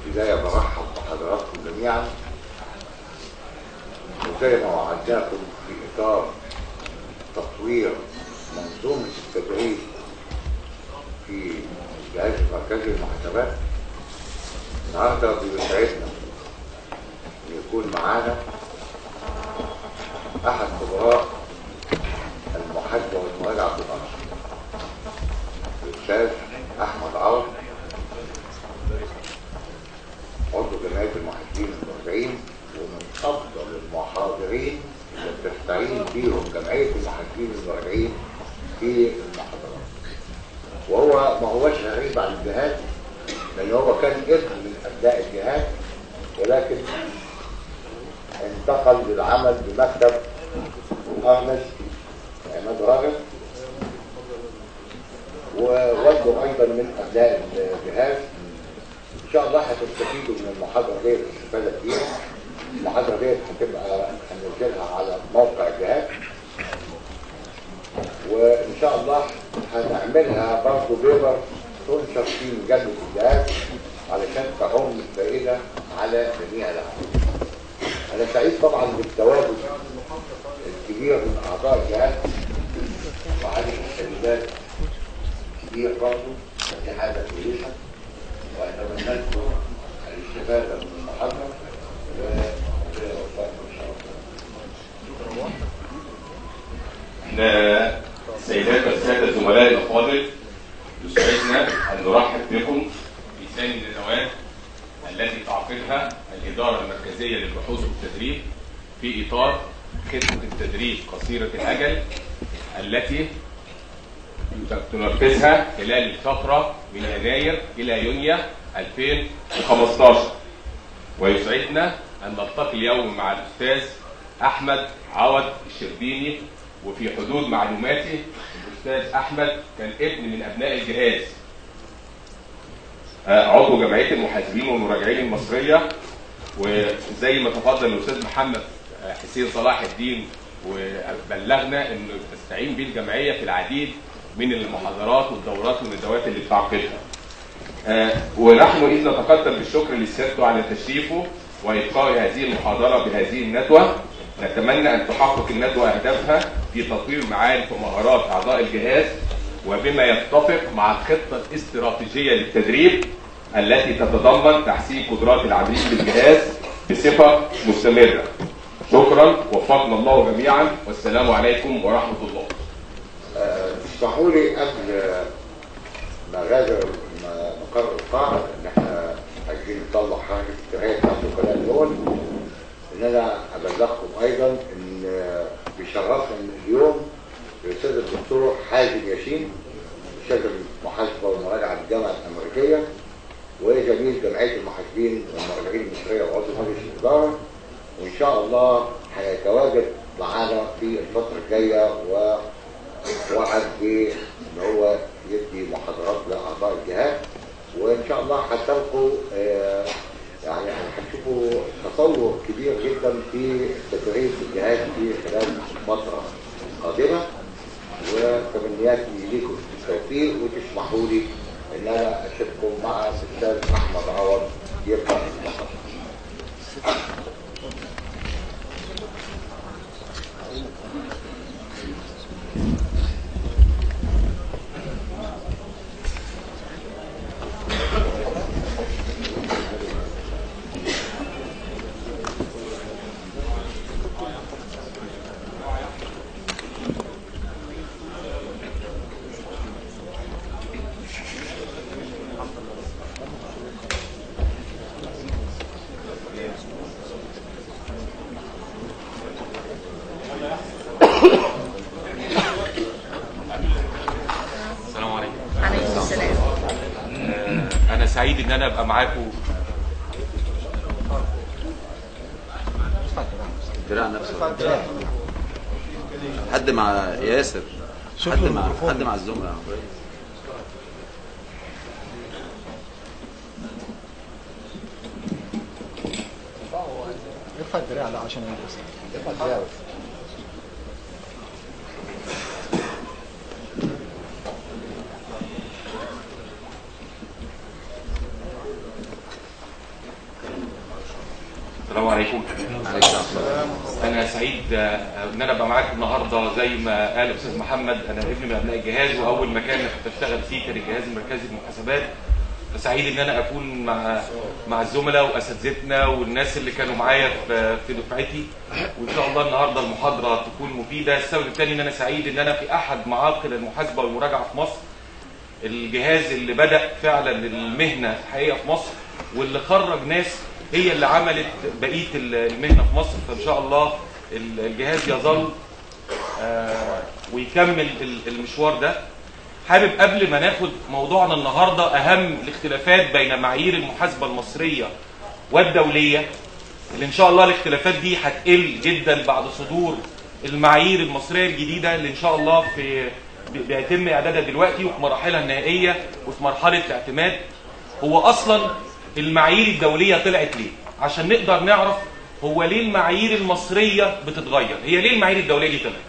البداية برحب بحضراتكم جميعا وزي ما وعدناكم في إطار تطوير منظومة التدريس في الجهاز المركزي للمحاسبات النهارده بيسعدنا ان يكون معانا احد خبراء المحاسبه والمراجعه في مصر الاستاذ احمد عوض عضو جمعيه المحاسبين المراجعين ومن افضل المحاضرين اللي بتستعين بيهم جمعيه المحاسبين المراجعين في المحاضرات وهو ما هوش غريب عن الجهاز لان هو كان ابن من ابناء الجهاز ولكن انتقل للعمل بمكتب ارنست عماد راغب ووالده ايضا من ابناء الجهاز ان شاء الله هتستفيدوا من المحاضره دي استفاده كبيره المحاضره دي هتبقى هننزلها على موقع الجهاز وان شاء الله هنعملها برضه بيبر تنشر في مجله الجهاز علشان تعم الفائده على جميع العالم. انا سعيد طبعا بالتواجد الكبير من اعضاء الجهاز وعدد الشهادات كبير برضه دي حاجه كويسه واتمنى لكم الاستفاده من المحاضره وربنا يوفقكم ان شاء الله. إحنا السيدات والسادة الزملاء الأفاضل يسعدنا أن نرحب بكم في ثاني الندوات التي تعقدها الإدارة المركزية للبحوث والتدريب في إطار خدمة التدريب قصيرة الأجل التي تنفذها خلال الفترة من يناير إلى يونيو 2015 ويسعدنا أن نلتقي اليوم مع الأستاذ أحمد عوض الشربيني وفي حدود معلوماتي الأستاذ أحمد كان ابن من أبناء الجهاز آه، عضو جمعية المحاسبين والمراجعين المصرية وزي ما تفضل الأستاذ محمد آه، حسين صلاح الدين وبلغنا أنه تستعين به الجمعية في العديد من المحاضرات والدورات والندوات اللي بتعقدها. آه، ونحن إذ نتقدم بالشكر لسيادته على تشريفه وإلقاء هذه المحاضرة بهذه الندوة نتمنى أن تحقق الندوة أهدافها في تطوير معارف ومهارات أعضاء الجهاز وبما يتفق مع الخطة الاستراتيجية للتدريب التي تتضمن تحسين قدرات العاملين بالجهاز بصفة مستمرة. شكرا وفقنا الله جميعا والسلام عليكم ورحمة الله. آه، اسمحوا لي قبل ما غادر م- مقر القاعة ان احنا عايزين نطلع حاجة الترهيب بتاعت الوكلاء دول ان انا ابلغكم ايضا ان آه، بيشرفنا اليوم الاستاذ الدكتور حازم ياسين استاذ المحاسبة والمراجعة بالجامعة الامريكية وزميل جمعية المحاسبين والمراجعين المصرية وعضو مجلس الإدارة وإن شاء الله هيتواجد معانا في الفترة الجاية و وعد بان هو يدي محاضرات لاعضاء الجهاز وان شاء الله هتلقوا آه، يعني هتشوفوا تطور كبير جدا في تدريس الجهاز في خلال فتره قادمه وتمنياتي ليكم بالتوفيق وتسمحوا لي ان انا اشوفكم مع الاستاذ احمد عوض يبقى المحاضره السلام عليكم عليكم السلام آه، انا سعيد ان انا ابقى معاكم الدراع نفسه حد مع ياسر شوف حد له مع الميكروفون. حد مع الزملاء ارفع الدراع لا عشان يدرس ارفع الدراع بس. السلام عليكم عليك السلام انا سعيد آه، ان انا ابقى معاكم النهارده زي ما قال الاستاذ محمد انا ابن من ابناء الجهاز واول مكان بشتغل فيه كان الجهاز المركزي للمحاسبات فسعيد ان انا اكون مع مع الزملاء واساتذتنا والناس اللي كانوا معايا في في دفعتي وان شاء الله النهارده المحاضره تكون مفيده السبب الثاني ان انا سعيد ان انا في احد معاقل المحاسبه والمراجعه في مصر الجهاز اللي بدأ فعلا المهنة حقيقة في مصر واللي خرج ناس هي اللي عملت بقية المهنة في مصر فإن شاء الله الجهاز يظل آه، ويكمل ال- المشوار ده حابب قبل ما ناخد موضوعنا النهاردة أهم الاختلافات بين معايير المحاسبة المصرية والدولية اللي إن شاء الله الاختلافات دي هتقل جدا بعد صدور المعايير المصرية الجديدة اللي إن شاء الله في بي- بيتم إعدادها دلوقتي وفي مراحلها النهائية وفي مرحلة الاعتماد هو أصلا المعايير الدولية طلعت ليه؟ عشان نقدر نعرف هو ليه المعايير المصرية بتتغير؟ هي ليه المعايير الدولية دي طلعت؟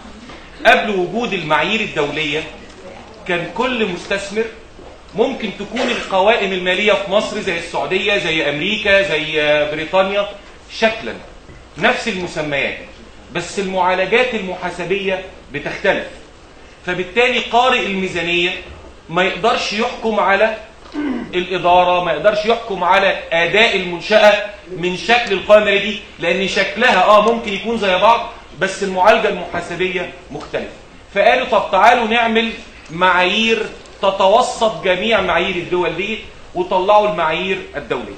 قبل وجود المعايير الدولية كان كل مستثمر ممكن تكون القوائم المالية في مصر زي السعودية زي أمريكا زي بريطانيا شكلا نفس المسميات بس المعالجات المحاسبية بتختلف فبالتالي قارئ الميزانية ما يقدرش يحكم على الإدارة ما يقدرش يحكم على أداء المنشأة من شكل القائمة المالية دي لأن شكلها آه ممكن يكون زي بعض بس المعالجة المحاسبية مختلفة فقالوا طب تعالوا نعمل معايير تتوسط جميع معايير الدول دي وطلعوا المعايير الدولية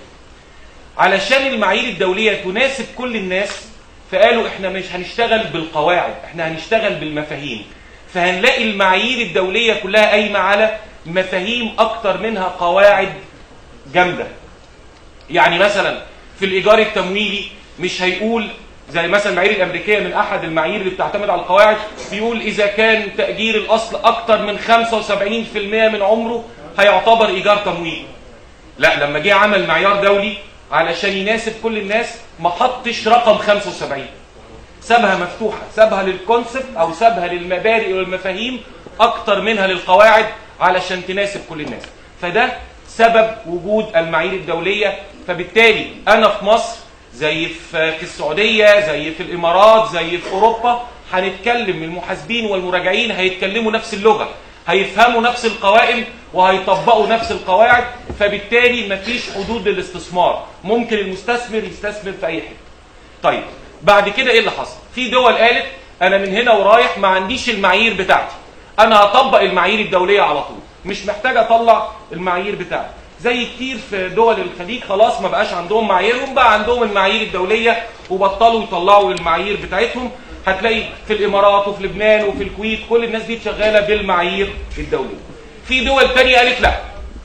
علشان المعايير الدولية تناسب كل الناس فقالوا احنا مش هنشتغل بالقواعد احنا هنشتغل بالمفاهيم فهنلاقي المعايير الدولية كلها قايمة على مفاهيم اكتر منها قواعد جامدة يعني مثلا في الايجار التمويلي مش هيقول زي مثلا المعايير الامريكيه من احد المعايير اللي بتعتمد على القواعد بيقول اذا كان تاجير الاصل اكتر من 75% من عمره هيعتبر ايجار تمويلي لا لما جه عمل معيار دولي علشان يناسب كل الناس ما حطش رقم 75 سابها مفتوحه سابها للكونسبت او سابها للمبادئ والمفاهيم اكتر منها للقواعد علشان تناسب كل الناس فده سبب وجود المعايير الدوليه فبالتالي انا في مصر زي في في السعوديه زي في الامارات زي في اوروبا هنتكلم المحاسبين والمراجعين هيتكلموا نفس اللغه هيفهموا نفس القوائم وهيطبقوا نفس القواعد فبالتالي مفيش حدود للاستثمار ممكن المستثمر يستثمر في اي حته طيب بعد كده ايه اللي حصل في دول قالت انا من هنا ورايح ما عنديش المعايير بتاعتي انا هطبق المعايير الدوليه على طول مش محتاج اطلع المعايير بتاعتي زي كتير في دول الخليج خلاص ما بقاش عندهم معاييرهم بقى عندهم المعايير الدوليه وبطلوا يطلعوا المعايير بتاعتهم هتلاقي في الامارات وفي لبنان وفي الكويت كل الناس دي شغاله بالمعايير الدوليه في دول تانية قالت لا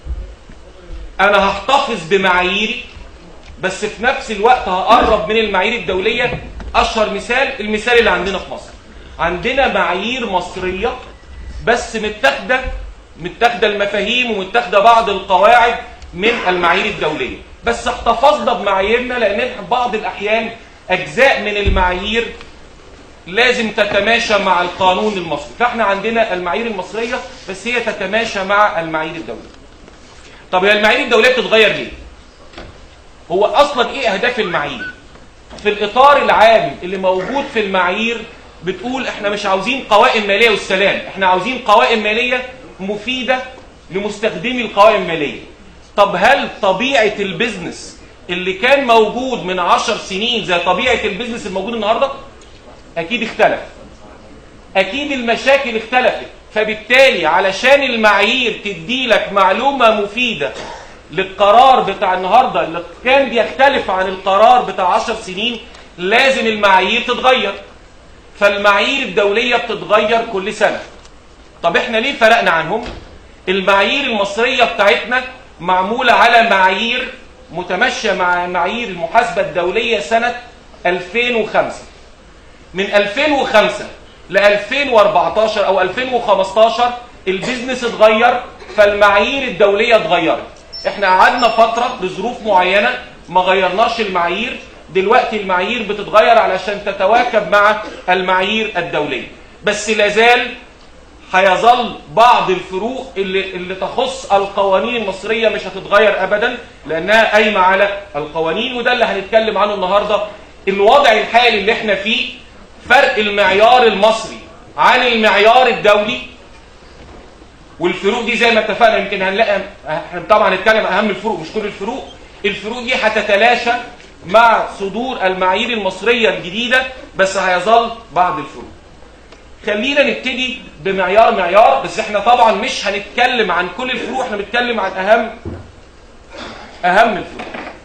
انا هحتفظ بمعاييري بس في نفس الوقت هقرب من المعايير الدوليه اشهر مثال المثال اللي عندنا في مصر عندنا معايير مصريه بس متاخده متاخده المفاهيم ومتاخده بعض القواعد من المعايير الدوليه بس احتفظنا بمعاييرنا لان إحنا بعض الاحيان اجزاء من المعايير لازم تتماشى مع القانون المصري فاحنا عندنا المعايير المصريه بس هي تتماشى مع المعايير الدوليه طب هي المعايير الدوليه بتتغير ليه هو اصلا ايه اهداف المعايير في الاطار العام اللي موجود في المعايير بتقول احنا مش عاوزين قوائم ماليه والسلام احنا عاوزين قوائم ماليه مفيده لمستخدمي القوائم الماليه طب هل طبيعه البيزنس اللي كان موجود من عشر سنين زي طبيعه البيزنس الموجود النهارده اكيد اختلف اكيد المشاكل اختلفت فبالتالي علشان المعايير تدي لك معلومه مفيده للقرار بتاع النهارده اللي كان بيختلف عن القرار بتاع 10 سنين لازم المعايير تتغير فالمعايير الدوليه بتتغير كل سنه طب احنا ليه فرقنا عنهم المعايير المصريه بتاعتنا معموله على معايير متمشيه مع معايير المحاسبه الدوليه سنه 2005 من 2005 ل 2014 او 2015 البيزنس اتغير فالمعايير الدوليه اتغيرت احنا قعدنا فتره لظروف معينه ما غيرناش المعايير دلوقتي المعايير بتتغير علشان تتواكب مع المعايير الدوليه بس لازال هيظل بعض الفروق اللي, اللي تخص القوانين المصرية مش هتتغير أبدا لأنها قايمة على القوانين وده اللي هنتكلم عنه النهاردة الوضع الحالي اللي احنا فيه فرق المعيار المصري عن المعيار الدولي والفروق دي زي ما اتفقنا يمكن هنلاقي احنا طبعا هنتكلم اهم الفروق مش كل الفروق الفروق دي هتتلاشى مع صدور المعايير المصرية الجديدة بس هيظل بعض الفروق خلينا نبتدي بمعيار معيار بس احنا طبعا مش هنتكلم عن كل الفروق احنا بنتكلم عن اهم اهم الفروق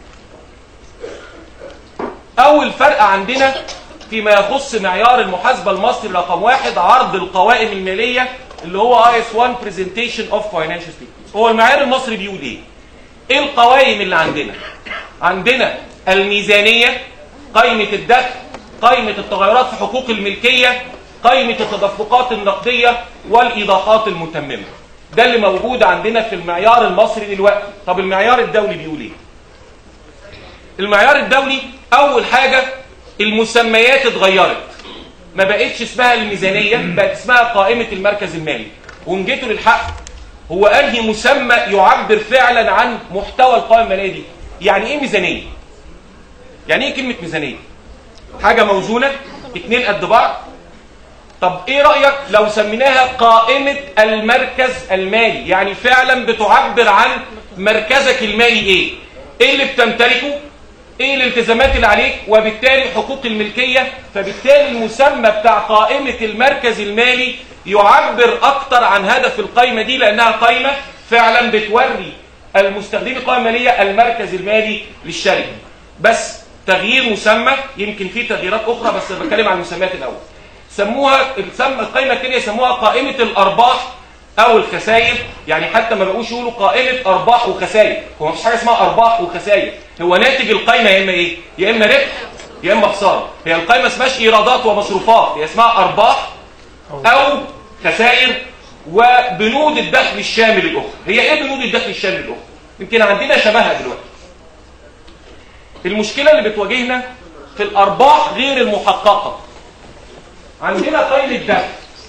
اول فرق عندنا فيما يخص معيار المحاسبة المصري رقم واحد عرض القوائم المالية اللي هو IS 1 Presentation of Financial Statements هو المعيار المصري بيقول ايه ايه القوائم اللي عندنا عندنا الميزانية قائمة الدخل قائمة التغيرات في حقوق الملكية قائمة التدفقات النقدية والإيضاحات المتممة ده اللي موجود عندنا في المعيار المصري دلوقتي طب المعيار الدولي بيقول ايه المعيار الدولي اول حاجة المسميات اتغيرت ما بقتش اسمها الميزانية بقت اسمها قائمة المركز المالي وان جيتوا للحق هو انهي مسمى يعبر فعلا عن محتوى القائمة المالية دي يعني ايه ميزانية يعني ايه كلمة ميزانية حاجة موزونة اتنين قد بعض طب ايه رأيك لو سميناها قائمة المركز المالي يعني فعلا بتعبر عن مركزك المالي ايه ايه اللي بتمتلكه ايه الالتزامات اللي عليك وبالتالي حقوق الملكية فبالتالي المسمى بتاع قائمة المركز المالي يعبر اكتر عن هدف القائمة دي لانها قائمة فعلا بتوري المستخدمين القائمة المالية المركز المالي للشركة بس تغيير مسمى يمكن فيه تغييرات اخرى بس أنا بتكلم عن المسميات الاول سموها السم القائمة الثانية يسموها قائمة الارباح او الخسائر يعني حتى ما بقوش يقولوا قائمة ارباح وخسائر هو مفيش حاجة اسمها ارباح وخسائر هو ناتج القائمة يا اما ايه يا اما ربح يا اما خسارة هي القائمة اسمهاش ايرادات ومصروفات هي اسمها ارباح او خسائر وبنود الدخل الشامل الاخرى هي ايه بنود الدخل الشامل الاخرى يمكن عندنا شبهها دلوقتي المشكلة اللي بتواجهنا في الارباح غير المحققة عندنا قائمة دخل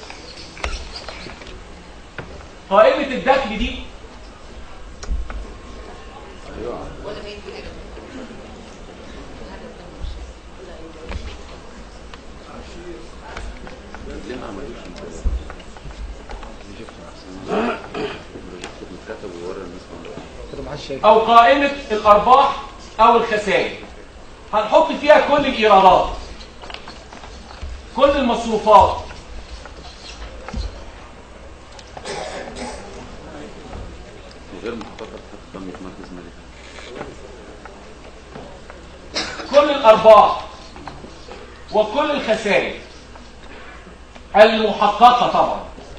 قائمة الدخل دي ليه ما عملوش انت متكتب وورا الناس كلها كده ما حدش شايف او قائمة الارباح او الخسائر هنحط فيها كل الايرادات كل المصروفات وغير محققة تحت قائمة مركز مالي كل الارباح وكل الخسائر المحققة طبعا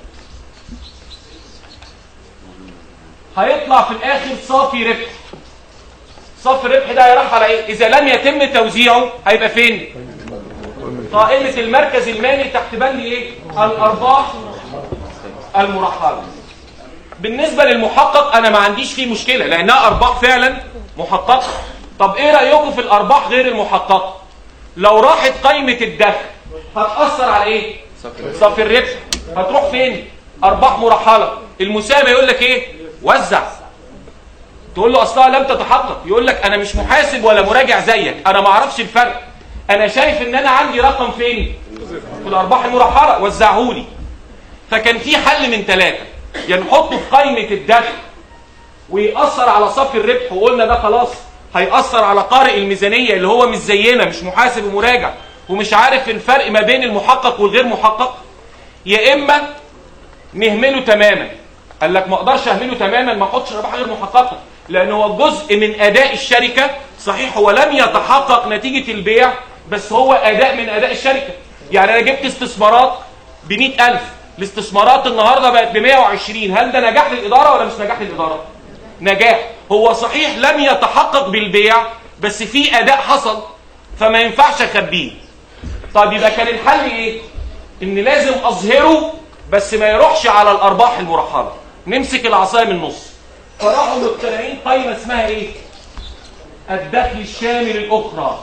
هيطلع في الاخر صافي ربح صافي الربح ده هيروح على ايه اذا لم يتم توزيعه هيبقى فين قائمة المركز المالي تحت بند ايه الارباح المرحلة بالنسبة للمحقق انا ما عنديش فيه مشكلة لانها ارباح فعلا محققة طب ايه رأيكم في الارباح غير المحققة لو راحت قائمة الدخل هتأثر على ايه صافي الربح هتروح فين ارباح مرحلة المساهمة يقول لك ايه وزع تقول له اصلها لم تتحقق يقول لك انا مش محاسب ولا مراجع زيك انا ما اعرفش الفرق انا شايف ان انا عندي رقم فين في الارباح المرحله وزعهولي فكان في حل من ثلاثه يا نحطه في قائمه الدخل ويأثر على صافي الربح وقلنا ده خلاص هيأثر على قارئ الميزانيه اللي هو مش زينا مش محاسب ومراجع ومش عارف الفرق ما بين المحقق والغير محقق يا اما نهمله تماما قال لك ما اقدرش اهمله تماما ما احطش ارباح غير محققه لان هو جزء من اداء الشركه صحيح هو لم يتحقق نتيجه البيع بس هو اداء من اداء الشركه يعني انا جبت استثمارات ب 100000 الاستثمارات النهارده بقت ب 120 هل ده نجاح للاداره ولا مش نجاح للاداره نجاح هو صحيح لم يتحقق بالبيع بس في اداء حصل فما ينفعش اخبيه طب يبقى كان الحل ايه ان لازم اظهره بس ما يروحش على الارباح المرحله نمسك العصايه من النص فراحوا مخترعين قائمه اسمها ايه الدخل الشامل الاخرى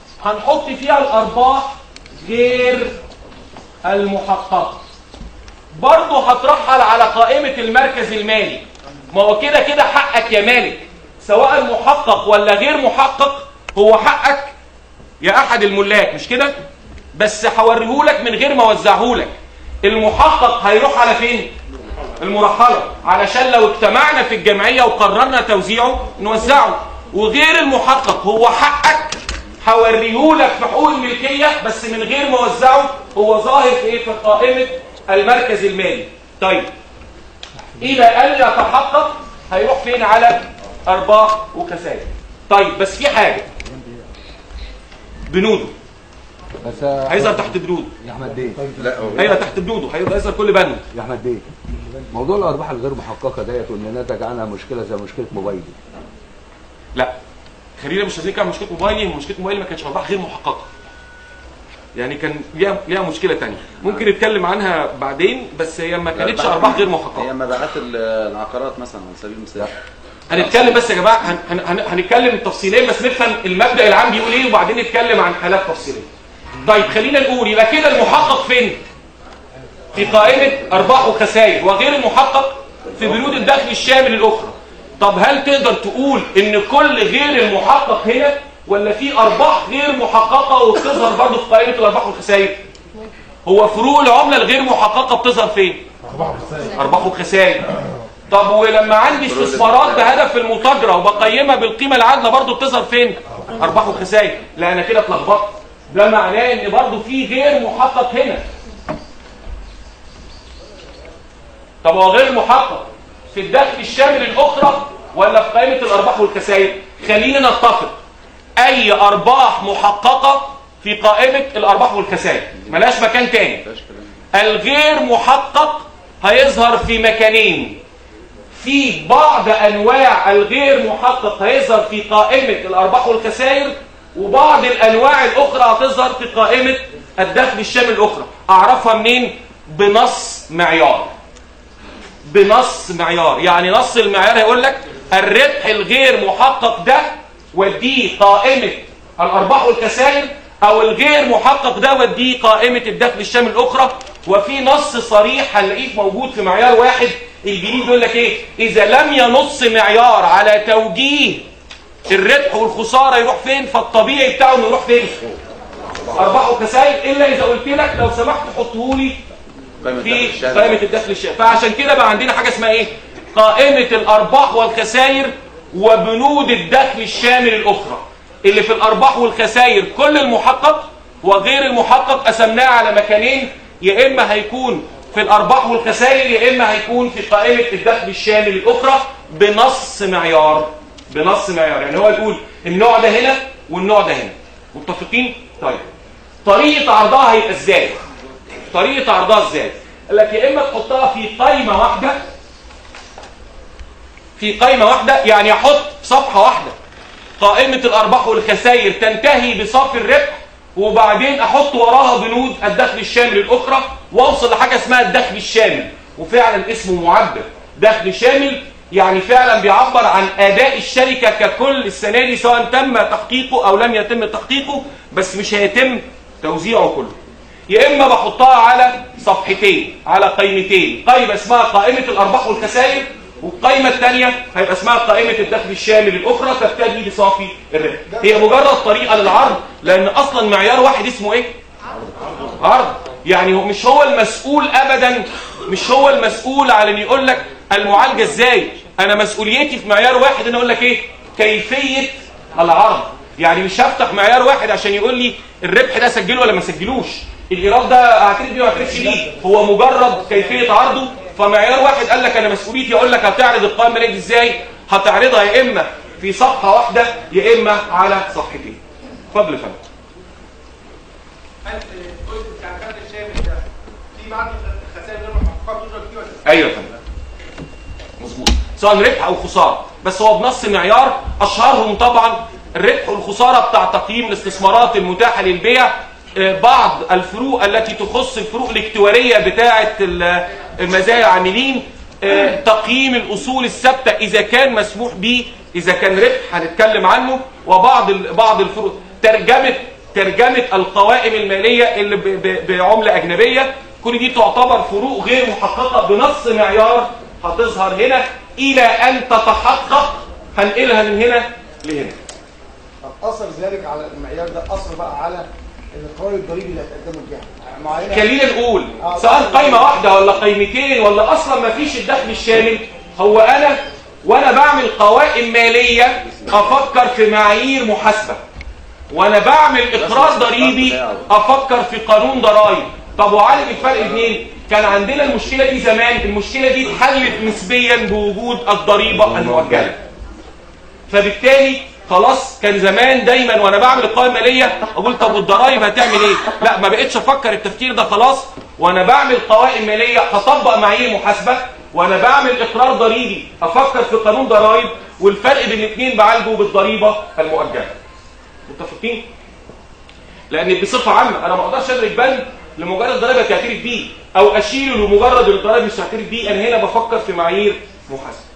هنحط فيها الارباح غير المحققه برضه هترحل على قائمة المركز المالي ما هو كده كده حقك يا مالك سواء محقق ولا غير محقق هو حقك يا أحد الملاك مش كده بس هوريهولك من غير ما اوزعهولك المحقق هيروح على فين المرحلة علشان لو اجتمعنا في الجمعية وقررنا توزيعه نوزعه وغير المحقق هو حقك هوريهولك في حقوق الملكية بس من غير ما اوزعه هو ظاهر في ايه في قائمة المركز المالي طيب إلى أن يتحقق هيروح فين على أرباح وخسائر طيب بس في حاجة بنوده بس هيظهر تحت بنوده يا احمد بيه لا هو ايوه تحت بنوده هيظهر كل بند يا احمد بيه موضوع الارباح الغير محققه ديت وان نتج عنها مشكله زي مشكله موبايلي لا خلينا مش عايزين نتكلم عن مشكله موبايلي مشكله موبايلي ما كانتش ارباح غير محققه يعني كان ليها ليها مشكله تانية ممكن نتكلم عنها بعدين بس هي ما كانتش الأرباح- ارباح غير هي محققه مبيعات ال- العقارات مثلا على سبيل المثال هنتكلم بس يا جماعه هن هن هن هنتكلم تفصيليا بس نفهم المبدا العام بيقول ايه وبعدين نتكلم عن حالات تفصيليه طيب خلينا نقول يبقى كده المحقق فين في قائمه ارباح وخسائر وغير المحقق في بنود الدخل الشامل الاخرى طب هل تقدر تقول ان كل غير المحقق هنا ولا في ارباح غير محققه وبتظهر برضه في قائمه الارباح والخسائر هو فروق العمله الغير محققه بتظهر فين ارباح وخسائر طب ولما عندي استثمارات بهدف المتاجره وبقيمها بالقيمه العادله برضه بتظهر فين ارباح وخسائر لا انا كده اتلخبطت ده معناه ان برضه في غير محقق هنا طب هو غير محقق في الدخل الشامل الاخرى ولا في قائمه الارباح والخسائر خلينا نتفق اي ارباح محققه في قائمه الارباح والخسائر ملاش مكان تاني مفيهاش كلام الغير محقق هيظهر في مكانين في بعض انواع الغير محقق هيظهر في قائمة الارباح والخسائر وبعض الانواع الاخرى هتظهر في قائمة الدخل الشامل الاخرى اعرفها منين بنص معيار بنص معيار يعني نص المعيار هيقول لك الربح الغير محقق ده وديه قائمة الارباح والخسائر او الغير محقق ده وديه قائمة الدخل الشامل الاخرى وفي نص صريح هنلاقيه موجود في معيار واحد الجديد بيقول لك ايه اذا لم ينص معيار على توجيه الربح والخسارة يروح فين فالطبيعي بتاعه انه يروح فين ارباح وخسائر الا اذا قلت لك لو سمحت حطه لي قائمة في الدخل الشامل. قائمة الدخل الشامل فعشان كده بقى عندنا حاجة اسمها ايه قائمة الارباح والخسائر وبنود الدخل الشامل الاخرى اللي في الارباح والخسائر كل المحقق وغير المحقق قسمناه على مكانين يا اما هيكون في الارباح والخسائر يا اما هيكون في قائمة الدخل الشامل الاخرى بنص معيار بنص معيار يعني هو يقول النوع ده هنا والنوع ده هنا متفقين طيب طريقة عرضها هيبقى ازاي طريقة عرضها ازاي قال لك يا اما تحطها في قائمة واحدة في قائمة واحدة يعني احط صفحة واحدة قائمة الارباح والخسائر تنتهي بصافي الربح وبعدين احط وراها بنود الدخل الشامل الاخرى واوصل لحاجة اسمها الدخل الشامل وفعلا اسمه معبر دخل شامل يعني فعلا بيعبر عن اداء الشركة ككل السنة دي سواء تم تحقيقه او لم يتم تحقيقه بس مش هيتم توزيعه كله يا اما بحطها على صفحتين على قائمتين قائمه اسمها قائمه الارباح والخسائر والقائمه الثانيه هيبقى اسمها قائمه الدخل الشامل الاخرى تبتدي بصافي الربح هي مجرد طريقه للعرض لان اصلا معيار واحد اسمه ايه عرض يعني هو مش هو المسؤول ابدا مش هو المسؤول على ان يقول لك المعالجه ازاي انا مسؤوليتي في معيار واحد ان اقول لك ايه كيفيه العرض يعني مش هفتح معيار واحد عشان يقول لي الربح ده سجله ولا ما سجلوش الايراد ده هعترف بيه ولا ما اعترفش بيه هو مجرد كيفيه عرضه فمعيار واحد قال لك انا مسؤوليتي اقول لك هتعرض القائمه دي ازاي هتعرضها يا اما في صفحه واحده يا اما على صفحتين اتفضل يا فندم هل الجزء بتاع الخد الشامل ده في بعض الخسائر غير محققه تظهر فيه ولا ايوه يا فندم مظبوط سواء ربح او خساره بس هو بنص معيار اشهرهم طبعا الربح والخساره بتاع تقييم الاستثمارات المتاحه للبيع آه، بعض الفروق التي تخص الفروق الاكتواريه بتاعه ال- المزايا العاملين آه، تقييم الاصول الثابته اذا كان مسموح به اذا كان ربح هنتكلم عنه وبعض ال- بعض الفروق ترجمه ترجمه القوائم الماليه اللي ب- ب- بعمله اجنبيه كل دي تعتبر فروق غير محققه بنص معيار هتظهر هنا الى ان تتحقق هنقلها من هنا لهنا طب اثر ذلك على المعيار ده اثر بقى على القرار الضريبي اللي هتقدمه الجهه معينه خلينا نقول سواء قايمه واحده ولا قايمتين ولا اصلا ما فيش الدخل الشامل هو انا وانا بعمل قوائم ماليه افكر في معايير محاسبه وانا بعمل اقرار ضريبي افكر في قانون ضرائب طب وعالم الفرق اثنين كان عندنا المشكله دي زمان المشكله دي اتحلت نسبيا بوجود الضريبه المؤجله فبالتالي خلاص كان زمان دايما وانا بعمل القوائم الماليه اقول طب والضرايب هتعمل ايه لا ما بقتش افكر التفكير ده خلاص وانا بعمل قوائم ماليه هطبق معايير محاسبه وانا بعمل اقرار ضريبي افكر في قانون ضرائب والفرق بين الاثنين بعالجه بالضريبه المؤجله متفقين لان بصفه عامه انا ما اقدرش ادرك بند لمجرد ضريبه تعترف بيه او اشيله لمجرد الضرائب مش تعترف بيه انا هنا بفكر في معايير محاسبه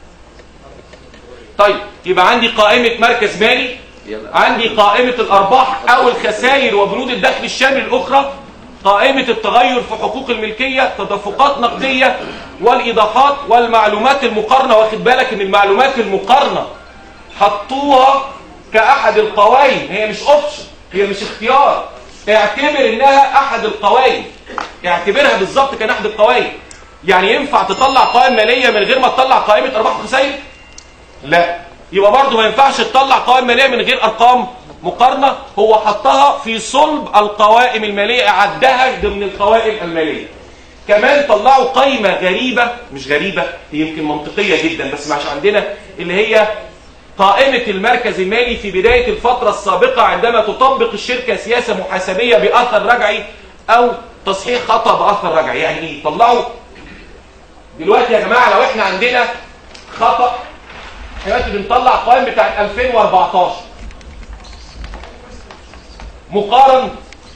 طيب يبقى عندي قائمه مركز مالي عندي قائمه الارباح او الخسائر وبنود الدخل الشامل الاخرى قائمه التغير في حقوق الملكيه تدفقات نقديه والايضاحات والمعلومات المقارنه واخد بالك ان المعلومات المقارنه حطوها كاحد القوائم هي مش اوبشن هي مش اختيار اعتبر انها احد القوائم اعتبرها بالظبط كان احد القوائم يعني ينفع تطلع قوائم ماليه من غير ما تطلع قائمه ارباح وخسائر لا يبقى برضه ما ينفعش تطلع قوائم ماليه من غير ارقام مقارنه هو حطها في صلب القوائم الماليه اعدها ضمن القوائم الماليه كمان طلعوا قائمه غريبه مش غريبه هي يمكن منطقيه جدا بس مش عندنا اللي هي قائمة المركز المالي في بداية الفترة السابقة عندما تطبق الشركة سياسة محاسبية بأثر رجعي أو تصحيح خطأ بأثر رجعي يعني إيه؟ طلعوا دلوقتي يا جماعة لو إحنا عندنا خطأ دلوقتي بنطلع قائم بتاع 2014 مقارن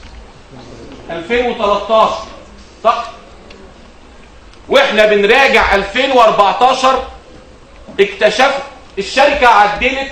2013 صح واحنا بنراجع 2014 اكتشفت الشركة عدلت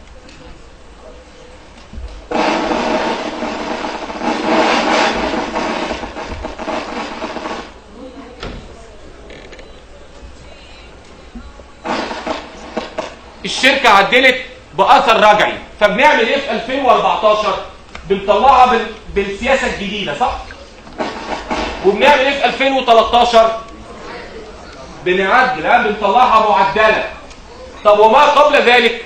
الشركة عدلت بأثر رجعي فبنعمل ايه في 2014 بنطلعها بال... بالسياسة الجديدة صح وبنعمل ايه في 2013 بنعدل ها بنطلعها معدلة طب وما قبل ذلك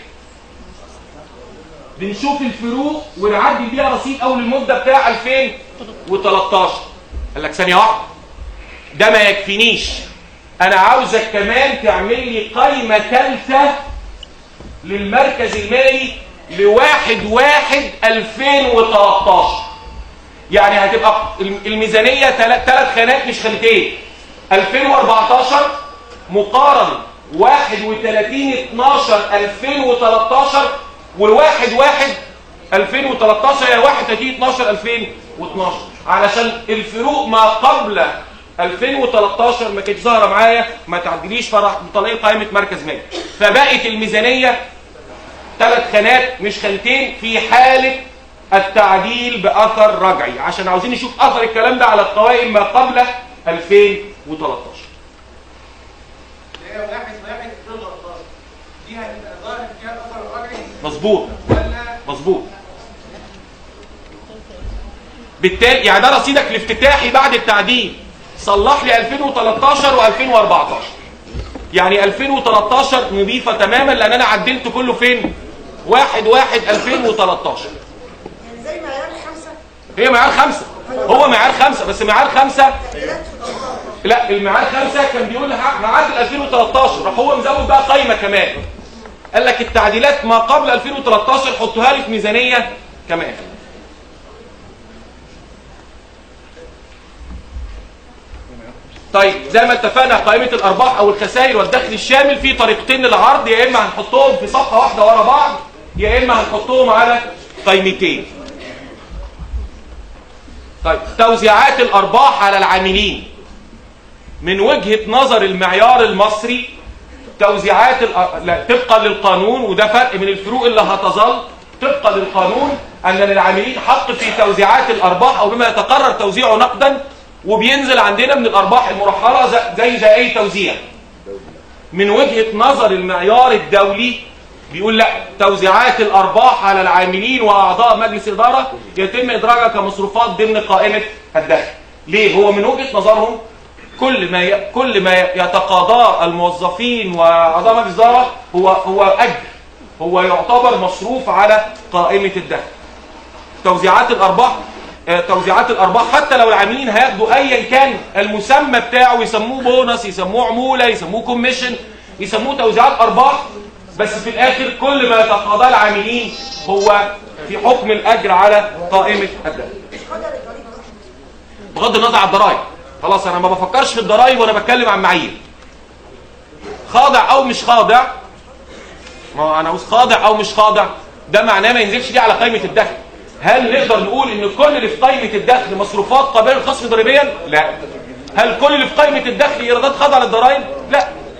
بنشوف الفروق ونعدل بيها رصيد اول المدة بتاع 2013 قال لك ثانية واحدة ده ما يكفينيش انا عاوزك كمان تعمل لي قائمة ثالثة للمركز المالي لواحد واحد 2013 يعني هتبقى الميزانية ثلاث خانات مش خانتين 2014 مقارن 31 12 2013 والواحد واحد 2013 هي 31 12 2012 علشان الفروق ما قبل 2013 ما كانتش ظاهره معايا ما تعدليش فرح مطلعين قائمه مركز مالي فبقت الميزانيه ثلاث خانات مش خانتين في حاله التعديل باثر رجعي عشان عاوزين نشوف اثر الكلام ده على القوائم ما قبل 2013 اللي هي واحد واحد 2013 دي هتبقى ظاهر فيها الاثر الرجعي مظبوط ولا مظبوط بالتالي يعني ده رصيدك الافتتاحي بعد التعديل صلح لي 2013 و2014 يعني 2013 نظيفة تماما لان انا عدلت كله فين واحد واحد 2013 يعني زي معيار الخمسة هي معيار خمسة هو معيار خمسة بس معيار خمسة تغييرات في الأرقام لا المعيار خمسة كان بيقول ه- هعدل 2013 راح هو مزود بقى قايمة كمان قال لك التعديلات ما قبل 2013 حطوها لي في ميزانية كمان طيب زي ما اتفقنا قائمة الأرباح أو الخسائر والدخل الشامل في طريقتين للعرض يا إما هنحطهم في صفحة واحدة ورا بعض يا إما هنحطهم على قائمتين طيب توزيعات الأرباح على العاملين من وجهة نظر المعيار المصري توزيعات الأ- لا طبقا للقانون وده فرق من الفروق اللي هتظل طبقا للقانون أن للعاملين حق في توزيعات الأرباح أو بما يتقرر توزيعه نقدا وبينزل عندنا من الارباح المرحله ز- زي زي اي توزيع من وجهه نظر المعيار الدولي بيقول لا توزيعات الارباح على العاملين واعضاء مجلس اداره يتم ادراجها كمصروفات ضمن قائمه الدخل ليه هو من وجهه نظرهم كل ما ي... كل ما يتقاضاه الموظفين واعضاء مجلس الاداره هو هو اجر هو يعتبر مصروف على قائمه الدخل توزيعات الارباح آه، توزيعات الارباح حتى لو العاملين هياخدوا ايا كان المسمى بتاعه يسموه بونص يسموه عموله يسموه كوميشن يسموه توزيعات ارباح بس في الاخر كل ما يتقاضاه العاملين هو في حكم الاجر على قائمه الدخل مش قدر الضريبه بغض النظر عن الضرائب خلاص انا ما بفكرش في الضرائب وانا بتكلم عن معايير خاضع او مش خاضع ما هو انا عاوز خاضع او مش خاضع ده معناه ما ينزلش دي على قائمه الدخل هل نقدر نقول ان كل اللي في قائمه الدخل مصروفات قابله للخصم ضريبيا لا هل كل اللي في قائمه الدخل ايرادات خاضعه للضرائب لا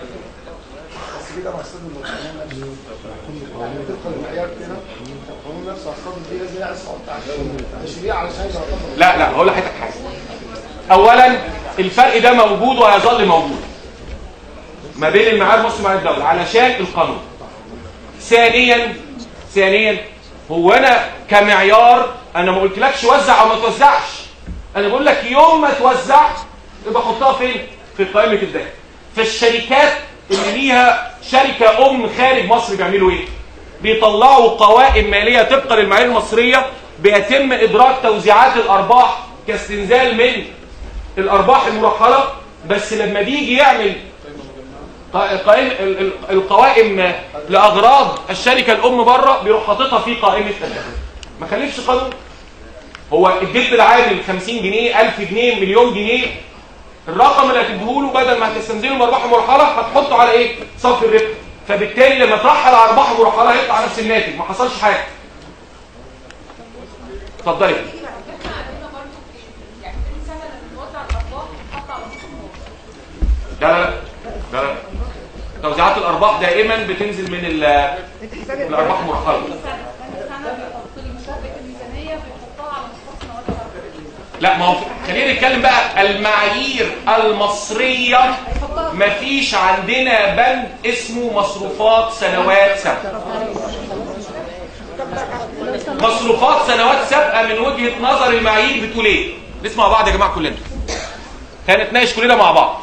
بس كده هستخدم القانون طبقا للمعيار كده القانون نفسه هستخدم فيه لازم يعرف بتاع التشريع علشان يعتبر لا لا هقول لحضرتك حاجه اولا الفرق ده موجود وهيظل موجود ما بين المعاد المصري ومعاد الدوله علشان القانون ثانيا ثانيا هو انا كمعيار انا ما قلتلكش وزع او ما توزعش انا بقول لك يوم ما توزع يبقى حطها فين في قائمه الدخل فالشركات اللي ليها شركه ام خارج مصر بيعملوا ايه بيطلعوا قوائم ماليه طبقا للمعايير المصريه بيتم ادراك توزيعات الارباح كاستنزال من الارباح المرحله بس لما بيجي يعمل قائم ال- ال- القوائم لاغراض الشركه الام بره بيروح حاططها في قائمه الدخل ما خليفش قانون هو اديت للعامل 50 جنيه 1000 جنيه مليون جنيه الرقم اللي هتديهوله بدل ما هتستنزله بارباح مرحله هتحطه على ايه صافي الربح فبالتالي لما ترحل على ارباح مرحله هيطلع نفس الناتج ما حصلش حاجه اتفضلي تيجي بعد كده عندنا برضه يعني كل سنه لما بنوزع الارباح بنحط على مصروفات لا لا لا لا توزيعات الارباح دائما بتنزل من ال- من الارباح المرحله كل سنه كل سنه بيحط لي مسابقه الميزانيه بيحطها على مصروفات سنوات الارباح لا ما هو خلينا نتكلم بقى المعايير المصريه مفيش عندنا بند اسمه مصروفات سنوات سابقه مصروفات سنوات سابقه من وجهه نظر المعايير بتقول ايه نسمع بعض يا جماعه كلنا هنتناقش كلنا مع بعض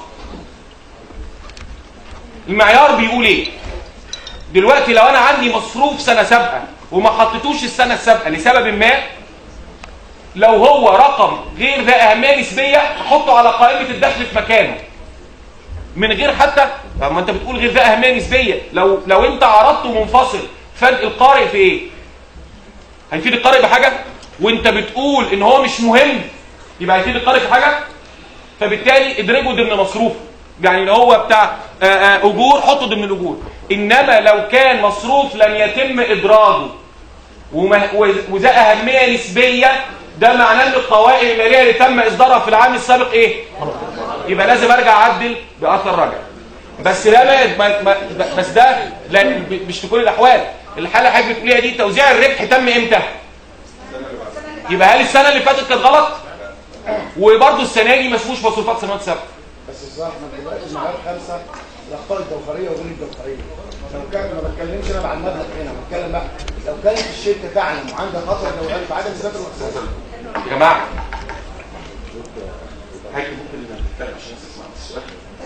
المعيار بيقول ايه دلوقتي لو انا عندي مصروف سنه سابقه وما حطيتوش السنه السابقه لسبب ما لو هو رقم غير ذا اهميه نسبيه احطه على قائمه الدخل في مكانه من غير حتى طب ما انت بتقول غير ذا اهميه نسبيه لو لو انت عرضته منفصل فرق القارئ في ايه هيفيد القارئ بحاجه وانت بتقول ان هو مش مهم يبقى هيفيد القارئ في حاجه فبالتالي ادرجه ضمن مصروف يعني لو هو بتاع آه، آه، اجور حطه ضمن الاجور انما لو كان مصروف لم يتم ادراجه وما- وز- وذا اهميه نسبيه ده معناه ان القوائم الماليه اللي تم اصدارها في العام السابق ايه يبقى لازم ارجع اعدل باثر رجع بس ده ما ما- ما- بس ده لا ب- مش في كل الاحوال الحاله اللي حضرتك بتقوليها دي توزيع الربح تم امتى يبقى هل السنه اللي فاتت كانت غلط وبرضه السنه دي ما اسموش مصروفات سنوات سابقه بس الصراحه احنا دلوقتي المعيار خمسه الاخطاء الجوهريه وغير الجوهريه لو كان ما بتكلمش انا عن المبلغ هنا بتكلم بقى لو كانت الشركه تعلم وعندها خطر جوهري في عدم سداد الاقساط يا جماعه حاجة ممكن نتناقش مع السؤال.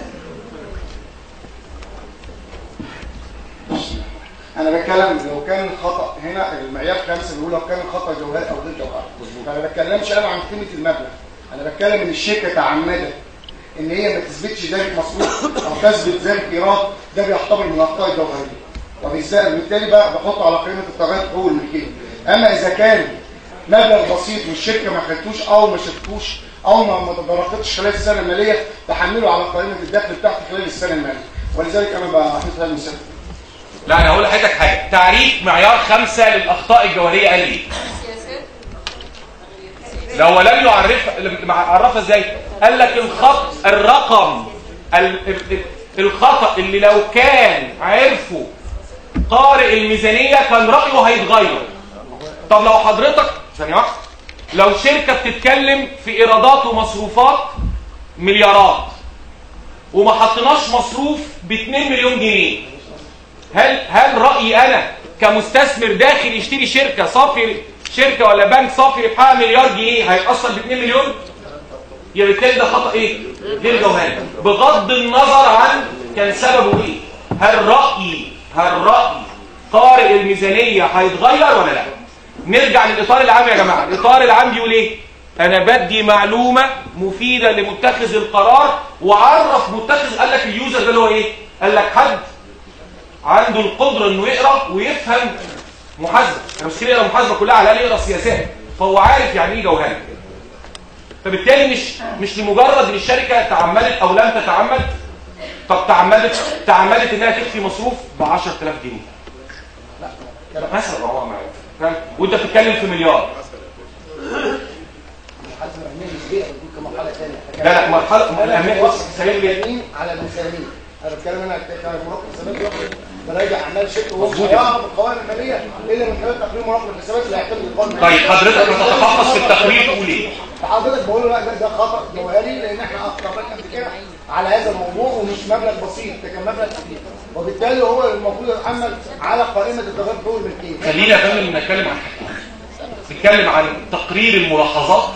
انا بتكلم لو كان الخطا هنا المعيار خمسه بيقول لو كان الخطا جوهري او غير جوهري فانا ما بتكلمش انا عن قيمه المبلغ انا بتكلم ان الشركه تعمدت ان هي ما تثبتش ذلك مصروف او تثبت ذلك ايراد ده بيعتبر من الاخطاء الجوهريه وبالتالي بقى بحطه على قيمه التغير حقوق الملكيه اما اذا كان مبلغ بسيط والشركه ما خدتوش او ما شفتوش او ما ما تدرجتش خلال السنه الماليه بحمله على قائمه الدخل بتاعته خلال السنه الماليه ولذلك انا بحط هذا المثال لا انا هقول لحضرتك حاجه تعريف معيار خمسة للاخطاء الجوهريه قال ايه سياسات لو هو لم يعرف لم- عرفها ازاي قال لك الخط الرقم ال- ال- الخطا اللي لو كان عرفه قارئ الميزانيه كان رايه هيتغير طب لو حضرتك ثانيه واحده لو شركه بتتكلم في ايرادات ومصروفات مليارات وما حطيناش مصروف ب 2 مليون جنيه هل هل رايي انا كمستثمر داخل يشتري شركه صافي شركه ولا بنك صافي ربحها مليار جنيه هيتاثر ب 2 مليون يبقى بالتالي ده خطا ايه غير جوهري بغض النظر عن كان سببه ايه هل رايي هل رايي طارئ الميزانيه هيتغير ولا لا نرجع للاطار العام يا جماعه الاطار العام بيقول ايه انا بدي معلومه مفيده لمتخذ القرار وعرف متخذ قال لك اليوزر ده اللي هو ايه قال لك حد عنده القدره انه يقرا ويفهم محاسبه انا مش يقرا محاسبه كلها على الاقل يقرا سياسات فهو عارف يعني ايه جوهري فبالتالي مش مش لمجرد ان الشركه تعمدت او لم تتعمد طب تعمدت تعمدت انها تخفي مصروف ب 10000 جنيه لا مثلا هو معاك فاهم وانت بتتكلم في مليار المحاسبه العلميه نسبيه بتكون كمرحله ثانيه لا لا مرحله الاهميه بص سيد لي المساهمين على المساهمين انا بتكلم انا كمراقب حسابات واخد براجع اعمال شركه وهو مش مظبوط. هيعرف القوائم الماليه الا من خلال تقرير مراقب الحسابات اللي هيعتمد القوائم الماليه طيب حضرتك بتتخصص في التقرير تقول ايه فحضرتك بقول له لا ده, ده خطا جوهري لان احنا اخطأنا قبل كده على هذا الموضوع ومش مبلغ بسيط ده كان مبلغ كبير وبالتالي هو المفروض يتحمل على قائمه التغير حقوق الملكيه خلينا يا فندم نتكلم عن حاجتين نتكلم عن تقرير الملاحظات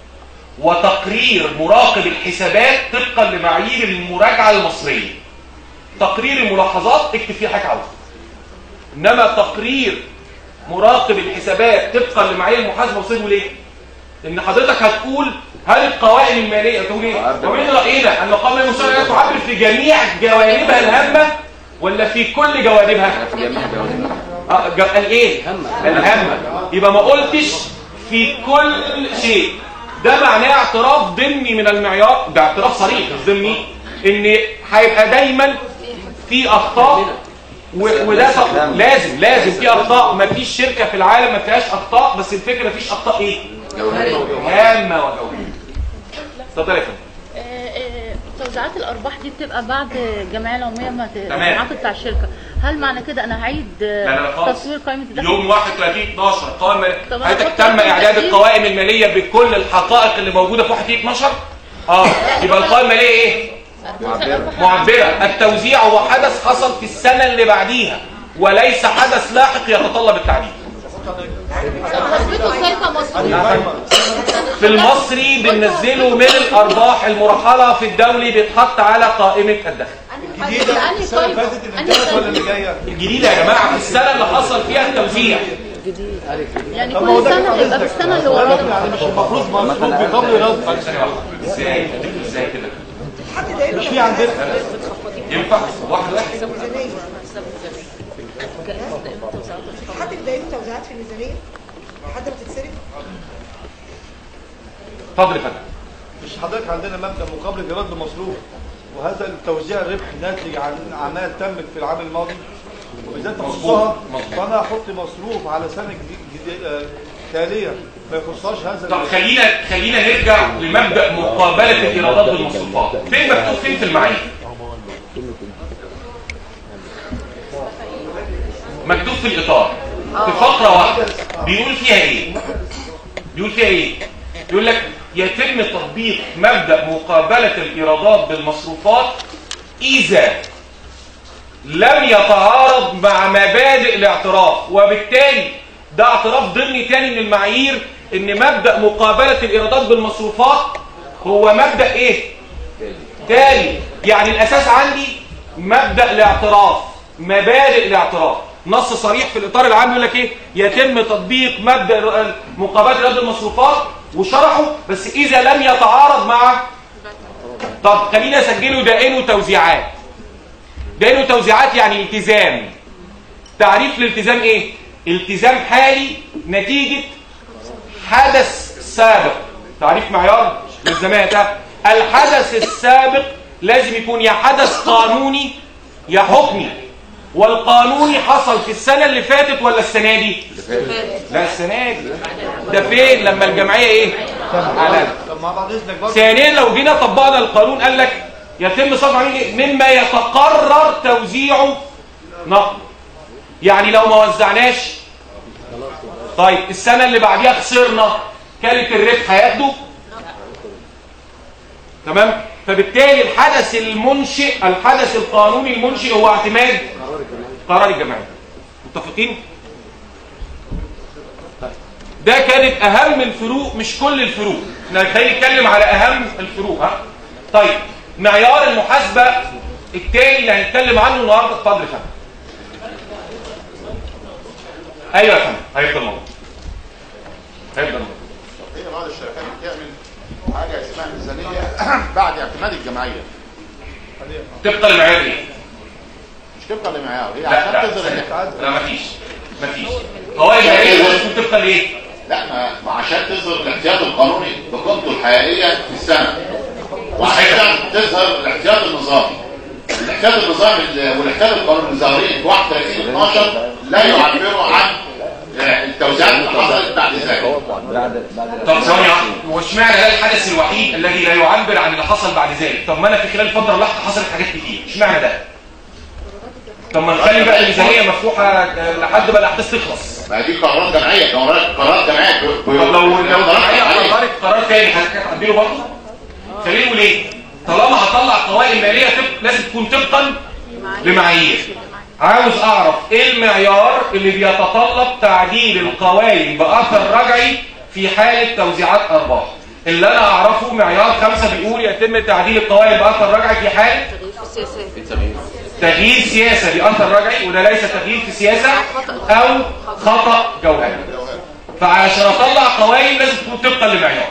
وتقرير مراقب الحسابات طبقا لمعايير المراجعه المصريه تقرير الملاحظات اكتب فيه حاجه عاوزها انما تقرير مراقب الحسابات طبقا لمعايير المحاسبه وصلوا ليه ان حضرتك هتقول هل القوائم الماليه تقول ايه ومن راينا ان القوائم الماليه لا تعبر في جميع جوانبها الهامه ولا في كل جوانبها في جميع جوانبها آه، جا- قال ايه الهامه يبقى ما قلتش في كل شيء ده معناه اعتراف ضمني من المعيار ده اعتراف صريح مش ضمني ان هيبقى دايما في اخطاء و- وده ط- لازم لازم في اخطاء ما فيش شركه في العالم ما فيهاش اخطاء بس الفكره ما فيش اخطاء ايه هامه وجوهريه اتفضل يا فندم آه، آه، توزيعات الارباح دي بتبقى بعد الجمعيه العموميه ما ت- تمام. الجمعيات بتاع الشركه هل معنى كده انا هعيد آه، لا، لا، خالص. تصوير قائمه الدخل يوم 31 12 قائمه طب حضرتك أنا تم بفكر في اعداد التقديم. القوائم الماليه بكل الحقائق اللي موجوده في 1 12 اه يبقى القوائم الماليه ايه معبره التوزيع هو حدث حصل في السنه اللي بعديها وليس حدث لاحق يتطلب التعديل هثبته الشركه مصروف في المصري بننزله من الارباح المرحله في الدولي بيتحط على قائمه الدخل الجديده السنه اللي فاتت اللي فاتت ولا اللي جايه الجديده يا جماعه في السنه اللي حصل فيها التوزيع يعني كل سنه يبقى بالسنه اللي وراها مش المفروض مصروف بقبل رد ازاي ازاي كده مش في عندنا ينفع واحد واحد حد بيدعي توزيعات في الميزانيه لحد ما تتصرف اتفضل يا فندم مش حضرتك عندنا مبدا مقابل ايراد مصروف وهذا التوزيع الربح ناتج عن اعمال تمت في العام الماضي وبالذات تخصصها مظبوط. فانا احط مصروف على سنه جديد- جديد- آه، تاليه ما يخصهاش هذا طب خلينا خلينا نرجع لمبدا مقابله الايرادات بالمصروفات فين مكتوب فين في المعايير مكتوب في الاطار في فقره واحده بيقول فيها ايه بيقول فيها ايه يقول لك يتم تطبيق مبدا مقابله الايرادات بالمصروفات اذا لم يتعارض مع مبادئ الاعتراف وبالتالي ده اعتراف ضمني تاني من المعايير ان مبدأ مقابلة الايرادات بالمصروفات هو مبدأ ايه تاني يعني الاساس عندي مبدأ الاعتراف مبادئ الاعتراف نص صريح في الاطار العام يقول لك ايه يتم تطبيق مبدأ مقابلة الايرادات بالمصروفات وشرحه بس اذا لم يتعارض مع طب خلينا اسجله دائن توزيعات دائن توزيعات يعني التزام تعريف الالتزام ايه التزام حالي نتيجة حدث سابق تعريف معيار للزمان ده الحدث السابق لازم يكون يا حدث قانوني يا حكمي والقانوني حصل في السنة اللي فاتت ولا السنة دي لا السنة دي ده فين لما الجمعية ايه على طب مع بعض اذنك برضه ثانيا لو جينا طبقنا القانون قال لك يتم صرف عميل إيه؟ مما يتقرر توزيعه نقد يعني لو ما وزعناش طيب السنة اللي بعديها خسرنا كانت الربح هياخده تمام فبالتالي الحدث المنشئ الحدث القانوني المنشئ هو اعتماد قرار الجمعيه متفقين ده كانت اهم الفروق مش كل الفروق احنا خلينا نتكلم على اهم الفروق ها طيب معيار المحاسبه التاني اللي هنتكلم عنه النهارده اتفضل يا فندم ايوه يا فندم هيفضل موجود هيفضل موجود هي بعض الشركات بتعمل حاجه اسمها ميزانيه بعد اعتماد الجمعيه طبقا لمعيار ايه؟ مش تبقى لمعيار هي لا عشان لا تظهر ان لا مفيش مفيش قوائم ماليه لازم طبقا لايه؟ لا ما ما عشان تظهر الاحتياط القانوني بقيمته الحقيقيه في السنه وعشان تظهر الاحتياط النظامي الاحتياط النظامي ال- والاحتياط القانوني اللي ظاهرين في 31 12 لا يعبروا عن آه، التوزيعات اللي حصلت بعد ذلك بعد بعد طب ثواني واحدة. هو اشمعنى ده الحدث الوحيد الذي لا يعبر عن اللي حصل بعد ذلك طب ما انا في خلال الفتره اللاحقه حصلت حاجات كتير اشمعنى ده طب ما نخلي بقى الميزانيه مفتوحه آه، لحد ما الاحداث تخلص ما دي قرارات جمعيه قرارات قرارات جمعيه ب- طب لو لو قرارات الجمعيه عليه. قررت قرار تاني هتعدله برضه خليه يقول ايه طالما هطلع قوائم ماليه تب... لازم تكون طبقا لمعايير عاوز اعرف ايه المعيار اللي بيتطلب تعديل القوائم باثر رجعي في حاله توزيعات ارباح اللي انا اعرفه معيار خمسة بيقول يتم تعديل القوائم باثر رجعي في حاله تغيير سياسه باثر رجعي وده ليس تغيير في سياسه او خطا جوهري فعشان اطلع قوائم لازم تكون طبقا لمعيار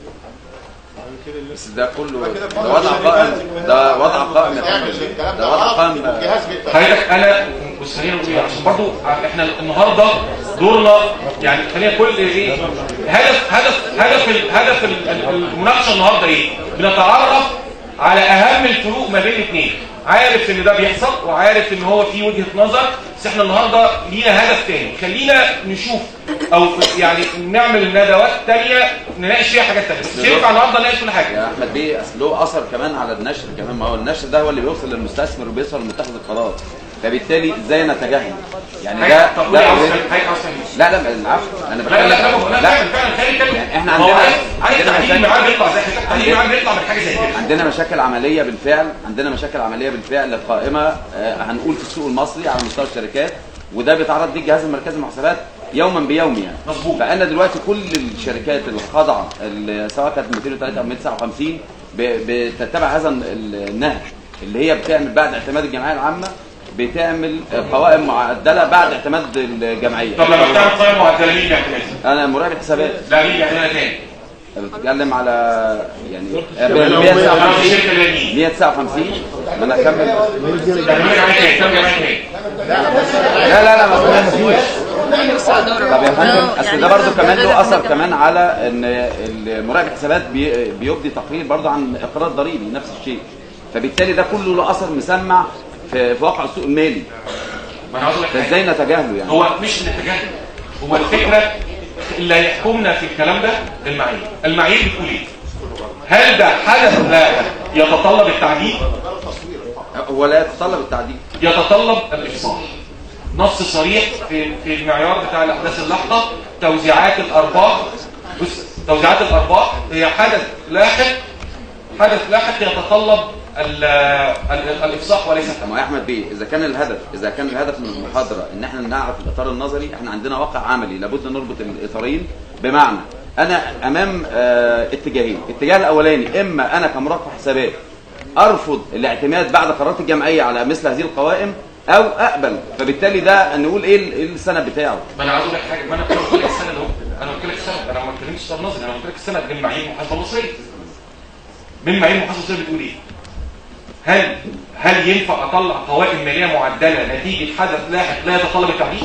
بس ده كله ده وضع قائم ده وضع قائم يا تعمل فندم. الكلام ده ده وضع غلط قائم يبقى الجهاز بيقدر حضرتك انا بص خلينا نقول ايه عشان برضو احنا النهارده دورنا يعني خلينا كل ايه هدف هدف هدف ال- هدف ال- ال- المناقشه النهارده ايه بنتعرف على اهم الفروق ما بين الاثنين عارف ان ده بيحصل وعارف ان هو في وجهه نظر بس احنا النهارده لينا هدف تاني خلينا نشوف او يعني نعمل ندوات تانية نناقش فيها حاجات تانية بس مش ينفع النهارده نناقش كل حاجه يا احمد بيه اصل له اثر كمان على النشر كمان ما هو النشر ده هو اللي بيوصل للمستثمر وبيوصل لمتخذ القرار فبالتالي ازاي نتجاهل يعني ده طب ده قول يا عاوز already- حضرتك عاوز لا لا العفو انا لا لا لا بتكلم لا لا فعلا فعلا خلي كلمة احنا هو عندنا- عايز عايز عندنا تحديد مشاكل. معاه بيطلع زي كده تحديد معاه بيطلع من حاجه زي كده عندنا مشاكل عمليه بالفعل عندنا مشاكل عمليه بالفعل قائمه آه، هنقول في السوق المصري على مستوى الشركات وده بيتعرض ليه الجهاز المركزي للمحاسبات يوما بيوم يعني مظبوط. فانا دلوقتي كل الشركات الخاضعه اللي سواء كانت 203 او 159 ب- بتتبع هذا ال- النهج اللي هي بتعمل بعد اعتماد الجمعيه العامه بتعمل آه، قوائم معدله بعد اعتماد الجمعيه طب لما بتعمل قائمه معدله مين بيعملها؟ انا مراقب حسابات لا مين بيعملها تاني؟ بتتكلم على يعني تعرف الشركه اللي هي مين؟ 159 ما انا اكمل تعمل لك عمليه تاني تعمل جمعيه تاني لا لا لا ما فيش طب يا فندم اصل ده برضه كمان له اثر كمان على ان المراقب الحسابات بي- بيبدي تقرير برضه عن اقرار ضريبي نفس الشيء فبالتالي ده كله له اثر مسمع في في واقع السوق المالي ما انا عاوز اقول لك حاجة. فازاي نتجاهله يعني هو مش الاتجاه هو الفكره اللي هيحكمنا في الكلام ده المعايير المعايير بتقول ايه؟ هل ده حدث لا يتطلب التعديل هو لا يتطلب التعديل يتطلب الافصاح نص صريح في في المعيار بتاع الاحداث اللاحقه توزيعات الارباح بص توزيعات الارباح هي حدث لاحق حدث لاحق يتطلب ال- ال- الافصاح وليس طب ما يا احمد بيه اذا كان الهدف اذا كان الهدف من المحاضره ان احنا نعرف الاطار النظري احنا عندنا واقع عملي لابد نربط الاطارين بمعنى انا امام آه اتجاهين الاتجاه الاولاني اما انا كمراقب حسابات ارفض الاعتماد بعد قرارات الجمعيه على مثل هذه القوائم او اقبل فبالتالي ده نقول ايه ال- إيه السنه بتاعه ما انا عاوز اقول لك حاجه ما انا قلت لك السنه اهو انا قلت لك السنه انا ما اتكلمتش اطار نظري انا قلت لك السنه من معايير المحاسبه المصريه من معايير المحاسبه المصريه بتقول ايه؟ هل هل ينفع اطلع قوائم ماليه معدله نتيجه حدث لاحق لا يتطلب التعديل؟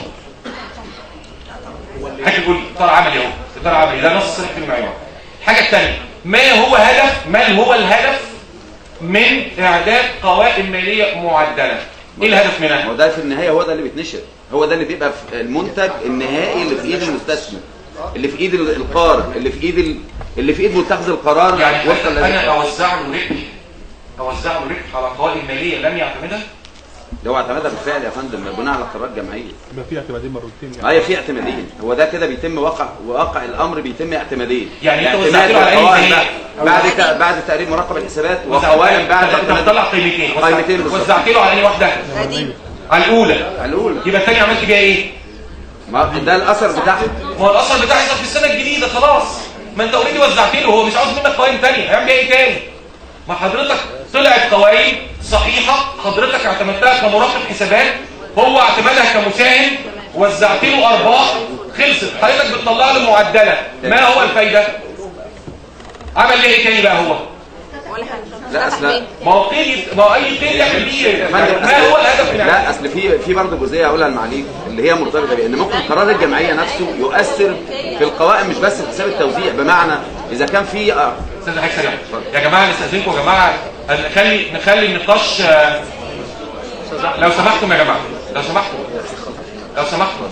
حاجه تقول لي اطار عملي اهو اطار عملي ده نص صريح في المعيار الحاجه الثانيه ما هو هدف ما هو الهدف من اعداد قوائم ماليه معدله؟ ايه الهدف منها؟ هو ده في النهايه هو ده اللي بيتنشر هو ده اللي بيبقى في المنتج النهائي اللي في ايد المستثمر اللي في ايد القارئ اللي في ايد ال- اللي في ايد متخذ القرار يعني وفقا انا لل- اوزع له ربح اوزع له ربح على قوائم ماليه لم يعتمدها اللي هو اعتمادها بالفعل يا فندم بناء على قرارات جمعيه يبقى في اعتمادين مرتين ايوه في اعتمادين هو ده كده بيتم واقع واقع الامر بيتم اعتمادين يعني انت اعتماد وزعت له على القوائم ايه بعد- بعد ت- بعد تقريب مراقب الحسابات وقوائم بعد انت اعتماد هتطلع قيمتين وزع- قيمتين بالظبط. وزعت له على اي واحده على الاولى على الاولى يبقى الثانيه عملت بيها ايه ما ده الاثر بتاعها ما هو الاثر بتاعي يحصل في السنه الجديده خلاص ما انت اوريدي وزعت له هو مش عاوز منك قوائم ثانيه هيعمل بيها ايه تاني ما حضرتك طلعت قوائم صحيحه حضرتك اعتمدتها كمراقب حسابات هو اعتمدها كمساهم وزعت له ارباح خلصت حضرتك بتطلع له معدله ما هو الفايده عمل ليه ايه تاني بقى هو لا اصل ما هو قيد ما هو اي قيد يعمل بيه ما هو الهدف من لا اصل في في برضه جزئيه اقولها لمعاليك اللي هي مرتبطه بيه ان ممكن قرار الجمعيه نفسه يؤثر في القوائم مش بس في حساب التوزيع بمعنى اذا كان في آه، استاذ حاجه سريعه يا جماعه نستاذنكم يا جماعه نخلي نخلي النقاش آه، لو سمحتم يا جماعه لو سمحتم لو سمحتم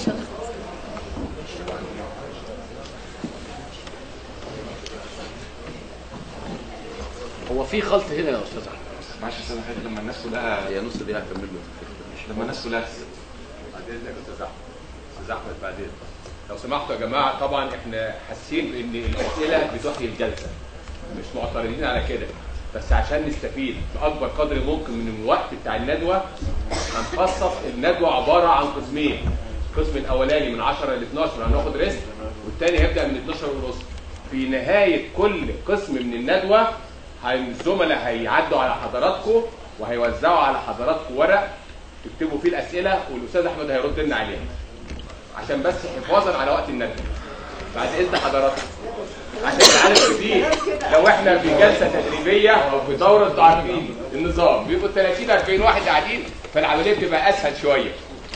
هو في خلط هنا يا استاذ احمد معلش يا استاذ حاجه لما الناس كلها هي نص دقيقه هكمل له لما الناس كلها بعدين يا استاذ احمد استاذ احمد بعدين لو سمحتوا يا جماعه طبعا احنا حاسين بان الاسئله بتحيي الجلسه مش معترضين على كده بس عشان نستفيد باكبر قدر ممكن من الوقت بتاع الندوه هنخصص الندوه عباره عن قسمين القسم الاولاني من 10 ل 12 هناخد ريست والثاني هيبدا من 12 ونص في نهايه كل قسم من الندوه هي- الزملاء هيعدوا على حضراتكم وهيوزعوا على حضراتكم ورق تكتبوا فيه الاسئله والاستاذ احمد هيرد لنا عليها عشان بس حفاظا على وقت الندوه بعد اذن حضراتكم عشان نعرف كتير لو احنا في جلسه تدريبيه او في دوره انتوا عارفين النظام بيبقوا 30 40 واحد قاعدين فالعمليه بتبقى اسهل شويه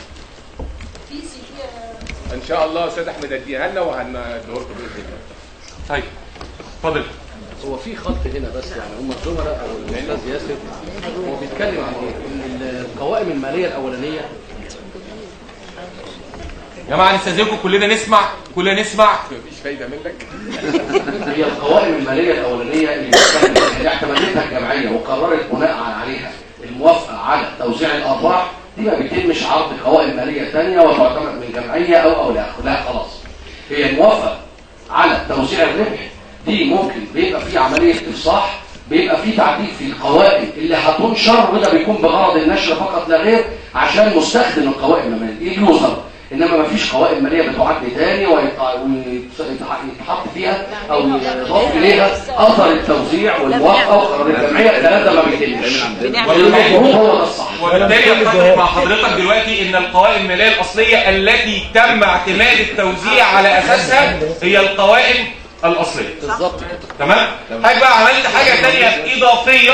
ان شاء الله استاذ احمد اديها لنا وهندوركم باذن الله طيب اتفضل هو في خلط هنا بس يعني هم الزملاء او الاستاذ ياسر هو بيتكلم عن ايه؟ ان القوائم الماليه الاولانيه يا جماعه نستاذنكم كلنا نسمع كلنا نسمع مفيش فايده منك هي القوائم الماليه الاولانيه اللي بتتكلم اللي اعتمدتها الجمعيه وقررت بناء عليها الموافقه على توزيع الارباح دي ما بيتمش عرض قوائم ماليه ثانيه وتعتمد من جمعيه او او لا لا خلاص هي الموافقه على توزيع الربح دي ممكن بيبقى في عمليه افصاح بيبقى في تعديل في القوائم اللي هتنشر وده بيكون بغرض النشر فقط لا غير عشان مستخدم القوائم الماليه اليوزر انما ما فيش قوائم ماليه بتعد تاني ويتح- ويتحط فيها او يضاف اليها اثر التوزيع والموافقه وقرار الجمعيه الكلام ده ما بيتمش والمفروض هو ده الصح وبالتالي اتفق مع حضرتك دلوقتي ان القوائم الماليه الاصليه التي تم اعتماد التوزيع على اساسها هي القوائم الاصليه بالظبط كده تمام حاجه بقى عملت حاجه ثانيه اضافيه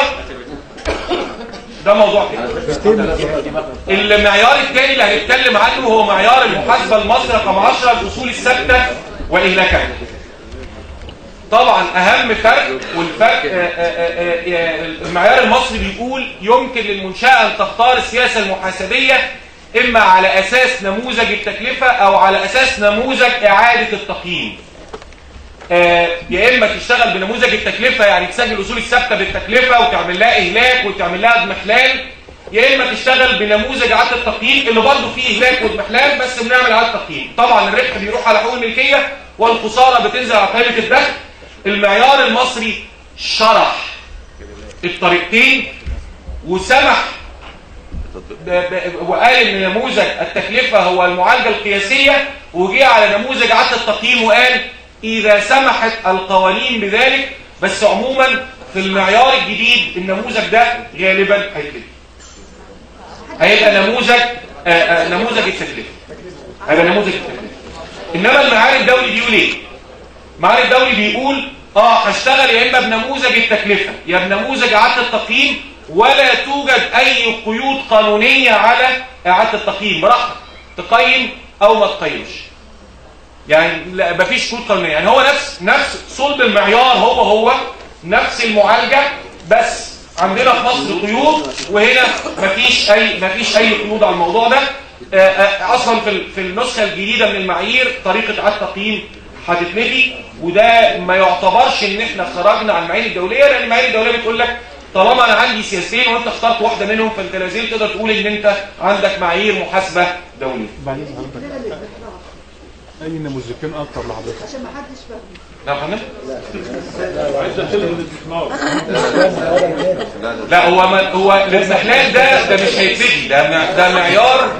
ده موضوع تاني المعيار الثاني اللي هنتكلم عنه هو معيار المحاسبه المصري رقم 10 الاصول الثابته والاهلاكات طبعا اهم فرق والفرق آه، آه، آه، آه، المعيار المصري بيقول يمكن للمنشاه ان تختار السياسه المحاسبيه اما على اساس نموذج التكلفه او على اساس نموذج اعاده التقييم آه، يا اما تشتغل بنموذج التكلفه يعني تسجل الاصول الثابته بالتكلفه وتعمل لها اهلاك وتعمل لها اضمحلال يا اما تشتغل بنموذج اعاده التقييم اللي برضه فيه اهلاك واضمحلال بس بنعمل اعاده تقييم طبعا الربح بيروح على حقوق الملكيه والخساره بتنزل على قائمه الدخل المعيار المصري شرح الطريقتين وسمح ب- ب- وقال ان نموذج التكلفه هو المعالجه القياسيه وجي على نموذج اعاده التقييم وقال اذا سمحت القوانين بذلك بس عموما في المعيار الجديد النموذج ده غالبا هيتلغي هيبقى نموذج آه، آه، نموذج التكلفه هيبقى نموذج التكلفه انما المعيار الدولي بيقول ايه المعيار الدولي بيقول اه هشتغل يا اما بنموذج التكلفه يا بنموذج اعاده التقييم ولا توجد اي قيود قانونيه على اعاده التقييم براحتك تقيم او ما تقيمش يعني لا مفيش قيود قانونيه يعني هو نفس نفس صلب المعيار هو هو نفس المعالجه بس عندنا في مصر قيود وهنا مفيش اي مفيش اي قيود على الموضوع ده آه، آه، اصلا في ال- في النسخه الجديده من المعايير طريقه اعاده التقييم هتتلغي وده ما يعتبرش ان احنا خرجنا عن المعايير الدوليه لان المعايير الدوليه بتقول لك طالما انا عندي سياستين وانت اخترت واحده منهم فانت لازم تقدر تقول ان انت عندك معايير محاسبه دوليه بعدين حضرتك اي نموذجين اكتر لحضرتك عشان ما حدش فاهم نعم يا فندم عايز تلغي الاستثمار لا هو ما هو الاضمحلال ده ده مش هيبتدي ده مع- ده معيار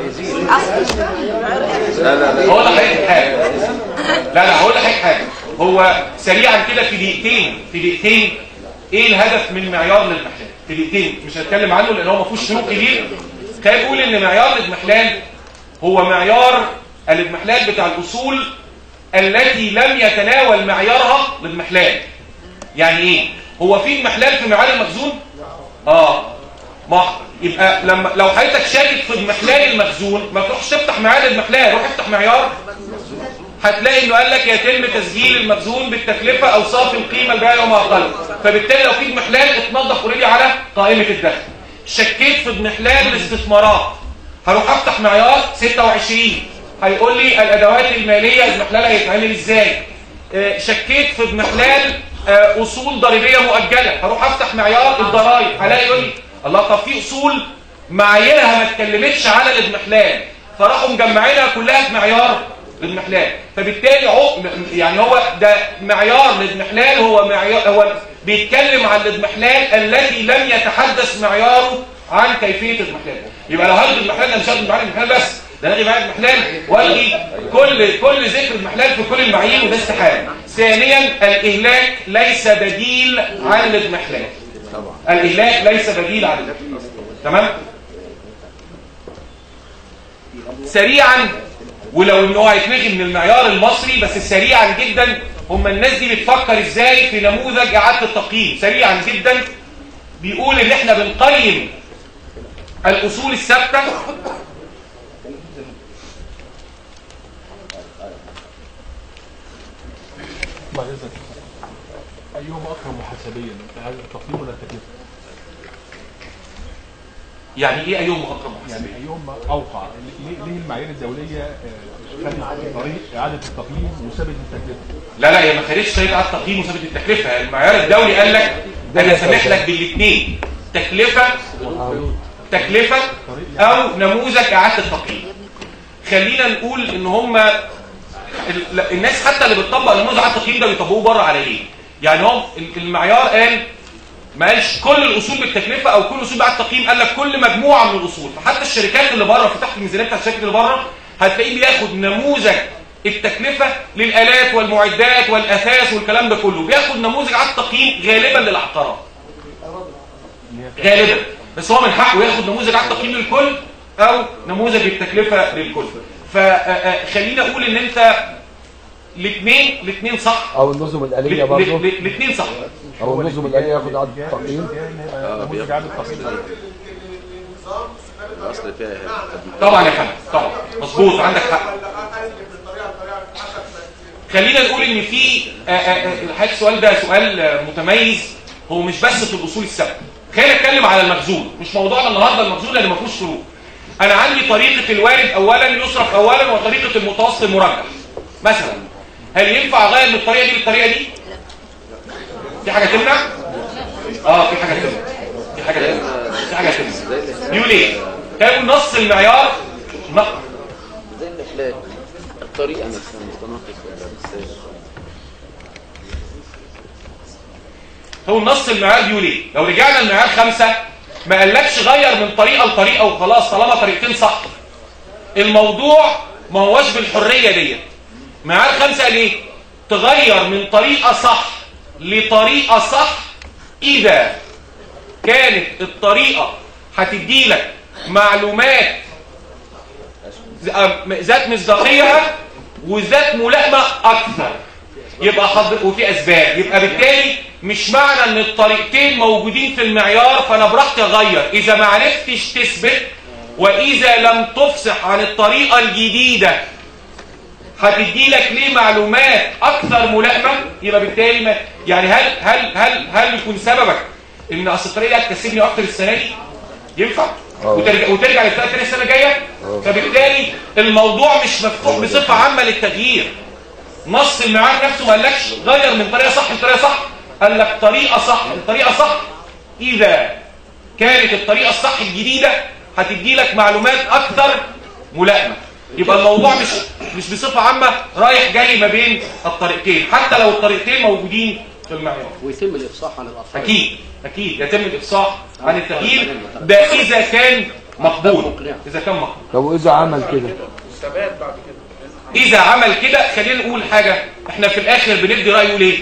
هقول لحضرتك حاجه لا لا هقول لحضرتك حاجه هو سريعا كده في دقيقتين في دقيقتين ايه الهدف من معيار الاضمحلال في دقيقتين مش هتكلم عنه لان هو ما فيهوش شروط كتير كان يقول ان معيار الاضمحلال هو معيار الاضمحلال بتاع الاصول التي لم يتناول معيارها الاضمحلال يعني ايه هو في اضمحلال في معيار المخزون اه ما يبقى لما لو حضرتك شاكك في اضمحلال المخزون ما تروحش تفتح معيار الاضمحلال روح افتح معيار هتلاقي انه قال لك يتم تسجيل المخزون بالتكلفه او صافي القيمه البيعيه وما اقل فبالتالي لو في اضمحلال اتنظف اوريدي على قائمه الدخل شكيت في اضمحلال الاستثمارات هروح افتح معيار 26 هيقول لي الادوات الماليه اضمحلالها هيتعمل ازاي آه، شكيت في اضمحلال آه، اصول ضريبيه مؤجله هروح افتح معيار الضرائب هلاقي يقول لي الله طب في اصول معاييرها ما اتكلمتش على الاضمحلال فراحوا مجمعينها كلها في معيار الاضمحلال فبالتالي عقم يعني هو ده معيار الاضمحلال هو معيار هو بيتكلم عن الاضمحلال الذي لم يتحدث معياره عن كيفيه الاضمحلال يبقى لو هلغي الاضمحلال انا مش هلغي معيار الاضمحلال بس ده الغي معيار الاضمحلال والغي كل كل ذكر الاضمحلال في كل المعايير وده استحاله ثانيا الاهلاك ليس بديل عن الاضمحلال الاهلاك ليس بديل عن الاضمحلال تمام سريعا ولو ان هو هيتلغي من المعيار المصري بس سريعا جدا هم الناس دي بتفكر ازاي في نموذج اعاده التقييم سريعا جدا بيقول ان احنا بنقيم الاصول الثابته بعد اذنك ايهما اكثر محاسبيا هل التقييم ولا التكلفه؟ يعني ايه ايهم اقرب يعني ايهما اوقع ليه ليه المعايير الدوليه آه، خدت طريق اعاده التقييم وسابت التكلفه؟ لا لا هي ما خدتش طريقه على التقييم وثابت التكلفه المعيار الدولي قال لك انا سامح لك بالاثنين تكلفه تكلفه او نموذج اعاده التقييم خلينا نقول ان هم ال- الناس حتى اللي بتطبق نموذج اعاده التقييم ده بيطبقوه بره على ايه يعني هم ال- المعيار قال ما قالش كل الاصول بالتكلفه او كل الاصول بعد التقييم قال لك كل مجموعه من الاصول فحتى الشركات اللي بره في تحت الميزانيه بتاعت الشركات اللي بره هتلاقيه بياخد نموذج التكلفه للالات والمعدات والاثاث والكلام ده كله بياخد نموذج على التقييم غالبا للعقارات غالبا بس هو من حقه ياخد نموذج على التقييم للكل او نموذج التكلفه للكل فخلينا اقول ان انت الاثنين الاثنين صح او النظم الآلية برضه الاثنين صح او النظم الآلية ياخد عدد التقييم نموذج اعاده التقييم الاصل فيها طبعا يا فندم طبعا مظبوط عندك حق خلينا نقول ان في آه، آه، آه، الحقيقه السؤال ده سؤال آه، متميز هو مش بس في الاصول الثابته خلينا نتكلم على المخزون مش موضوعنا النهارده المخزون اللي ما فيهوش شروط انا عندي طريقه الوارد اولا يصرف اولا وطريقه المتوسط المرجح مثلا هل ينفع اغير من الطريقه دي للطريقه دي في حاجه تمنع اه في حاجه تمنع في حاجه تمنع في حاجه تمنع بيقول ايه كان نص المعيار نقص زي الافلام الطريقه نفسها متناقص ولا ازاي هو النص المعيار بيقول ايه لو رجعنا المعيار خمسة ما قالكش غير من طريقه لطريقه وخلاص طالما طريقتين صح الموضوع ما هوش بالحريه ديت معيار خمسة قال ايه تغير من طريقه صح لطريقه صح اذا كانت الطريقه هتدي لك معلومات ذات مصداقيه وذات ملائمه اكثر يبقى حضر وفي اسباب يبقى بالتالي مش معنى ان الطريقتين موجودين في المعيار فانا براحتي اغير اذا ما عرفتش تثبت واذا لم تفصح عن الطريقه الجديده هتدي لك ليه معلومات اكثر ملائمه يبقى بالتالي ما يعني هل هل هل هل يكون سببك ان اصل الطريقه دي هتكسبني اكتر السنه دي ينفع وترجع وترجع للفئه الثانيه السنه الجايه فبالتالي الموضوع مش مفتوح بصفه عامه للتغيير نص المعاد نفسه ما قالكش غير من طريقه صح لطريقه صح قال لك طريقه صح لطريقه صح اذا كانت الطريقه الصح الجديده هتدي لك معلومات اكثر ملائمه يبقى الموضوع مش مش بصفه عامه رايح جاي ما بين الطريقتين حتى لو الطريقتين موجودين في المعيار ويتم الافصاح عن الاطفال اكيد اكيد يتم الافصاح عن التغيير ده اذا كان مقبول اذا كان مقبول طب واذا عمل كده ثبات بعد كده اذا عمل كده خلينا نقول حاجه احنا في الاخر بندي رايه ليه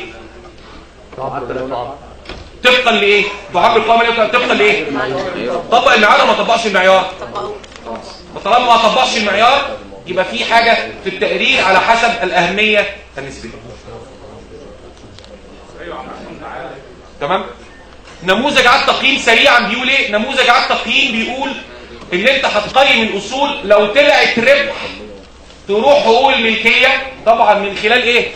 طبقا لايه تعبر القوائم الماليه طبقا لايه طبق المعيار ولا ما طبقش المعيار فطالما ما طبقش المعيار يبقى في حاجه في التقرير على حسب الاهميه النسبيه تمام نموذج على التقييم سريعا بيقول ايه نموذج على التقييم بيقول ان انت هتقيم الاصول لو طلعت ربح تروح حقوق الملكيه طبعا من خلال ايه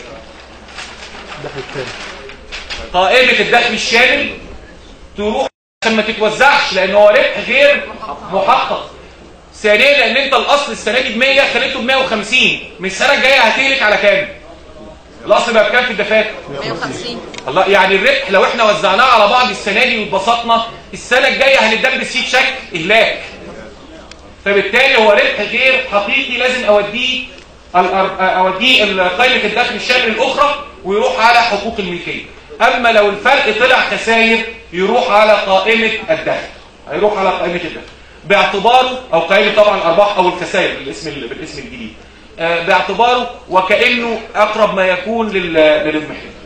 قائمه الدخل الشامل تروح عشان ما تتوزعش لان هو ربح غير محقق ثانيا لان انت الاصل السنه دي ب 100 خليته ب 150 من السنه الجايه هتهلك على كام الاصل بقى بكام في الدفاتر 150 الله يعني الربح لو احنا وزعناه على بعض السنه دي واتبسطنا السنه الجايه هندب سيت شك اهلاك فبالتالي هو ربح غير حقيقي لازم اوديه الأر- اوديه ال- قائمه الدخل الشامل الاخرى ويروح على حقوق الملكيه اما لو الفرق طلع خسائر يروح على قائمه الدخل هيروح على قائمه الدخل باعتباره او قائمه طبعا الارباح او الخسائر بالاسم ال- بالاسم الجديد آه، باعتباره وكانه اقرب ما يكون لل- للاضمحلال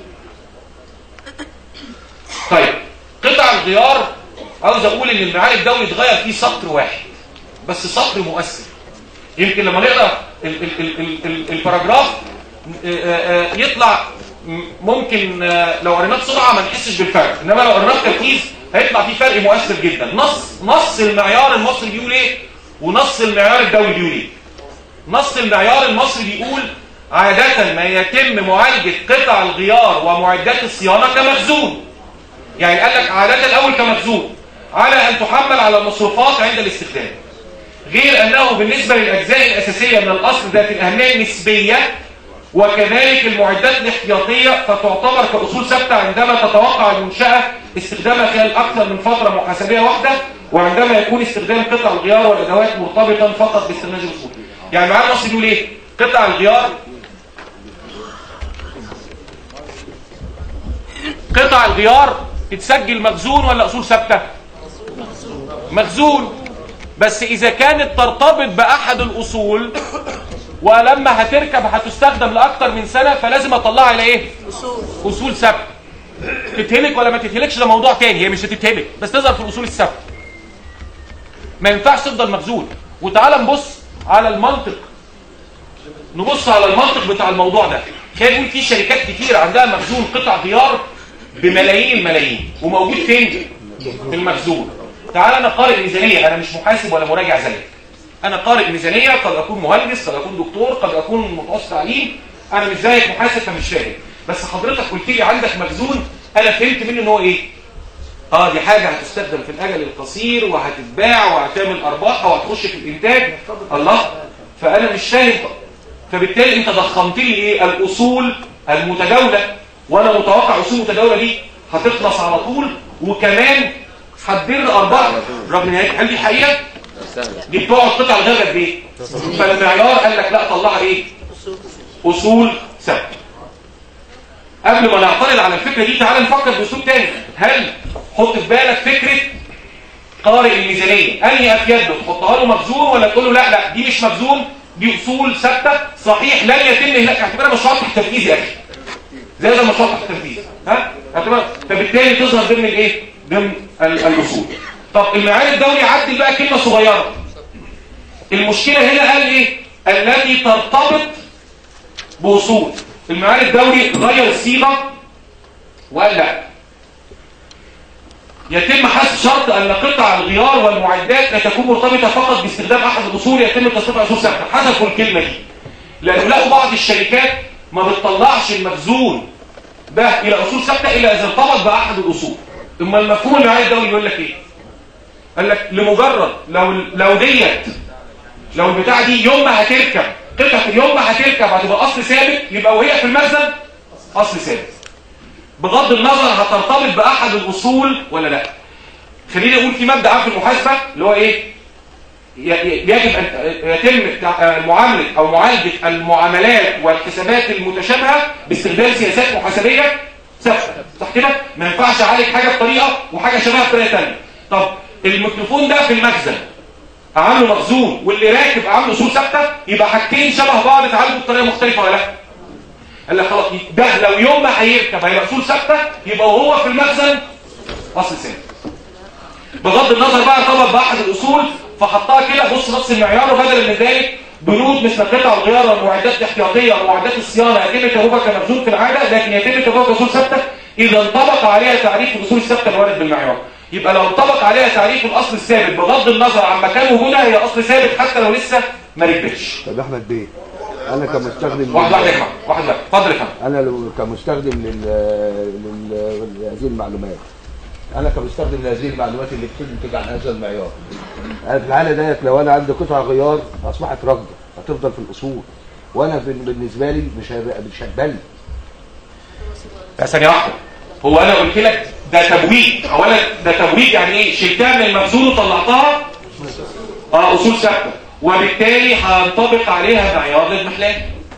طيب قطع الغيار عاوز اقول ان المعاد الدولي اتغير فيه سطر واحد بس سطر مؤثر يمكن لما نقرا ال- ال- ال- ال- ال- الباراجراف آه، آه، يطلع م- ممكن آه، لو قريناه بسرعه ما نحسش بالفرق انما لو قريناه بتركيز هيطلع فيه فرق مؤثر جدا نص نص المعيار المصري بيقول ايه ونص المعيار الدولي بيقول ايه نص المعيار المصري بيقول عادة ما يتم معالجة قطع الغيار ومعدات الصيانة كمخزون يعني قال لك عادة الأول كمخزون على أن تحمل على المصروفات عند الاستخدام غير أنه بالنسبة للأجزاء الأساسية من الأصل ذات الأهمية النسبية وكذلك المعدات الاحتياطية فتعتبر كأصول ثابتة عندما تتوقع المنشأة استخدامها خلال أكثر من فترة محاسبية واحدة وعندما يكون استخدام قطع الغيار والأدوات مرتبطا فقط باستخدام الأصول يعني معانا مصر بيقول إيه؟ قطع الغيار قطع الغيار تتسجل مخزون ولا أصول ثابتة؟ مخزون بس إذا كانت ترتبط بأحد الأصول ولما هتركب هتستخدم لأكتر من سنة فلازم أطلعها إلى إيه؟ اصول أصول ثابتة تتهلك ولا ما تتهلكش ده موضوع تاني هي مش هتتهلك بس تظهر في الأصول الثابتة ما ينفعش تفضل مخزون وتعالى نبص على المنطق نبص على المنطق بتاع الموضوع ده كان يقول في شركات كتير عندها مخزون قطع غيار بملايين الملايين وموجود فين في المخزون تعالى انا قارئ ميزانيه انا مش محاسب ولا مراجع زيك انا قارئ ميزانيه قد اكون مهندس قد اكون دكتور قد اكون متوسط تعليم انا مش زيك محاسب فمش فاهم بس حضرتك قلت لي عندك مخزون انا فهمت منه ان هو ايه اه دي حاجه هتستخدم في الاجل القصير وهتتباع وهتعمل ارباح وهتخش في الانتاج الله فانا مش فاهم فبالتالي انت ضخمت لي ايه الاصول المتداوله وانا متوقع اصول المتداوله دي هتخلص على طول وكمان هتدر ارباح رغم ان هي هل دي حقيقه دي بتقعد قطع الغير قد ايه فالمعيار قال لك لا طلعها ايه اصول ثابته قبل ما نعترض على الفكره دي تعال نفكر باسلوب تاني هل حط في بالك فكره قارئ الميزانيه انهي افيد له تحطها له مخزون ولا تقول له لا لا دي مش مخزون دي اصول ثابته صحيح لن يتم هناك اعتبرها مشروع تحت تنفيذ يا اخي زي ده مشروع تحت تنفيذ ها اعتبرها فبالتالي تظهر ضمن الايه ضمن ال- الاصول طب المعيار الدولي عدل بقى كلمه صغيره المشكله هنا قال ايه التي ترتبط باصول المعيار الدولي غير الصيغه وقال لا يتم حذف شرط ان قطع الغيار والمعدات لا تكون مرتبطه فقط باستخدام احد الاصول يتم تصريفها اصول ثابته حذفوا الكلمه دي لانه لقوا بعض الشركات ما بتطلعش المخزون ده الى اصول ثابته الا اذا ارتبط باحد الاصول اما المفهوم المعيار الدولي يقول لك ايه قال لك لمجرد لو لو ديت لو البتاعه دي يوم ما هتركب قطعه اليوم ما هتركب هتبقى اصل ثابت يبقى وهي في المخزن اصل ثابت بغض النظر هترتبط باحد الاصول ولا لا خليني اقول في مبدا عام في المحاسبه اللي هو ايه ي- ي- يجب ان يتم تع- معامله او معالجه المعاملات والحسابات المتشابهه باستخدام سياسات محاسبيه ثابته صح كده ما ينفعش اعالج حاجه بطريقه وحاجه شبهها بطريقه ثانيه طب الميكروفون ده في المخزن عامله مخزون واللي راكب عامله اصول ثابته يبقى حاجتين شبه بعض اتعالجوا بطريقه مختلفه ولا لا قال لك خلاص ده لو يوم ما هيركب هيبقى اصول ثابته يبقى وهو في المخزن اصل ثابت بغض النظر بقى طبق باحث الاصول فحطها كده بص نفس المعيار وبدل من ذلك بنود مثل قطع الغيار والمعدات الاحتياطيه ومعدات الصيانه يتم تجربها كمخزون في العاده لكن يتم تجربها كاصول ثابته اذا انطبق عليها تعريف الاصول الثابته الوارد بالمعيار يبقى لو انطبق عليها تعريف الاصل الثابت بغض النظر عن مكان وجودها هي اصل ثابت حتى لو لسه ما ركبتش طب احمد بيه انا كمستخدم واحد واحد يا جماعه واحد واحد اتفضل يا فندم انا لو كمستخدم لل... لل... لهذه المعلومات انا كمستخدم لهذه المعلومات اللي بتنتج عن هذا المعيار انا في الحاله ديت لو انا عندي قطع غيار اصبحت راكده هتفضل في الاصول وانا بن- بالنسبه لي مش هيبقى مش هتبل يا ثانية واحدة هو انا قلت لك ده تبويب اولا ده تبويب يعني ايه شلتها من المخزون وطلعتها اه اصول ثابته وبالتالي هينطبق عليها معيار للمحلات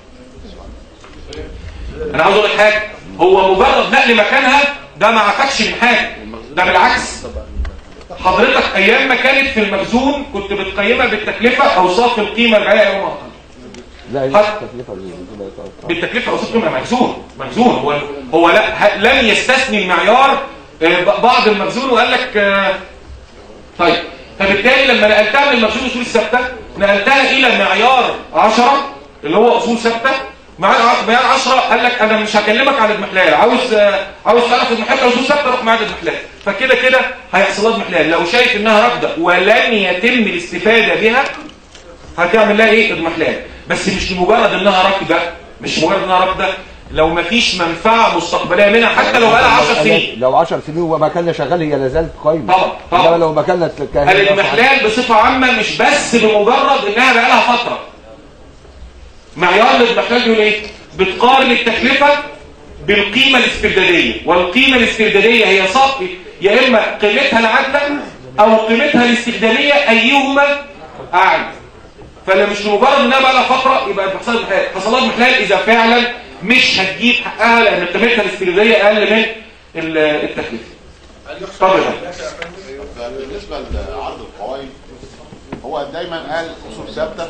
انا عاوز اقول لك حاجه هو مجرد نقل مكانها ده ما عكسش من حاجه ده بالعكس حضرتك ايام ما كانت في المخزون كنت بتقيمها بالتكلفه اوصاف القيمه البيعيه يوم اخر لا هي حتى- التكلفه دي- بالتكلفه اوصاف قيمه مخزون مخزون هو هو لا ه- لم يستثني المعيار آه، ب- بعض المخزون وقال لك آه، طيب فبالتالي لما نقلتها من المخزون اصول الثابته نقلتها الى معيار 10 اللي هو اصول ثابته معيار ع- معيار 10 قال لك انا مش هكلمك عن الاضمحلال عاوز آه، عاوز تعرف الاضمحلال اصول ثابته روح معايا الاضمحلال فكده كده هيحصل لها اضمحلال لو شايف انها راكده ولن يتم الاستفاده بها هتعمل لها ايه اضمحلال بس مش لمجرد انها راكده مش مجرد انها راكده لو مفيش منفعه مستقبليه منها حتى لو بقى لها 10 سنين لو 10 سنين ومكاننا شغال هي لا زالت قايمه طبعا طبعا انما لو مكاننا كان الاضمحلال بصفه عامه مش بس بمجرد انها بقى لها فتره معيار الاضمحلال بيقول ايه بتقارن التكلفه بالقيمه الاسترداديه والقيمه الاسترداديه هي صافي يا اما قيمتها العادله او قيمتها الاستخداميه ايهما اعلى فلا مش لمجرد انها بقى لها فتره يبقى حصل لها اضمحلال حصل لها اضمحلال اذا فعلا مش هتجيب حقها لان قيمتها الاسترداديه اقل من ال- التكلفه اتفضل يا فندم. بالنسبه لعرض القوائم هو دايما قال اصول ثابته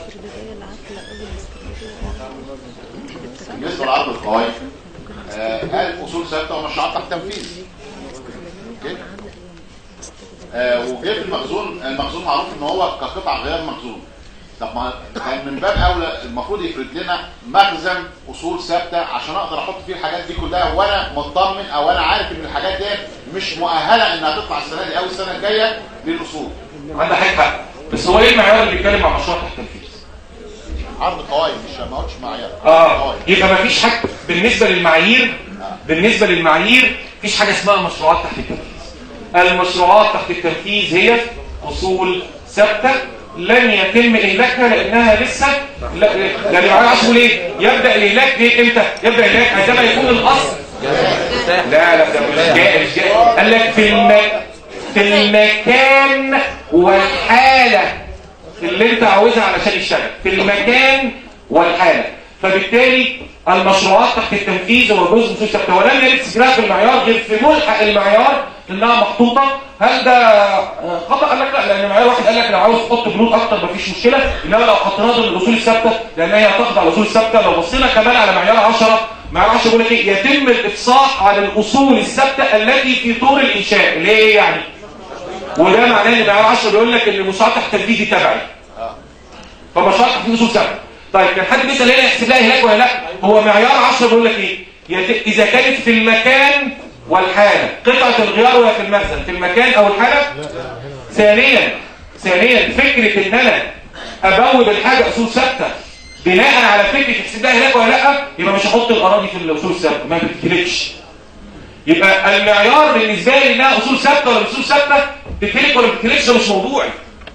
بالنسبه لعرض القوائم آه، قال اصول ثابته ومشروعات تحت تنفيذ أوكي؟ آه، وجه في المخزون المخزون معروف ان هو كقطع غير مخزون طب ما كان من باب اولى المفروض يفرد لنا مخزن اصول ثابته عشان اقدر احط فيه الحاجات دي كلها وانا مطمن او انا عارف ان الحاجات دي مش مؤهله انها تطلع السنه دي او السنه الجايه للاصول عندك حق بس هو ايه المعيار اللي بيتكلم عن مشروع تحت التنفيذ عرض قوائم مش ما قلتش معيار اه يبقى ما فيش حاجه بالنسبه للمعايير بالنسبه للمعايير مفيش حاجه اسمها مشروعات تحت التنفيذ المشروعات تحت التنفيذ هي اصول ثابته لن يتم اهلاكها لانها لسه لا يعني معايا عشان ليه يبدا الاهلاك ليه امتى يبدا الاهلاك عندما يكون الاصل لا لا ده مش جاي مش جاي قال لك في الم... في المكان والحاله اللي انت عاوزها علشان يشتغل في المكان والحالة فبالتالي المشروعات تحت التنفيذ هو جزء من سوق الثابته ولم يرد استجراء المعيار غير في ملحق المعيار انها محطوطه هل ده آه، خطا قال لك لا لان معيار واحد قال لك لو عاوز تحط بنود اكتر مفيش مشكله انما لو حطيناها ضمن الاصول الثابته لان هي تخضع للاصول الثابته لو بصينا كمان على معيار 10 معيار 10 بيقول لك ايه يتم الافصاح عن الاصول الثابته التي في طور الانشاء اللي هي ايه يعني وده معناه ان معيار 10 بيقول لك ان المشروعات تحت التنفيذ دي تبعي فمشروعات تحت اصول ثابته طيب كان حد بيسال هنا يحسب لها هناك ولا لا هو معيار 10 بيقول لك ايه يت- اذا كانت في المكان والحاله قطعه الغيار وهي في المخزن في المكان او الحاله ثانيا ثانيا فكره ان انا ابوب الحاجه اصول ثابته بناء على فكره يحسب لها هناك ولا لا يبقى مش هحط الاراضي في الاصول الثابته ما بتتكلكش يبقى المعيار بالنسبه لي انها اصول ثابته ولا مش اصول ثابته تتكلك ولا ما تتكلكش ده مش موضوعي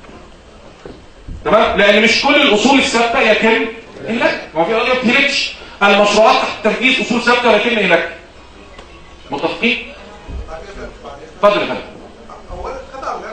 تمام لان مش كل الاصول الثابته يتم اهلاك ما هو في قضيه ما بتهلكش المشروعات تحت تنفيذ اصول ثابته ولا يتم اهلاك متفقين اتفضل يا فندم اولا قطع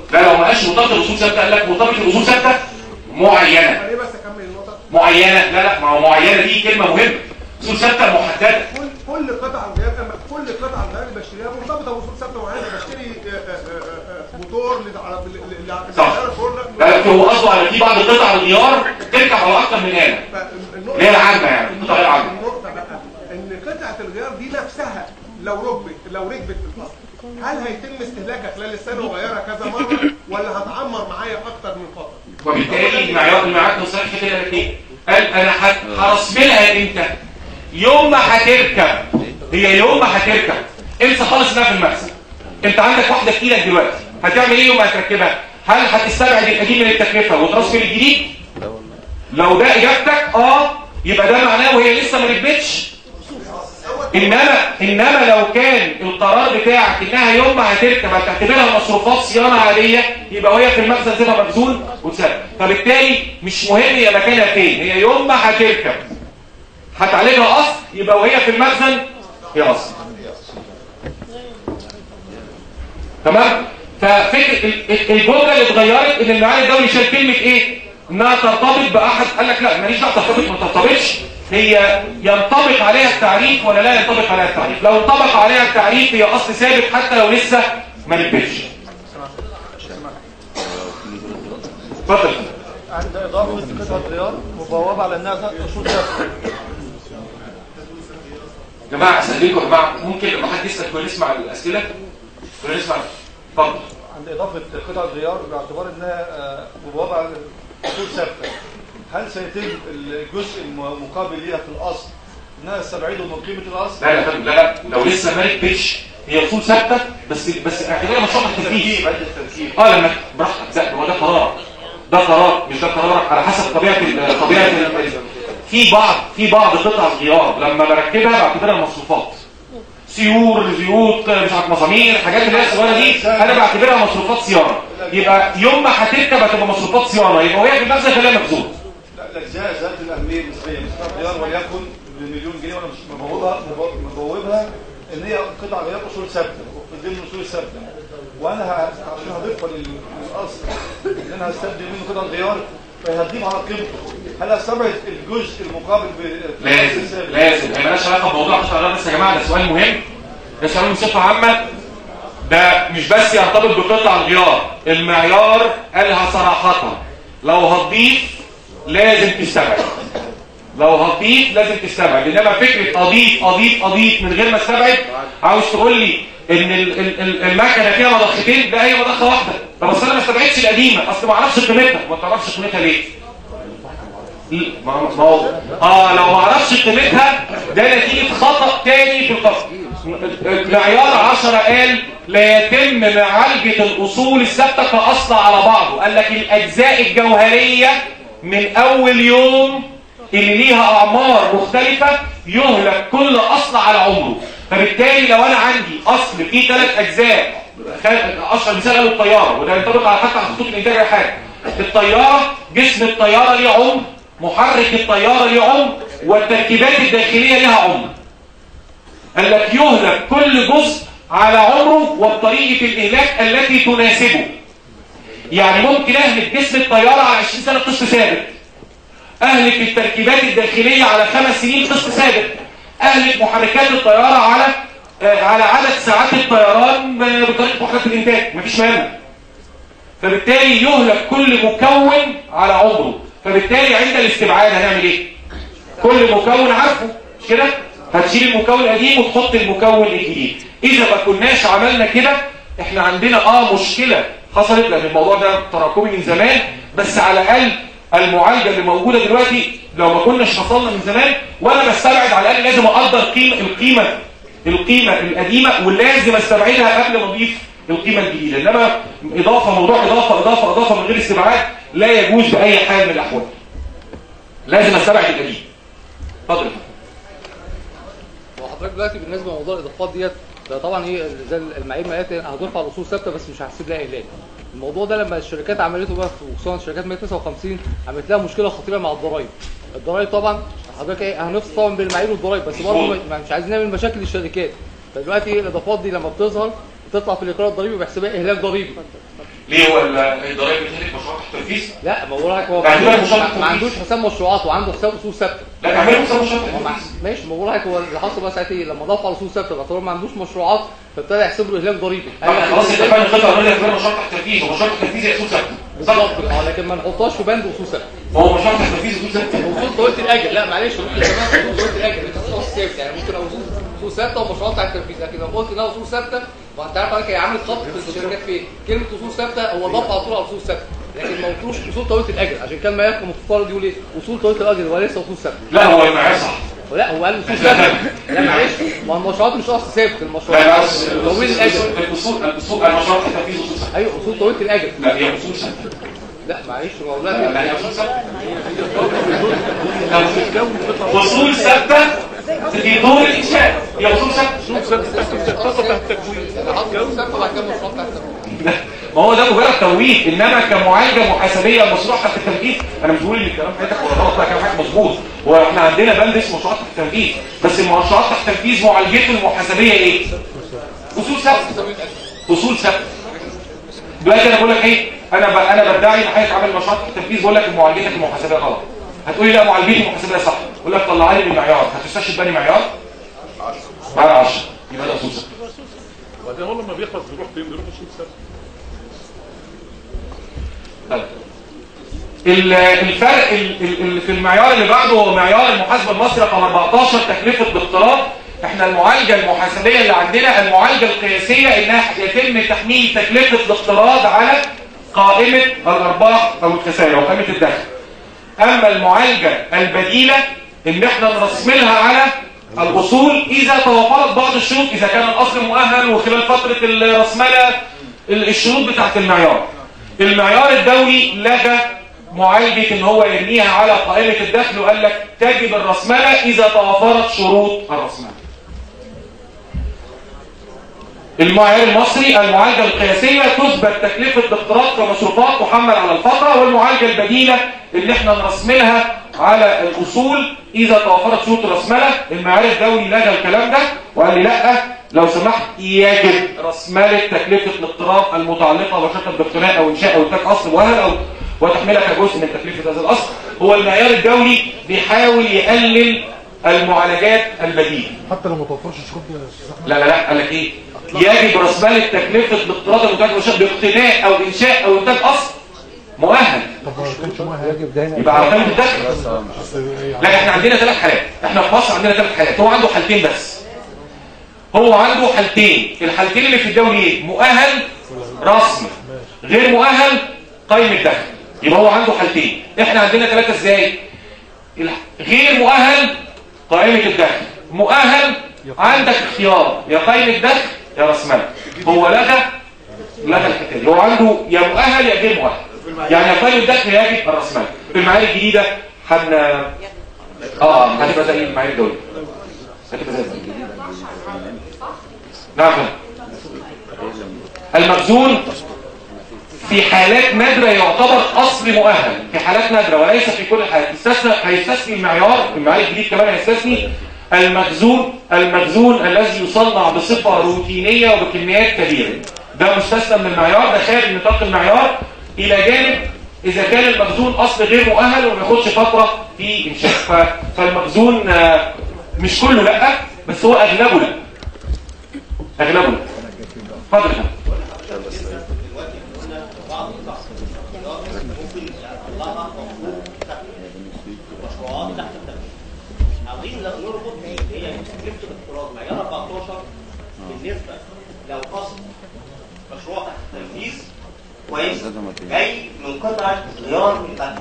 لا لو ما قالش مرتبط الاصول ثابته قال لك مرتبط الاصول ثابته معينه ليه بس اكمل النقطه معينه لا لا ما هو معينه دي كلمه مهمه اصول ثابته محدده كل كل قطعه غيار أما كل قطعه غيار اللي بشتريها مرتبطه بوصول ثابته معينه بشتري آه، آه، آه، آه، موتور للعرب- ل- ل- ل- صح. لا لا هو قصده على في بعض قطع الغيار تركب على اكتر من آلة اللي هي العامه يعني القطع العامه النقطه بقى ان قطعه الغيار دي نفسها لو ركبت لو ركبت في الاصل هل هيتم استهلاكها خلال السنه وغيرها كذا مره ولا هتعمر معايا اكتر من فتره وبالتالي المعيار المعيار المصريح في كده قال ايه؟ قال انا هت- هرسملها امتى؟ يوم ما هتركب هي يوم ما هتركب انسى خالص انها في المخزن انت عندك واحده في ايدك دلوقتي هتعمل ايه يوم ما هتركبها؟ هل هتستبعد القديم من التكلفه وترسم الجديد؟ لو ده اجابتك اه يبقى ده معناه وهي لسه ما ركبتش انما انما لو كان القرار بتاعك انها يوم ما هتركب هتعتبرها مصروفات صيانه عاديه يبقى وهي في المخزن تبقى مخزون وتسلم فبالتالي مش مهم هي مكانها فين هي يوم ما هتركب هتعالجها اصل يبقى وهي في المخزن هي اصل تمام ففكره ال- ال- الجمله اللي اتغيرت ان المعالي الدولي شال كلمه ايه انها ترتبط باحد قال لك لا ماليش دعوه ترتبط ما ترتبطش هي ينطبق عليها التعريف ولا لا ينطبق عليها التعريف لو انطبق عليها التعريف هي اصل ثابت حتى لو لسه ما نبتش اتفضل عند إضافة قطعة غيار مبوبة على إنها أصول ثابتة يا جماعه اسالكم يا جماعه ممكن لما حد يسال كنا نسمع الاسئله كنا نسمع اتفضل عند إضافة قطعة غيار باعتبار إنها آه، مبوبة على أصول ثابتة هل سيتم الجزء المقابل ليها في الأصل إنها تستبعده من قيمة الأصل؟ لا لا يا فندم، لا لا لو لسه ما ركبتش هي اصول ثابته بس بس اعتبرها مشروع تنفيذ اه لما براحتك لا هو ده قرارك ده قرار مش ده قرارك على حسب طبيعه ال- طبيعه ال- في بعض في بعض قطع الغيار لما بركبها بعتبرها مصروفات سيور زيوت مش عارف مسامير الحاجات اللي هي الصغيره دي انا بعتبرها مصروفات صيانه يبقى يوم ما هتركب هتبقى مصروفات صيانه يبقى وهي في المخزن خليها مخزون لا الأجزاء ذات الأهمية النسبية مش قطعة غيار وليكن بمليون جنيه وأنا مش مبوبها مبوبها إن هي قطع غيار أصول ثابتة في ضمن الأصول الثابتة وأنا ه- عشان هضيفها لل- للأصل إن أنا هستبدل منه قطع غيار فهضيف على قيمته هل هستبعد الجزء المقابل ب لازم لازم ما لهاش علاقه بموضوع قطع الغيار بس يا جماعه ده سؤال مهم ده سؤال بصفه عامه ده مش بس يرتبط بقطع الغيار المعيار قالها صراحه لو هتضيف لازم تستبعد لو هتضيف لازم تستبعد انما فكره اضيف اضيف اضيف من غير ما استبعد عاوز تقول لي ان ال- ال- ال- المكنه فيها مضختين لا هي مضخه واحده طب بس انا ما استبعدش القديمه اصل ما اعرفش قيمتها ما تعرفش قيمتها ليه ما ما هو اه لو ما اعرفش قيمتها ده نتيجه خطا تاني في القصد معيار 10 قال لا يتم معالجه الاصول الثابته كاصل على بعضه قال لك الاجزاء الجوهريه من اول يوم اللي ليها اعمار مختلفه يهلك كل اصل على عمره فبالتالي لو انا عندي اصل فيه ثلاث اجزاء خ- اشهر مثال قالوا الطياره وده ينطبق على حتى على خطوط الانتاج اي حاجه الطياره جسم الطياره ليه عمر محرك الطياره ليه عمر والتركيبات الداخليه ليها عمر قال لك يهلك كل جزء على عمره وبطريقه الاهلاك التي تناسبه يعني ممكن اهلك جسم الطياره على 20 سنه قسط ثابت اهلك التركيبات الداخليه على خمس سنين قسط ثابت اهلك محركات الطياره على آه، على عدد ساعات الطيران آه، بطريقه محركات الانتاج مفيش مانع فبالتالي يهلك كل مكون على عمره فبالتالي عند الاستبعاد هنعمل ايه كل مكون عارفه مش كده هتشيل المكون القديم وتحط المكون الجديد اذا ما كناش عملنا كده احنا عندنا اه مشكله حصلت لان الموضوع ده تراكمي من زمان بس على الاقل المعالجه اللي موجوده دلوقتي لو ما كناش حصلنا من زمان وانا بستبعد على الاقل لازم اقدر قيمه القيمه القيمه القديمه ولازم استبعدها قبل ما اضيف القيمه الجديده انما اضافه موضوع اضافه اضافه اضافه من غير استبعاد لا يجوز باي حال من الاحوال لازم استبعد القديم اتفضل وحضرتك دلوقتي بالنسبه لموضوع الاضافات ديت ده طبعا هي زي المعايير ما قالت هترفع الاصول ثابته بس مش هحسب لها اهلاك الموضوع ده لما الشركات عملته بقى وخصوصا شركات 159 عملت لها مشكله خطيره مع الضرايب الضرايب طبعا حضرتك ايه هنفصل طبعا بين المعايير والضرايب بس برضه ما- مش عايزين نعمل مشاكل للشركات فدلوقتي ايه الاضافات دي لما بتظهر بتطلع في الاقرار الضريبي وبيحسبها اهلاك ضريبي ليه هو الضرايب بتهلك مشروع تحت التنفيذ؟ لا ما بقول لك هو اعتبرها مشروع ما- تحت ما التنفيذ. عندوش حساب مشروعات وعنده حساب اصول ثابته لا تعمله حساب مشروع هو مع- ماشي ما بقول لك هو اللي حصل بقى ساعتها ايه لما ضاف على اصول ثابته باعتبار ما عندوش مشروعات فابتدى يحسب له اهلاك ضريبي طب خلاص اتفقنا الخطه الرئيسيه في مشروع تحت التنفيذ ومشروع تحت التنفيذ هي اصول ثابته بالظبط اه لكن ما نحطهاش في بند اصول ثابته ما هو مشروع تحت التنفيذ اصول ثابته اصول طويله الاجل لا معلش ممكن كمان اصول طويله الاجل انت اصول ثابته يعني ممكن اصول اصول ثابته ومشروعات تحت التنفيذ لكن لو قلت انها اصول ثابته ما انت عارف حضرتك هي عامل خط في الشركات فين كلمه اصول ثابته هو ضاف على طول على اصول ثابته لكن ما قلتوش اصول طويله الاجل عشان كان ما يفهم المفترض يقول ايه اصول طويله الاجل وليس اصول ثابته لا هو المعيار صح لا هو قال اصول ثابته لا معلش ما المشروعات مش اصل ثابت لا المشروعات بس طويل الاجل الاصول الاصول المشروع تحت التنفيذ اصول ثابته ايوه اصول طويله الاجل لا هي اصول ثابته لا معلش هو لا لا لا هي اصول ثابته اصول ثابته في دور الانشاء هي اصول ثابته ما هو ده مجرد توقيت انما كمعالجه محاسبيه مشروع تحت التنفيذ انا مش بقول ان الكلام حضرتك ولا غلط لا كلام حضرتك مظبوط واحنا عندنا بند اسمه مشروعات تحت التنفيذ بس المشروعات تحت التنفيذ معالجته المحاسبيه ايه؟ اصول ثابته اصول ثابته دلوقتي انا بقول لك ايه انا ب... انا بدعي ان حضرتك عامل مشروع تحت التنفيذ بقول لك معالجتك المحاسبيه غلط هتقولي لا معالجتي المحاسبيه صح اقول لك طلع لي المعيار هتستشهد بني معيار؟ معيار 10 يبقى ده اصول ثابته وبعدين هو لما بيخلص بيروح فين بيروح يشوف سبب طيب. ال- الفرق ال- ال- اللي في المعيار اللي بعده هو معيار المحاسبه المصري رقم 14 تكلفه الاضطراب احنا المعالجه المحاسبيه اللي عندنا المعالجه القياسيه انها يتم تحميل تكلفه الاقتراض على قائمه الارباح او الخسائر او قائمه الدخل اما المعالجه البديله ان احنا نرسملها على الاصول اذا توفرت بعض الشروط اذا كان الاصل مؤهل وخلال فتره الرسمله ال- الشروط بتاعت المعيار المعيار الدولي لغى معالجة ان هو يرميها على قائمة الدخل وقال لك تجب الرسملة اذا توفرت شروط الرسملة المعيار المصري المعالجة القياسية تثبت تكلفة الاقتراض كمصروفات تحمل على الفترة والمعالجة البديلة اللي احنا نرسملها على الاصول اذا توفرت شروط الرسملة المعيار الدولي لغى الكلام ده وقال لي لا لو سمحت يجب رسملة تكلفة الاقتراض المتعلقة بشركة باقتناء او انشاء او انتاج اصل مؤهل او وتحملها كجزء من تكلفة هذا الاصل هو المعيار الدولي بيحاول يقلل المعالجات البديلة حتى لو ما توفرش شروط يا استاذ احمد لا لا لا قال لك ايه يجب رسملة تكلفة الاقتراض المتاج بشركة باقتناء او انشاء او انتاج اصل مؤهل طب ما كانش مؤهل يجب ده يبقى على قائمة الدخل لا احنا عندنا ثلاث حالات احنا في مصر عندنا ثلاث حالات هو عنده حالتين بس هو عنده حالتين الحالتين اللي في الدولي ايه مؤهل رسمي غير مؤهل قائمة دخل يبقى هو عنده حالتين احنا عندنا ثلاثة ازاي الح- غير مؤهل قائمة الدخل مؤهل عندك اختيار يا قائمة دخل يا رسمال هو لغى لغى الحكايه دي هو عنده يا مؤهل يا غير مؤهل يعني يا قائمة دخل يجب الرسمال المعايير الجديدة حن اه هتبقى زي المعايير الدولية هتبقى زي نعم المخزون في حالات نادرة يعتبر أصل مؤهل في حالات نادرة وليس في كل الحالات يستثنى هيستثني المعيار المعيار الجديد كمان هيستثني المخزون المخزون الذي يصنع بصفة روتينية وبكميات كبيرة ده مستثنى من المعيار ده خارج نطاق المعيار إلى جانب إذا كان المخزون أصل غير مؤهل وما ياخدش فترة في إنشاء ف- فالمخزون آه، مش كله لأ بس هو أغلبه لأ أغلبه لأ اتفضل يا فندم. عاوزين نربط هي تكلفه الاقتراض معيار 14 بالنسبه لو قصد مشروع تحت التنفيذ كويس جاي من قطعه غيار من تحت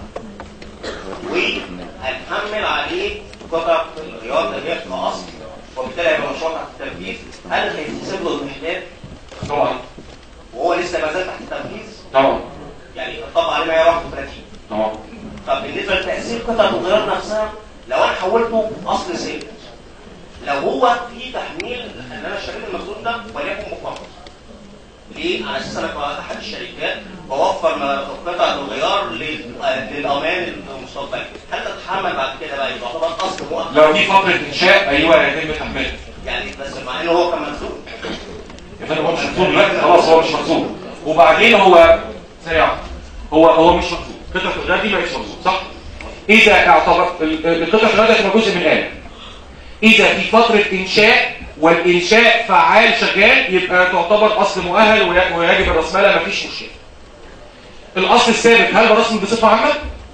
وهنحمل عليه قطعه الغيار اللي هي كاصل وبالتالي هيبقى مشروع تحت التنفيذ هل هيتحسب له المحلات؟ طبعا وهو لسه ما زال تحت التنفيذ؟ طبعا يعني طبق عليه معيار 31 طبعا طب بالنسبه لتاثير قطعه الغيار نفسها لو انا حولته اصل ثابت لو هو في تحميل ان انا اشتريت المخزون ده وليكن مقابل ليه؟ على اساس انا كاحد الشركات بوفر م- قطعه الغيار لل- للامان المستقبلي هل تتحمل بعد كده بقى يبقى طبعا اصل مؤقت لو دي فترة إنشاء أيوة يتم تحميلها يعني بس مع انه هو كان مخزون يا فندم هو مش مخزون دلوقتي خلاص هو مش مخزون وبعدين هو ثانيه واحده هو هو مش مقصود قطعه الغيار دي ما بقتش مقصود صح اذا اعتبر ال- ال- قطعه الغيار دي هتبقى جزء من الاله اذا في فتره انشاء والانشاء فعال شغال يبقى تعتبر اصل مؤهل وي- ويجب الرسمله مفيش مشكله الاصل الثابت هل برسم بصفه عامه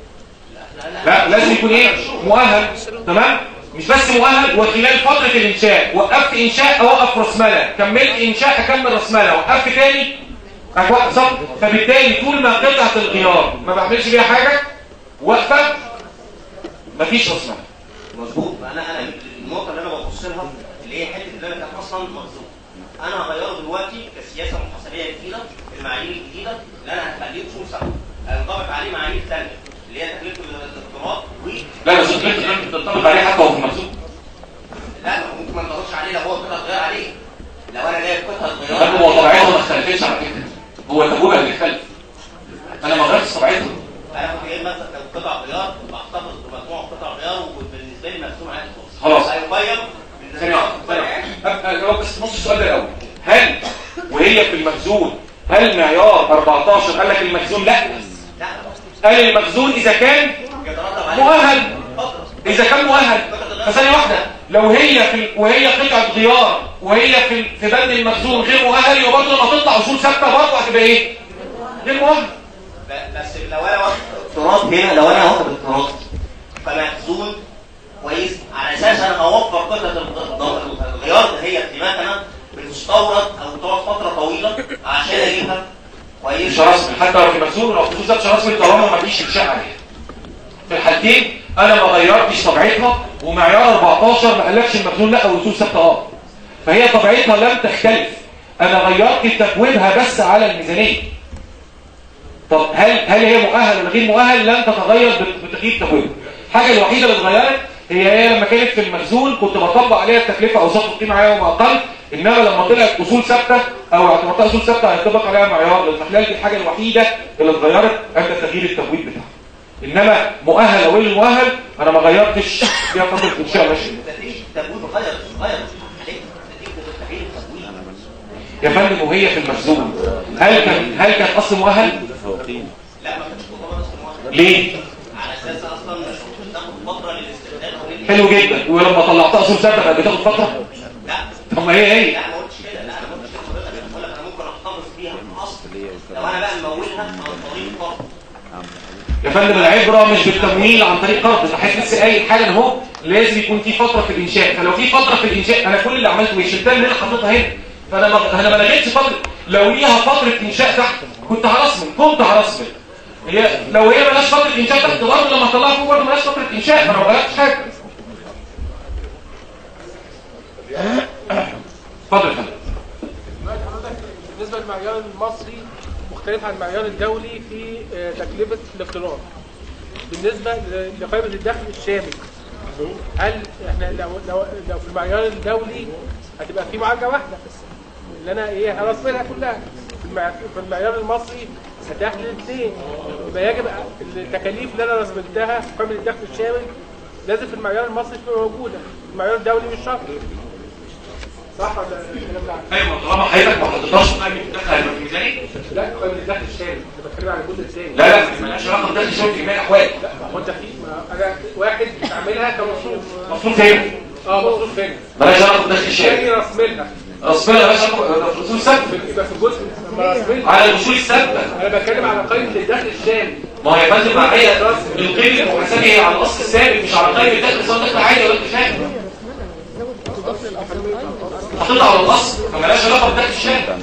لا لازم يكون ايه مؤهل تمام مش بس مؤهل وخلال فتره الانشاء وقفت انشاء اوقف رسمله كملت انشاء اكمل رسمله وقفت تاني أوقف صح فبالتالي طول ما قطعه الغيار ما بعملش بيها حاجه واقفه مفيش رسمله مظبوط انا انا النقطه اللي انا ببص لها اللي هي حته اللي انا كان اصلا مخزون انا هغيره دلوقتي كسياسه محاسبيه جديده المعايير الجديده اللي انا هخليه اصول ثابته هينطبق عليه معايير ثانيه اللي هي تكلفه الاقتراض و لا بس الفكره تنطبق عليه حتى وهو في مخزون لا ما هو ممكن ما نضغطش عليه لو هو قطعه غيار عليه لو انا جايب قطعه لا غيار هو طبيعته ما اختلفتش على فكره هو التجربه اللي اختلفت انا ما غيرتش طبيعته انا كنت جايب مثلا لو قطع غيار بحتفظ بمجموعه قطع غيار وبالنسبه لي مقسوم عادي خلاص. هيقيم ثانية واحدة ثانية واحدة. أبقى بس نص السؤال ده الأول هل وهي في المخزون هل معيار 14 قال لك المخزون لا قال المخزون إذا كان مؤهل إذا كان مؤهل فثانية واحدة لو هي في وهي قطعة غيار وهي في في بند المخزون غير مؤهل يبقى برضه لما تطلع أصول ثابتة برضه هتبقى إيه؟ غير مؤهل ب- بس لو انا واخد اقتراض هنا لو انا واخد اقتراض فمخزون كويس على اساس انا اوفر قطعه الغ- الغيار دهيت لمكنه بتستورد او تقعد فتره طويله عشان اجيبها كويس مش رسمي حتى لو في المخزون لو الخصوص ده مش رسمي طالما ما فيش انشاء عليها في الحالتين انا ما غيرتش طبيعتها ومعيار 14 ما قالكش المخزون لا والرسوم ثابته اه فهي طبيعتها لم تختلف انا غيرت تكوينها بس على الميزانيه طب هل هل هي مؤهل ولا غير مؤهل لن تتغير بت- بتغيير تكوينها الحاجه الوحيده اللي اتغيرت هي هي لما كانت في المخزون كنت بطبق عليها التكلفه او ظبط القيمه عليها وما اقل انما لما طلعت اصول ثابته او اعتبرتها اصول ثابته هيطبق عليها معيار الاستحلال دي الحاجه الوحيده اللي اتغيرت عند تغيير التكوين بتاعها انما مؤهل او غير مؤهل انا ما غيرتش فيها فتره انشاء ماشي نتيجه التمويل غير غير عليك نتيجه تغيير التمويل يا فندم وهي في المخزون هل كان هل كان اصل مؤهل لا ما كانش مطلوب اصلا واحد. ليه على اساس اصلا مش بتاخد فتره للاستخدام او لل- حلو جدا ولما طلعتها اصول ثابته كانت بتاخد فتره لا طب ما هي هي لا ما قلتش كده لا انا ما قلتش كده حضرتك انا بقول لك انا ممكن احتفظ بيها اصل لو انا بقى ممولها عن طريق قرض يا فندم العبره مش بالتمويل عن طريق قرض ده حضرتك لسه قايل حالا اهو لازم يكون في فتره في الانشاء فلو في فتره في الانشاء انا كل اللي عملته ايه شلتها اللي انا حاططها هنا فانا ما انا ما لغيتش فتره لو ليها فتره انشاء تحت كنت هرسم كنت هرسم هي لو هي مالهاش فتره انشاء تحت برضه لما اطلعها فوق برضه مالهاش فتره انشاء فانا ما غيرتش حاجه اتفضل يا فندم بالنسبه للمعيار المصري مختلف عن المعيار الدولي في آه، تكلفه الاقتراض بالنسبه ل- لقائمه الدخل الشامل هل احنا لو لو لو في المعيار الدولي هتبقى في معالجه واحده اللي انا ايه هرسمها كلها في المع- في المعيار المصري هتحل الاثنين يبقى يجب أ- التكاليف اللي انا رسمتها في قائمه الدخل الشامل لازم في المعيار المصري تبقى موجوده المعيار الدولي مش شرط صح ولا الكلام ده ايوه طالما حضرتك ما حطيتهاش في قائمه الدخل هيبقى في الميزانيه لا قائمه الدخل الشامل انا بتكلم عن الجزء الثاني لا لا مالهاش علاقه بالدخل الشامل في جميع الاحوال لا ما هو انت في ما انا واحد بعملها كمصروف مصروف هنا اه مصروف هنا مالهاش علاقه بالدخل الشامل تاني رسملها رسمنا مالهاش علاقه بالرسوم الثابته يبقى في الجزء لما رسملها على الاصول الثابته انا بتكلم على قائمه الدخل الشامل ما هي فندم معايا القيمه المحاسبه هي على الاصل الثابت مش على قيمه الدخل سواء دخل عادي ولا انت فاهم حطيتها على الاصل فمالهاش علاقه بالدخل الشامل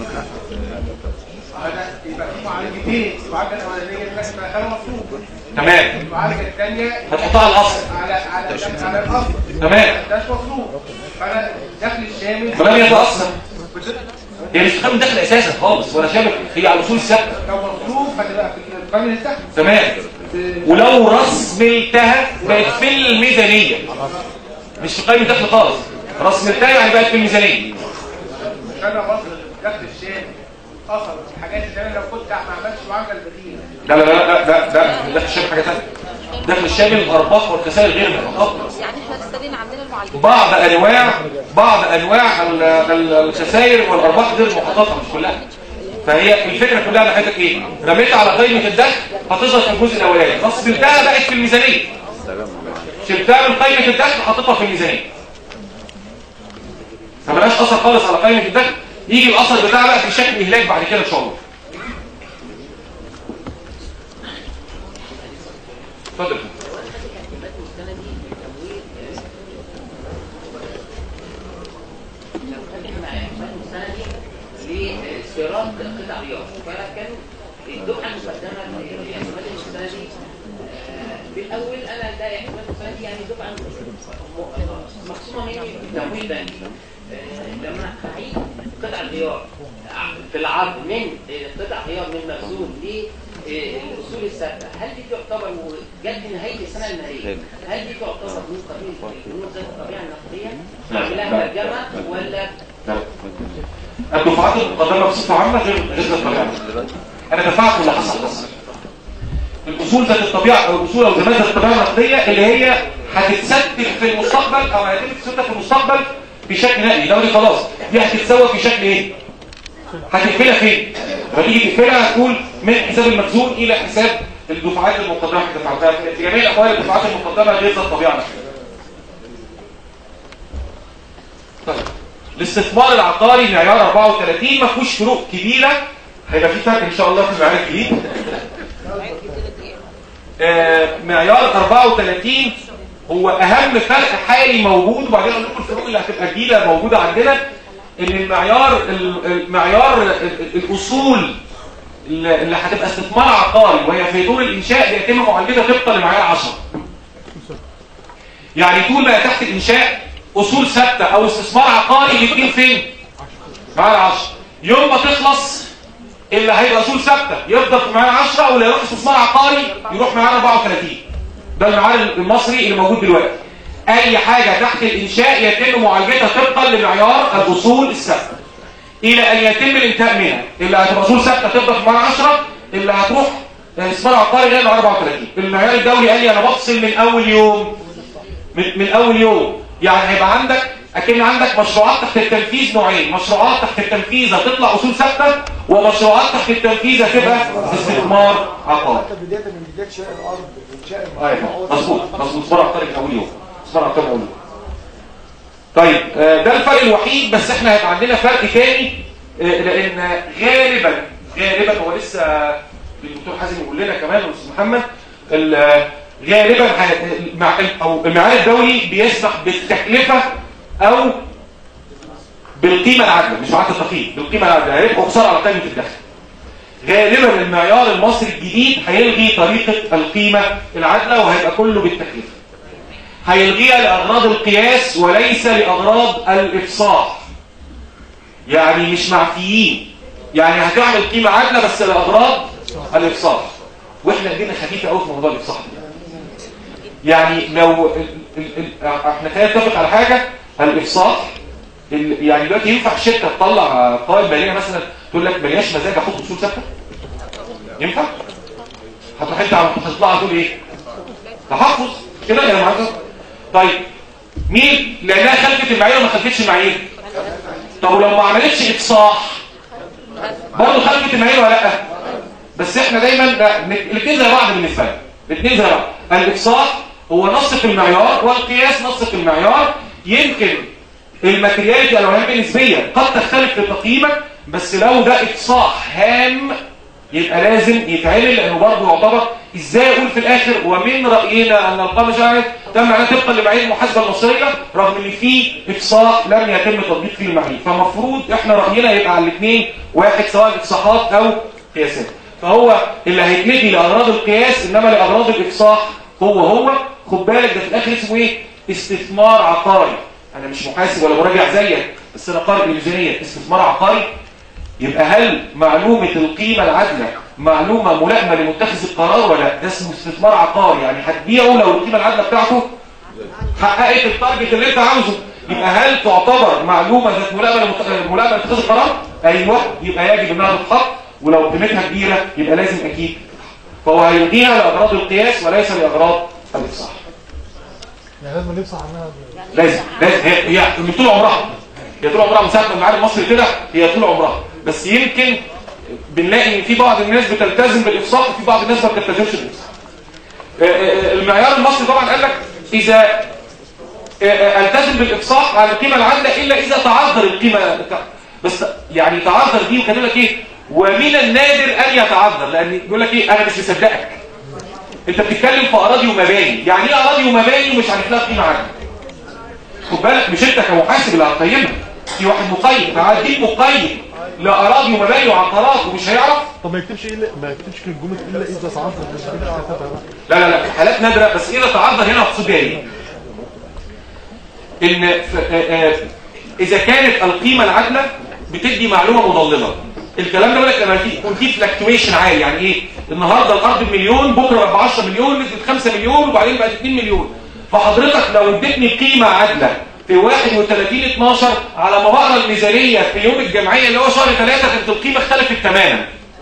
يبقى في معالجتين المعالجه الاولانيه اللي اسمها خانه مصروف تمام المعالجه الثانيه هتحطها على الاصل على على على الاصل تمام. ده مصروف فانا الدخل الشامل ما لم يتاثر هي مش بتخدم الدخل اساسا خالص ولا شامل هي على الاصول الثابته لو مصروف هتبقى في قائمه الدخل تمام ولو رسملتها بقت في الميزانيه مش في قائمه الدخل خالص رسملتها يعني بقت في الميزانيه انا بصل الدخل الشامل اثر الحاجات اللي انا لو كنت ما عملتش معامله البديله لا لا لا لا ده الدخل الشامل حاجه ثانيه الدخل الشامل الارباح والخسائر غير محققه يعني احنا لسه عندنا المعالجين بعض انواع بعض انواع ال- ال- الخسائر والارباح غير محققه مش كلها فهي الفكره كلها ان حضرتك ايه رميت على قائمه الدخل هتظهر في الجزء الاولاني بس شلتها بقت في الميزانيه شلتها من قائمه الدخل حطيتها في الميزانيه فبلاش اثر خالص على قائمه الدخل يجي الاثر بتاعها بقى في شكل اهلاك بعد كده ان شاء الله اتفضل لاستيراد قطع غيار فكان الدفعه المقدمه لاعتماد السنه دي آه، بالاول انا ده اعتماد السنه دي يعني دفعه م- مخصومه مني تمويل بنكي آه، لما هعيد قطع الغيار في العرض من آه، قطع غيار من مخزون للاصول الثابته هل دي تعتبر جت نهايه السنه الماليه هل دي تعتبر من قبيل البنود ذات الطبيعه النقديه؟ عاملاها ترجمه ولا الدفعات المقدمه بصفه عامه غير غير الطبيعه انا دفعت اللي حصل بس الاصول ذات الطبيعه او الاصول او زمانات ذات الطبيعه النقديه اللي هي هتتستف في المستقبل او هيتم تستفها في المستقبل بشكل نقدي لو دي خلاص دي هتتسوى في شكل ايه هتقفلها فين فتيجي تقفلها هتقول من حساب المخزون الى حساب الدفعات المقدمه اللي دفعتها في جميع الاحوال الدفعات المقدمه غير ذات الطبيعه النقديه طيب الاستثمار العقاري معيار 34 ما فيهوش فروق كبيره هيبقى في فرق ان شاء الله في المعيار الجديد آه، معيار 34 هو اهم فرق حالي موجود وبعدين اقول لكم الفروق اللي هتبقى جديده موجوده عندنا ان المعيار المعيار الاصول اللي اللي هتبقى استثمار عقاري وهي في دور الانشاء بيتم معالجتها طبقا لمعيار 10 يعني طول ما تحت الانشاء اصول ثابته او استثمار عقاري الاثنين فين معيار 10 يوم ما تخلص اللي هيبقى اصول ثابته يفضل في معيار 10 واللي يروح استثمار عقاري يروح معيار 34 ده المعيار المصري اللي موجود دلوقتي اي حاجه تحت الانشاء يتم معالجتها طبقا لمعيار الاصول الثابته الى ان يتم الانتهاء منها اللي هتبقى اصول ثابته تفضل في معيار 10 اللي هتروح استثمار عقاري غير معيار 34 المعيار الدولي قال لي انا بفصل من اول يوم من, من اول يوم يعني هيبقى عندك اكن عندك مشروعات تحت التنفيذ نوعين مشروعات تحت التنفيذ هتطلع اصول ثابته ومشروعات تحت التنفيذ هتبقى استثمار عقاري حتى بدايه من بدايه شراء الارض وانشاء ايوه مظبوط مظبوط استثمار عقاري من اول يوم استثمار عقاري من اول يوم طيب آه، ده الفرق الوحيد بس احنا هيبقى عندنا فرق تاني آه، لان غالبا غالبا هو لسه الدكتور حازم يقول لنا كمان والاستاذ محمد ال- غالبا ه- المع- او المعيار الدولي بيسمح بالتكلفه او بالقيمه العادله مش معاد التقييم بالقيمه العادله هيبقى خساره على قيمه الدخل غالبا المعيار المصري الجديد هيلغي طريقه القيمه العادله وهيبقى كله بالتكلفه هيلغيها لاغراض القياس وليس لاغراض الافصاح يعني مش معفيين يعني هتعمل قيمه عادله بس لاغراض الافصاح واحنا ايدينا خفيفه قوي في موضوع الافصاح ده يعني لو ال ال ال احنا خلينا نتفق على حاجه الافصاح ال- يعني دلوقتي ينفع الشركه تطلع قوائم ماليه مثلا تقول لك ملياش مزاج احط اصول ثابته ينفع هتروح انت عم تطلع تقول ايه تحفظ كده يا معاذ طيب مين لانها خلفت المعايير وما خلفتش المعايير طب ولو ما عملتش افصاح برضه خلفت المعايير ولا لا بس احنا دايما لا، الاثنين زي بعض بالنسبه لنا الاثنين زي بعض الافصاح هو نص في المعيار والقياس نص في المعيار يمكن الماتيرياليتي الوهام نسبيا قد تختلف في تقييمك بس لو ده افصاح هام يبقى لازم يتعمل لانه برضه يعتبر ازاي اقول في الاخر ومن راينا ان القائمه شرعت تم عليها طبقا لمعايير المحاسبه المصريه رغم ان في افصاح لم يتم تطبيق فيه المعايير فمفروض احنا راينا يبقى على الاثنين واحد سواء افصاحات او قياسات فهو اللي هيتلغي لاغراض القياس انما لاغراض الافصاح هو هو خد بالك ده في الاخر اسمه ايه استثمار عقاري انا مش محاسب ولا مراجع زيك بس انا قارئ الميزانيه استثمار عقاري يبقى هل معلومة القيمة العادلة معلومة ملائمة لمتخذ القرار ولا لا؟ ده اسمه استثمار عقاري يعني هتبيعه لو القيمة العادلة بتاعته حققت التارجت اللي انت عاوزه يبقى هل تعتبر معلومة ذات ملائمة لمت- ملائمة لاتخاذ القرار؟ ايوه يبقى يجب انها تتحط ولو قيمتها كبيرة يبقى لازم اكيد فهو هيلغيها لاغراض القياس وليس لاغراض الافصاح يعني لازم نفصح عنها لازم لازم هي هي من طول عمرها هي طول عمرها من ساعه ما المعارف المصري كده هي طول عمرها بس يمكن بنلاقي ان في بعض الناس بتلتزم بالافصاح وفي بعض الناس ما بتلتزمش بالافصاح آه، آه، المعيار المصري طبعا قال لك اذا آه، آه، التزم بالافصاح على القيمه العادله الا اذا تعذر القيمه بتاع- بس يعني تعذر دي وكاتب لك ايه ومن النادر ان يتعذر لان يقول لك ايه انا مش مصدقك انت بتتكلم في اراضي ومباني يعني ايه اراضي ومباني ومش هنخلق قيمه عادله خد بالك مش انت كمحاسب اللي هتقيمها في واحد مقيم فهديك مقيم لاراضي ومباني وعقارات ومش هيعرف طب ما يكتبش الا ما يكتبش الجمله الا اذا تعرض لا لا لا في حالات نادرة بس إذا تعرض هنا مقصود ايه إن ف- آه، آه، إذا كانت القيمة العادلة بتدي معلومة مضللة الكلام ده بيقول لك لما في- يكون في فلكتويشن عالي يعني ايه النهارده الارض بمليون بكره بقى ب 10 مليون نزلت 5 مليون وبعدين بقت 2 مليون فحضرتك لو اديتني قيمه عادله في 31 12 على ما بقرا الميزانيه في يوم الجمعيه اللي هو شهر 3 كانت القيمه اختلفت تماما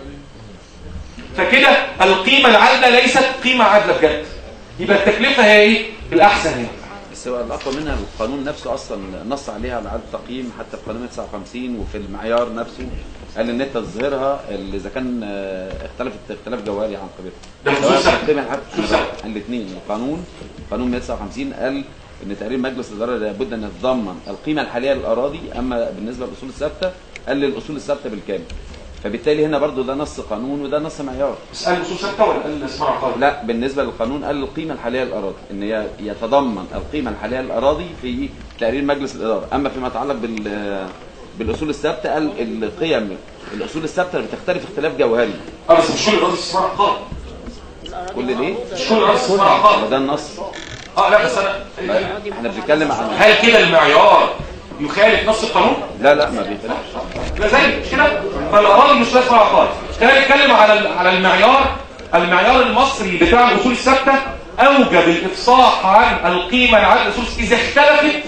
فكده القيمة العادلة ليست قيمة عادلة بجد يبقى التكلفة هي ايه الأحسن هنا بس هو الأقوى منها القانون نفسه أصلا نص عليها على عدد التقييم حتى في قانون 59 وفي المعيار نفسه قال إن أنت تظهرها اللي إذا كان آه، اختلفت اختلاف جوهري عن ده قبلها بخصوص سنة. القيمة العادلة الاثنين القانون قانون 159 قال إن تقرير مجلس الإدارة لابد أن يتضمن القيمة الحالية للأراضي أما بالنسبة للأصول الثابتة قال للأصول الثابتة بالكامل فبالتالي هنا برضو ده نص قانون وده نص معيار بس قال اصول ثابته ولا قال اسمها عقار لا بالنسبه للقانون قال القيمه الحاليه للاراضي ان هي يتضمن القيمه الحاليه للاراضي في تقرير مجلس الاداره اما فيما يتعلق بال بالاصول الثابته قال القيم الاصول الثابته بتختلف اختلاف جوهري اه بس مش كل الاراضي استثمار عقار كل ليه مش كل الاراضي استثمار عقار ده النص اه لا بس انا احنا بنتكلم عن هل كده المعيار يخالف نص القانون لا لا ما بيختلفش لا زي مش كده فالاراضي مش لازم عقار خلينا نتكلم على ال- على المعيار المعيار المصري بتاع الاصول الثابته اوجب الافصاح عن القيمه العادله الاصول اذا اختلفت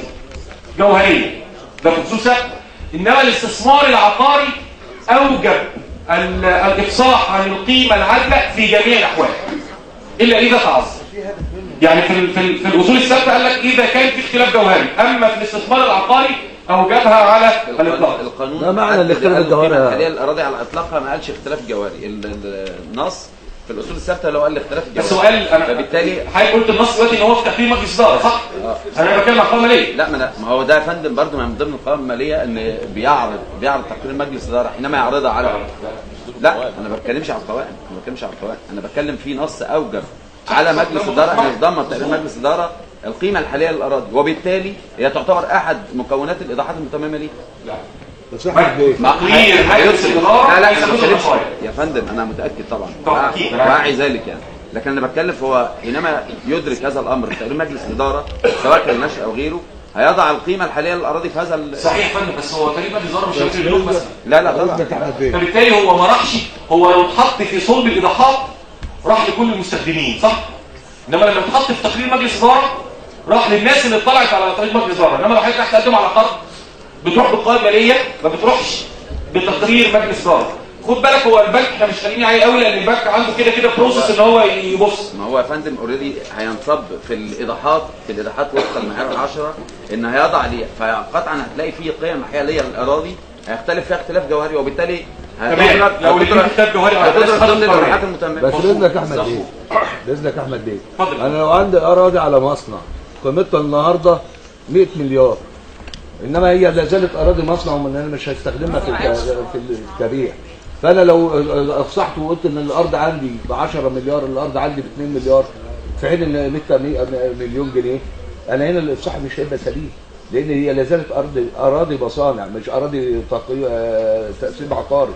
جوهريا ده في الاصول الثابته انما الاستثمار العقاري اوجب ال- الافصاح عن القيمه العادله في جميع الاحوال الا اذا تعذر يعني في ال- في, ال- في الاصول الثابته قال لك اذا كان في اختلاف جوهري اما في الاستثمار العقاري اوجبها على الاطلاق القانون ده معنى حدد الاختلاف قال القيمة الجوهري. الحاليه للاراضي على اطلاقها ما قالش اختلاف جوهري ال- ال- النص في الاصول الثابته لو قال اختلاف جوهري بس هو قال انا فبالتالي حضرتك قلت النص دلوقتي ان هو في تقييم مجلس اداره صح؟ انا بتكلم عن القوائم الماليه لا ما أنا- ما هو ده يا فندم برضه من ضمن القوائم الماليه ان بيعرض بيعرض تقرير مجلس الاداره حينما يعرضها على لا انا ما بتكلمش على القوائم ما بتكلمش على القوائم انا بتكلم في نص اوجب على مجلس الاداره ان يتضمن تقرير مجلس الاداره القيمه الحاليه للاراضي وبالتالي هي تعتبر احد مكونات الايضاحات المتممه ليه بس احنا في ما- تقرير مجلس الإدارة لا لا ليس أنا جزء ما من بتكلمش- القوائم. يا فندم انا متاكد طبعا طبعا، أكيد. واعي ذلك يعني لكن انا بتكلم هو حينما يدرك هذا الامر في تقرير مجلس الاداره سواء كان نشأ او غيره هيضع القيمه الحاليه للاراضي في هذا ال- صحيح يا فندم بس هو تقريبا مجلس الاداره مش هيكتب اللوك مثلا لا لا طبعا فبالتالي هو ما راحش هو لو اتحط في صلب الايضاحات راح لكل المستخدمين صح؟ انما لما اتحط في تقرير مجلس اداره راح للناس اللي اطلعت على تقرير مجلس اداره انما لو حضرتك رايح تقدم على قرض بتروح بالقوائم الماليه ما بتروحش بتقرير مجلس اداره خد بالك هو البنك احنا مش خليني عليه قوي لان البنك عنده كده كده بروسس ان هو يبص ما هو يا فندم اوريدي هينصب في الايضاحات في الايضاحات وفق المعايير العشره ان هيضع ليه فقطعا هتلاقي فيه قيم حاليه للاراضي هيختلف فيها اختلاف جوهري وبالتالي تمام. لو الاثنين اختلاف جوهري على هتدرك أساس ضمن خط الايضاحات قانوني. المتممه بس باذنك يا احمد بيه باذنك يا احمد بيه انا لو عندي اراضي على مصنع قيمتها النهارده 100 مليار انما هي لا زالت اراضي مصنع ومن انا مش هستخدمها في الك- في الكبيع فانا لو افصحت وقلت ان الارض عندي ب 10 مليار الارض عندي ب 2 مليار في حين ان قيمتها 100 مليون جنيه انا هنا الافصاح مش هيبقى سليم لان هي لا زالت ارض اراضي مصانع مش اراضي تقي- آه، تقسيم عقاري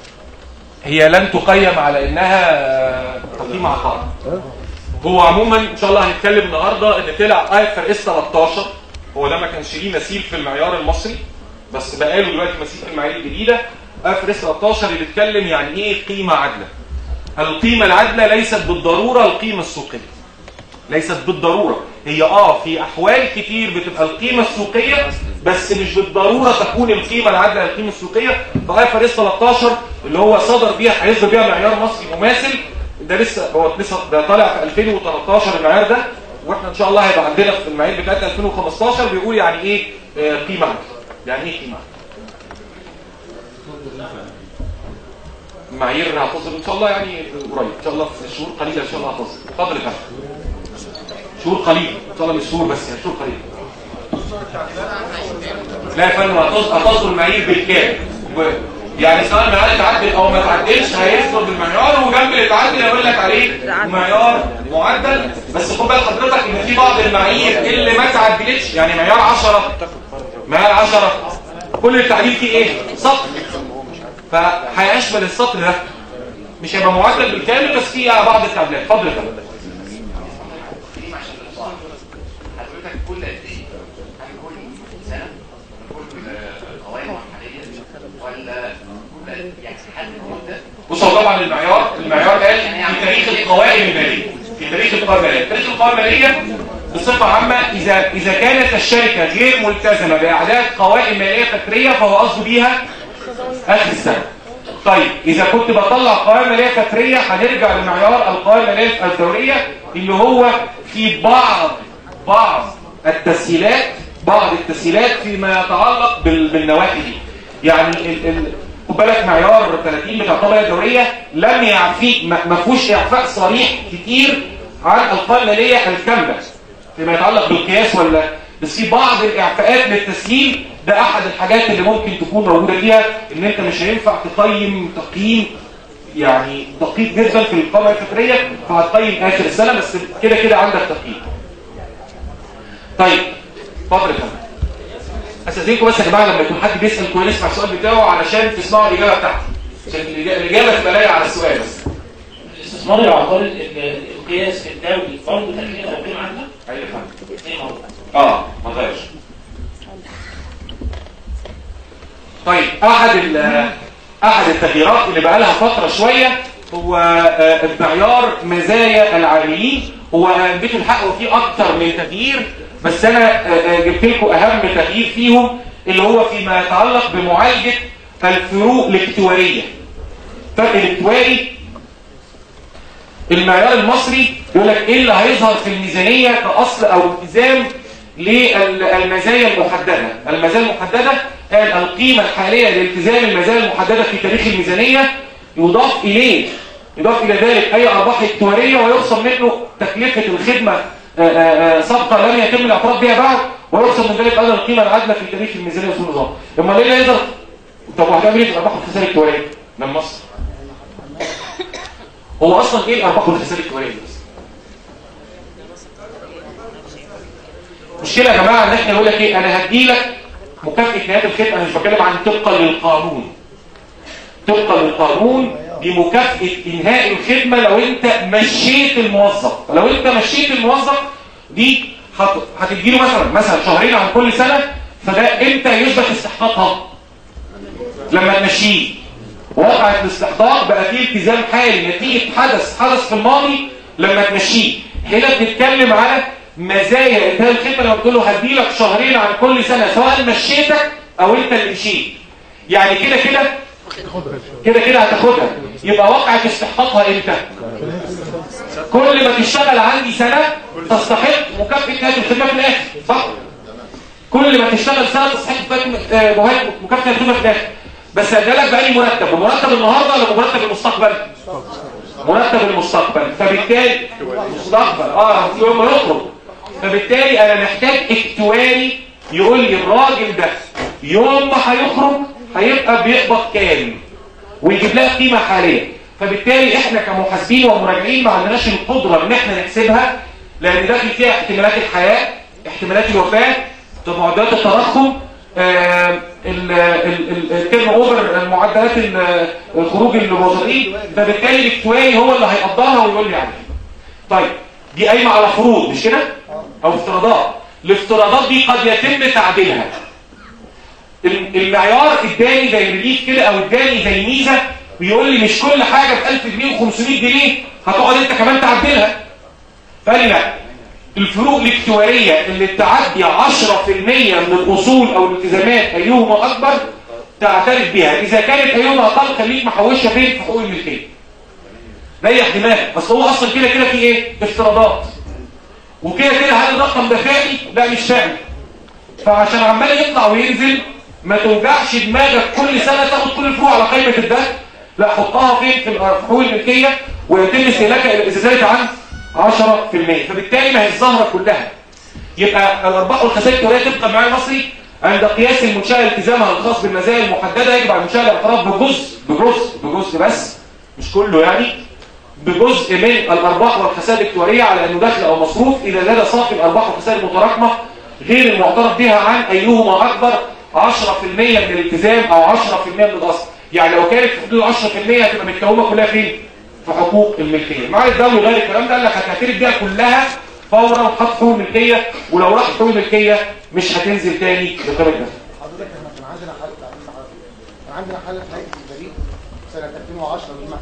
هي لن تقيم على انها تقييم عقار هو عموما ان شاء الله هنتكلم النهارده ان طلع اي ار اس 13 هو ده ما كانش ليه مثيل في المعيار المصري بس بقى له دلوقتي مثيل في المعايير الجديده اي ار اس 13 اللي بيتكلم يعني ايه قيمه عادله القيمه العادله ليست بالضروره القيمه السوقيه ليست بالضروره هي اه في احوال كتير بتبقى القيمه السوقيه بس مش بالضروره تكون القيمه العادله القيمه السوقيه فاي ار اس 13 اللي هو صدر بيها هيصدر بيها معيار مصري مماثل ده لسه هو لسه ده طالع في 2013 المعيار ده واحنا ان شاء الله هيبقى عندنا في المعايير بتاعت 2015 بيقول يعني ايه آه، قيمه عادله يعني ايه قيمه عادله معايير هتصل ان شاء الله يعني قريب ان شاء الله في شهور قليله ان شاء الله هتصل اتفضل يا فندم شهور قليله ان شاء الله مش شهور بس يعني شهور قليله لا يا فندم هتصل هتصل المعايير بالكامل و- يعني سواء المعيار تعدل او ما تعدلش هيصدر بالمعيار وجنب اللي تعدل يقول لك عليه معيار معدل بس خد بال حضرتك ان في بعض المعايير اللي ما تعدلتش يعني معيار 10 معيار 10 كل التعديل فيه ايه؟ سطر فهيشمل السطر ده مش هيبقى معدل بالكامل بس فيه بعض التعديلات اتفضل يا فندم حضرتك كل قد ايه؟ هل كل سنه؟ كل قوائم مرحليه ولا كل يعني هل مده؟ بص هو طبعا المعيار المعيار قال في تاريخ القوائم الماليه في تاريخ القوائم الماليه تاريخ القوائم الماليه بصفه عامه اذا اذا كانت الشركه غير ملتزمه باعداد قوائم ماليه فكريه فهو قصده بيها اخر السنه طيب اذا كنت بطلع قوائم ماليه فكريه هنرجع لمعيار القوائم الماليه الدوريه اللي هو في بعض بعض التسهيلات بعض التسهيلات فيما يتعلق بال- بالنواحي دي يعني ال- ال- خد بالك معيار 30 بتاع الطبقه الدوريه لم يعفيك ما ما فيهوش اعفاء صريح كتير عن القوائم الماليه الكامله فيما يتعلق بالقياس ولا بس في بعض الاعفاءات للتسهيل ده احد الحاجات اللي ممكن تكون موجوده فيها ان انت مش هينفع تقيم تقييم يعني دقيق جدا في القوائم الفكريه فهتقيم اخر السنه بس كده كده عندك تقييم طيب اتفضل يا فندم استاذنكم بس يا جماعه لما يكون حد بيسال كويس يسمع السؤال بتاعه علشان تسمعوا الاجابه بتاعته عشان الإجا- الاجابه تبقى لايقه على السؤال بس الاستثمار العقاري ال- القياس الدولي فرض تكليف او قيمه عندك ايوه يا فندم ايه هو؟ اه ما غيرش طيب احد ال- احد التغييرات اللي بقى لها فتره شويه هو آه، معيار مزايا العاملين هو بيت الحق وفيه اكتر من تغيير بس انا آه، آه، جبت لكم اهم تغيير فيهم اللي هو فيما يتعلق بمعالجه الفروق الاكتواريه الفرق الاكتواري المعيار المصري يقول لك ايه اللي هيظهر في الميزانيه كاصل او التزام للمزايا المحدده المزايا المحدده قال القيمه الحاليه لالتزام المزايا المحدده في تاريخ الميزانيه يضاف اليه يضاف الى ذلك اي ارباح اكتواريه ويرسم منه تكلفه الخدمه آه، آه، آه، صفقه لم يتم الاعتراف بها بعد ويرسم من ذلك ايضا القيمه العادله في تاريخ الميزانيه وسوق النظام امال ايه اللي يقدر طب وهتعمل ايه في الارباح والخسائر الاكتواريه من مصر هو اصلا ايه الارباح والخسائر الاكتواريه دي بس مشكله يا جماعه ان احنا نقول لك ايه انا هدي لك مكافاه نهايه الخدمه انا مش بتكلم عن طبقا للقانون طبقا للقانون بمكافاه انهاء الخدمه لو انت مشيت الموظف فلو انت مشيت الموظف دي هت- هتديله مثلا مثلا شهرين عن كل سنه فده امتى يثبت استحقاقها لما تمشيه وقعت الاستحقاق بقى فيه التزام حالي نتيجه حدث حدث في الماضي لما تمشيه هنا بنتكلم على مزايا انتهاء الخدمه لما بتقول له هديلك شهرين عن كل سنه سواء مشيتك او انت اللي مشيت يعني كده كده كده كده هتاخدها يبقى وقعت استحقاقها امتى كل ما تشتغل عندي سنه تستحق مكافاه نهايه الخدمه في الاخر صح كل ما تشتغل سنه تستحق مكافاه آه، مهاجم- مكافاه الخدمه في الاخر بس ادالك بأي مرتب ومرتب النهارده ولا مرتب المستقبل مرتب المستقبل فبالتالي المستقبل اه يوم ما يخرج فبالتالي انا محتاج اكتواري يقول لي الراجل ده يوم ما هيخرج هيبقى بيقبض كام ويجيب لها قيمه حاليه فبالتالي احنا كمحاسبين ومراجعين ما عندناش القدره ان احنا نحسبها لان داخل فيها احتمالات الحياه احتمالات الوفاه معدلات التضخم آه، ال- ال- ال- التيرن اوفر المعدلات ال- الخروج الموظفين فبالتالي الاكتواري هو اللي هيقدرها ويقول لي عليها طيب دي قايمه على فروض مش كده او افتراضات الافتراضات دي قد يتم تعديلها ال- المعيار اداني زي ريليف كده او اداني زي ميزه بيقول لي مش كل حاجه ب 1000 جنيه و500 جنيه هتقعد انت كمان تعدلها فقال لي لا الفروق الاكتواريه اللي تعدي 10% من الاصول او الالتزامات ايهما اكبر تعترف بها اذا كانت ايهما اقل خليك محوشها فين في حقوق الملكيه ريح دماغك بس هو اصلا كده كده في ايه افتراضات وكده كده هل الرقم ده فعلي لا مش فعلي فعشان عمال يطلع وينزل ما توجعش دماغك كل سنه تاخد كل الفروع على قائمه الدخل لا حطها فين في حقوق الملكيه ويتم استهلاكها اذا زادت عن 10% فبالتالي ما هي الزهره كلها يبقى الارباح والخسائر التجاريه طبقا معايا المصري عند قياس المنشاه التزامها الخاص بالمزايا المحدده يجب على المنشاه الاعتراف بجزء بجزء بجزء بس مش كله يعني بجزء من الارباح والخسائر التجاريه على انه دخل او مصروف اذا زاد صافي الارباح والخسائر المتراكمه غير المعترف بها عن ايهما اكبر 10% من الالتزام او 10% من الاصل يعني لو كانت في حدود 10% هتبقى متكونه كلها فين في حقوق الملكيه مع الدولي غير الكلام ده قال لك هتعترف بيها كلها فورا وحط حقوق الملكيه ولو راحت حقوق الملكيه مش هتنزل تاني لقيمه الدخل حضرتك احنا كان عندنا حاله كان عندنا حاله في هيئه البريد سنه 2010 بالمعنى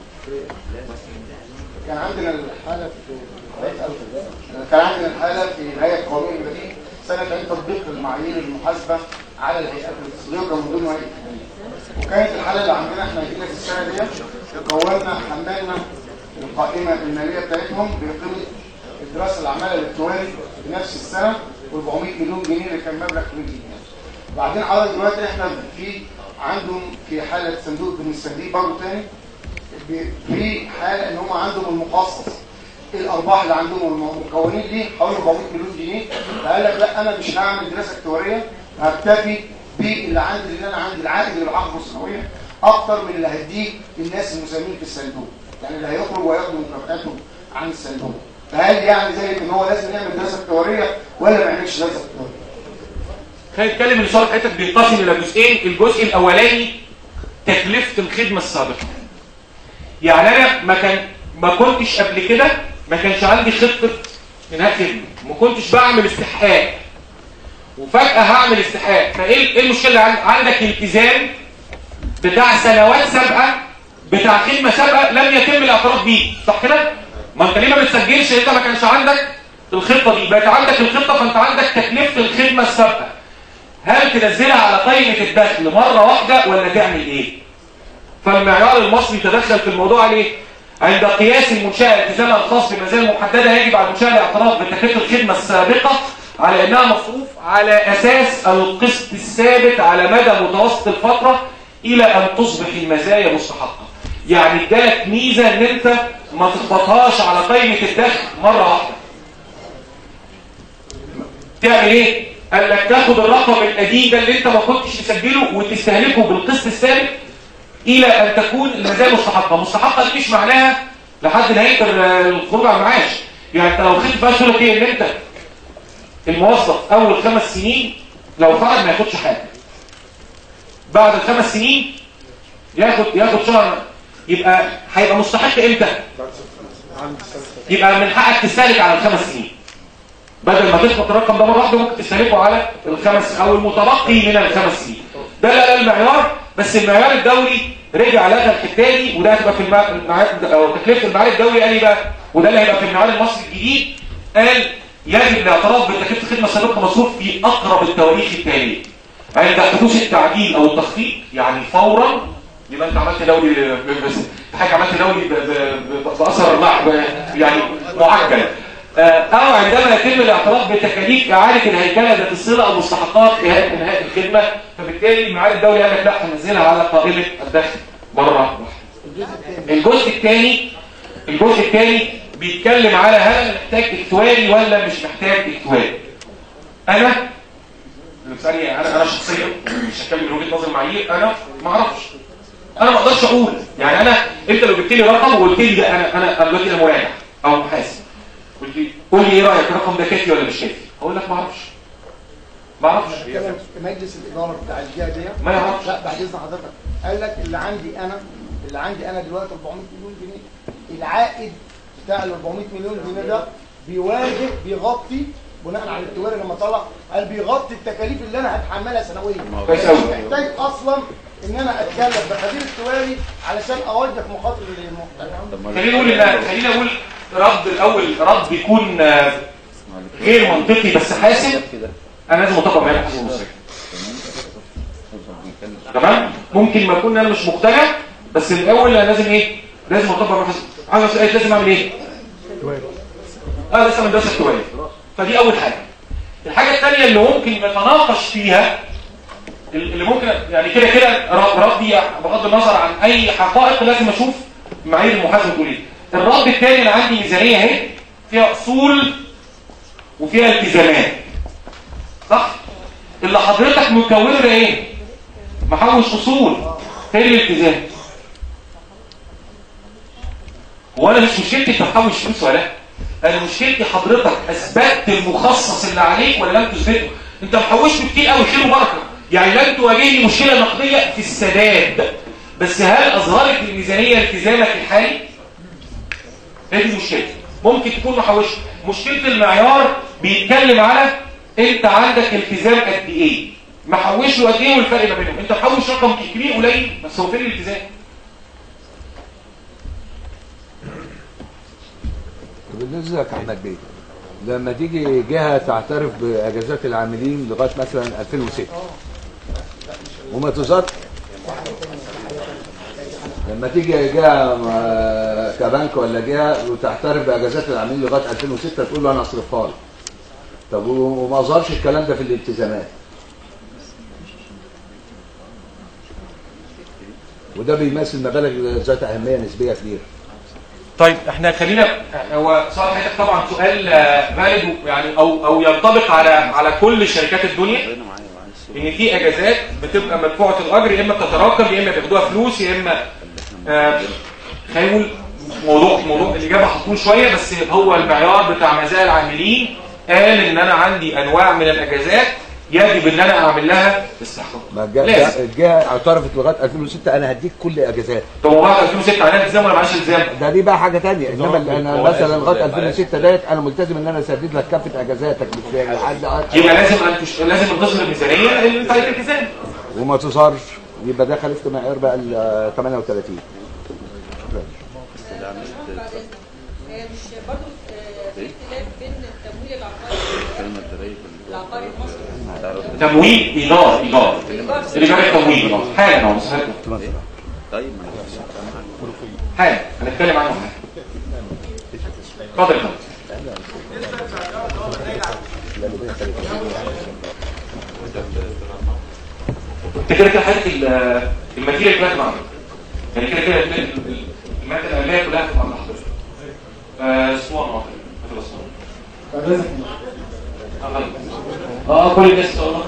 كان عندنا الحاله في كان عندنا الحاله في هيئه قانون البريد سنه عند تطبيق المعايير المحاسبه على الهيئات الاقتصاديه من ضمن هيئه البريد وكانت الحاله اللي عندنا احنا جينا في السنه دي كونا حملنا القائمه الماليه بتاعتهم بقيمه الدراسه اللي عملها الالكتروني في نفس السنه و400 مليون جنيه اللي كان مبلغ كبير جدا بعدين حضرتك دلوقتي احنا في عندهم في حاله صندوق بن الصندوق برضه تاني في حاله ان هم عندهم المخصص الارباح اللي عندهم والمكونين ليه حوالي 400 مليون جنيه فقال لك لا انا مش هعمل دراسه اكتواريه هكتفي باللي عندي اللي انا عندي العائد اللي بعرفه السنويه اكتر من اللي هديه للناس المساهمين في الصندوق يعني اللي هيخرج وياخدوا مكافئاتهم عن الصندوق فهل يعني زي ان هو لازم يعمل دراسه اكتواريه ولا ما يعملش دراسه اكتواريه خلينا نتكلم ان شاء الله حضرتك بينقسم الى جزئين الجزء الاولاني تكلفه الخدمه السابقه يعني انا ما كان ما كنتش قبل كده ما كانش عندي خطه انهاء خدمه ما كنتش بعمل استحقاق وفجاه هعمل استحقاق فايه ايه المشكله اللي عندك عندك التزام بتاع سنوات سابقه بتاع خدمه سابقه لم يتم الاعتراف بيه صح كده ما انت ليه ما بتسجلش انت ما كانش عندك الخطه دي بقت عندك الخطه فانت عندك تكلفه الخدمه السابقه هل تنزلها على قائمه الدخل مره واحده ولا تعمل ايه فالمعيار المصري تدخل في الموضوع ليه عند قياس المنشاه التزامها الخاص بمزايا محدده يجب على المنشاه الاعتراف بتكلفه الخدمه السابقه على انها مصروف على اساس القسط الثابت على مدى متوسط الفتره الى ان تصبح المزايا مستحقه يعني ادالك ميزه ان انت ما تخبطهاش على قائمه الدخل مره واحده تعمل ايه قال لك تاخد الرقم القديم ده اللي انت ما كنتش تسجله وتستهلكه بالقسط الثابت الى ان تكون المزايا مستحقه مستحقه دي مش معناها لحد نهايه الخروج على المعاش يعني انت لو خدت بقى تقول لك ايه ان انت الموظف اول خمس سنين لو فرض ما ياخدش حاجه بعد الخمس سنين ياخد ياخد شهر يبقى هيبقى مستحق امتى يبقى من حقك تستهلك على الخمس سنين بدل ما تخبط الرقم ده مره واحده ممكن تستهلكه على الخمس او المتبقي من الخمس سنين ده لا المعيار بس المعيار الدولي رجع لغى الحته دي وده هتبقى في المعيار او تكلفه المعيار الدولي قال ايه بقى وده اللي هيبقى في المعيار المصري الجديد قال يجب الاعتراف بتكلفه الخدمه السابقه مصروف في اقرب التواريخ التاليه عند حدوث التعديل او التخفيض يعني فورا يبقى انت عملت دولي بس حاجه عملت دولي باثر يعني معجل او عندما يتم الاعتراف بتكاليف اعاده الهيكله ذات الصله او مستحقات انهاء الخدمه فبالتالي المعاد الدولي قال لك لا هنزلها على قائمه الدخل مره واحده الجزء الثاني الجزء الثاني بيتكلم على هل انا محتاج اكتواري ولا مش محتاج اكتواري انا ثانيه انا انا شخصيا مش هتكلم من وجهه نظر معايير انا ما اعرفش انا ما اقدرش اقول يعني انا انت لو جبت لي رقم وقلت لي ده انا انا دلوقتي انا مراجع او محاسب قلت لي قول لي ايه رايك الرقم ده كافي ولا مش كافي اقول لك ما اعرفش ما اعرفش مجلس الاداره بتاع الجهه دي ما يعرفش لا بعد اذن حضرتك قال لك اللي عندي انا اللي عندي انا دلوقتي 400 مليون جنيه العائد بتاع ال 400 مليون جنيه ده بيواجه بيغطي بناء على التواري لما طلع قال بيغطي التكاليف اللي انا هتحملها سنويا كويس قوي. مش محتاج اصلا ان انا اتكلم بخبير التواري علشان اوجه مخاطر للمحتوى خلينا نقول ان خلينا نقول رد الاول رد يكون آه، غير منطقي بس حاسم انا لازم اطبق معايا الحسن المصري تمام ممكن ما اكون انا مش مقتنع بس الاول انا لازم ايه لازم اطبق معايا الحسن عايز اسال لازم اعمل ايه اه لسه من دراسه التوالي فدي اول حاجه الحاجه الثانيه اللي ممكن نتناقش فيها اللي ممكن يعني كده كده ر- ردي بغض النظر عن اي حقائق لازم اشوف معايير المحاسبه تقول ايه الرد الثاني انا عندي ميزانيه اهي فيها اصول وفيها التزامات صح اللي حضرتك مكونه ده ايه محوش اصول فين الالتزام هو انا مش مشكلتي انت محوش فلوس ولا لا انا مشكلتي حضرتك اثبتت المخصص اللي عليك ولا لم تثبته انت محوش كتير قوي خير وبركه يعني لم تواجهني مشكله نقديه في السداد بس هل اظهرت الميزانيه التزامك الحالي هي دي مشكلتي ممكن تكون محوش مشكله المعيار بيتكلم على انت عندك التزام قد ايه محوش له قد ايه والفرق ما بينهم انت محوش رقم كبير قليل بس هو فين الالتزام بالنسبه لك احمد بيه لما تيجي جهه تعترف باجازات العاملين لغايه مثلا 2006 وما تظهر لما تيجي جهه آه، كبنك ولا جهه وتعترف باجازات العاملين لغايه 2006 تقول له انا اصرفها لك طب وما ظهرش الكلام ده في الالتزامات وده بيمثل مبالغ ذات اهميه نسبيه كبيره طيب احنا خلينا هو سؤال حضرتك طبعا سؤال آه، فاليد يعني او او ينطبق على على كل شركات الدنيا ان في اجازات بتبقى مدفوعه الاجر يا اما بتتراكم يا اما بياخدوها فلوس يا اما آه، خلينا نقول موضوع موضوع الاجابه هتكون شويه بس هو المعيار بتاع مزايا العاملين قال ان انا عندي انواع من الاجازات يجب ان انا اعمل لها استحقاق ما الجهه لازم. الجهه اعترفت لغايه 2006 انا هديك كل اجازات طب هو بعد 2006 عليها التزام ولا معاش التزام؟ ده دي بقى حاجه ثانيه انما اللي انا هو مثلا لازم لغايه زي- 2006 ديت انا ملتزم ان انا اسدد لك كافه اجازاتك مش حد يبقى لازم ان تش... لازم تظهر الميزانيه اللي انت عليك التزام وما تظهرش يبقى ده خالفت معيار بقى ال 38 هي مش برضه في اختلاف بين التمويل العقاري العقاري المصري تمويل ايجار ايجار الايجار التمويل اه حالا اهو بس هاتوا. طيب حالا هنتكلم عنه حالا اتفضل يا فندم. انت كده كده حاجه ال- الماتيريال كلها تبقى عندك يعني كده كده ال- ال- الماده العلميه كلها تبقى عند حضرتك آه، اسطوانه اه هتبقى اسطوانه اه طيب. اه كل الناس والله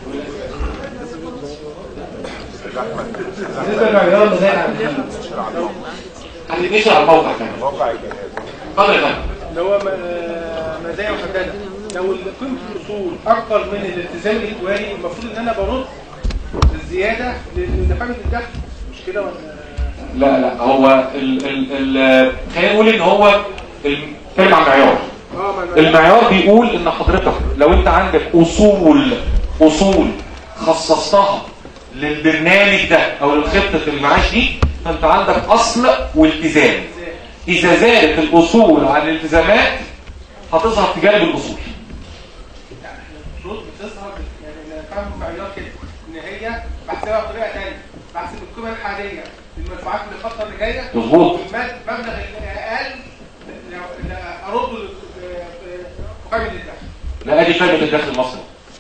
بالنسبه للمعيار مزايا العاملين هتتنشر على الموقع كمان اتفضل يا فندم اللي هو م- آه، مزايا محدده لو قيمه الاصول اكبر من الالتزام الاجباري المفروض ان انا برد الزياده لقيمه الدخل مش كده ولا لا لا هو ال ال ال خلينا نقول ان هو الكلام عن معيار اه ما المعيار بيقول ان حضرتك لو انت عندك اصول اصول خصصتها للبرنامج ده او للخطه المعاش دي فانت عندك اصل والتزام اذا زادت الاصول عن الالتزامات هتظهر في جانب الاصول المفروض بتظهر يعني انا فاهم المعيار كده ان هي بحسبها بطريقه ثانيه بحسب القيمه الحاليه للمدفوعات اللي الفتره اللي جايه مظبوط. والمبلغ الاقل لو- لو ارده لقيمه الدخل لا ادي قيمه الدخل المصري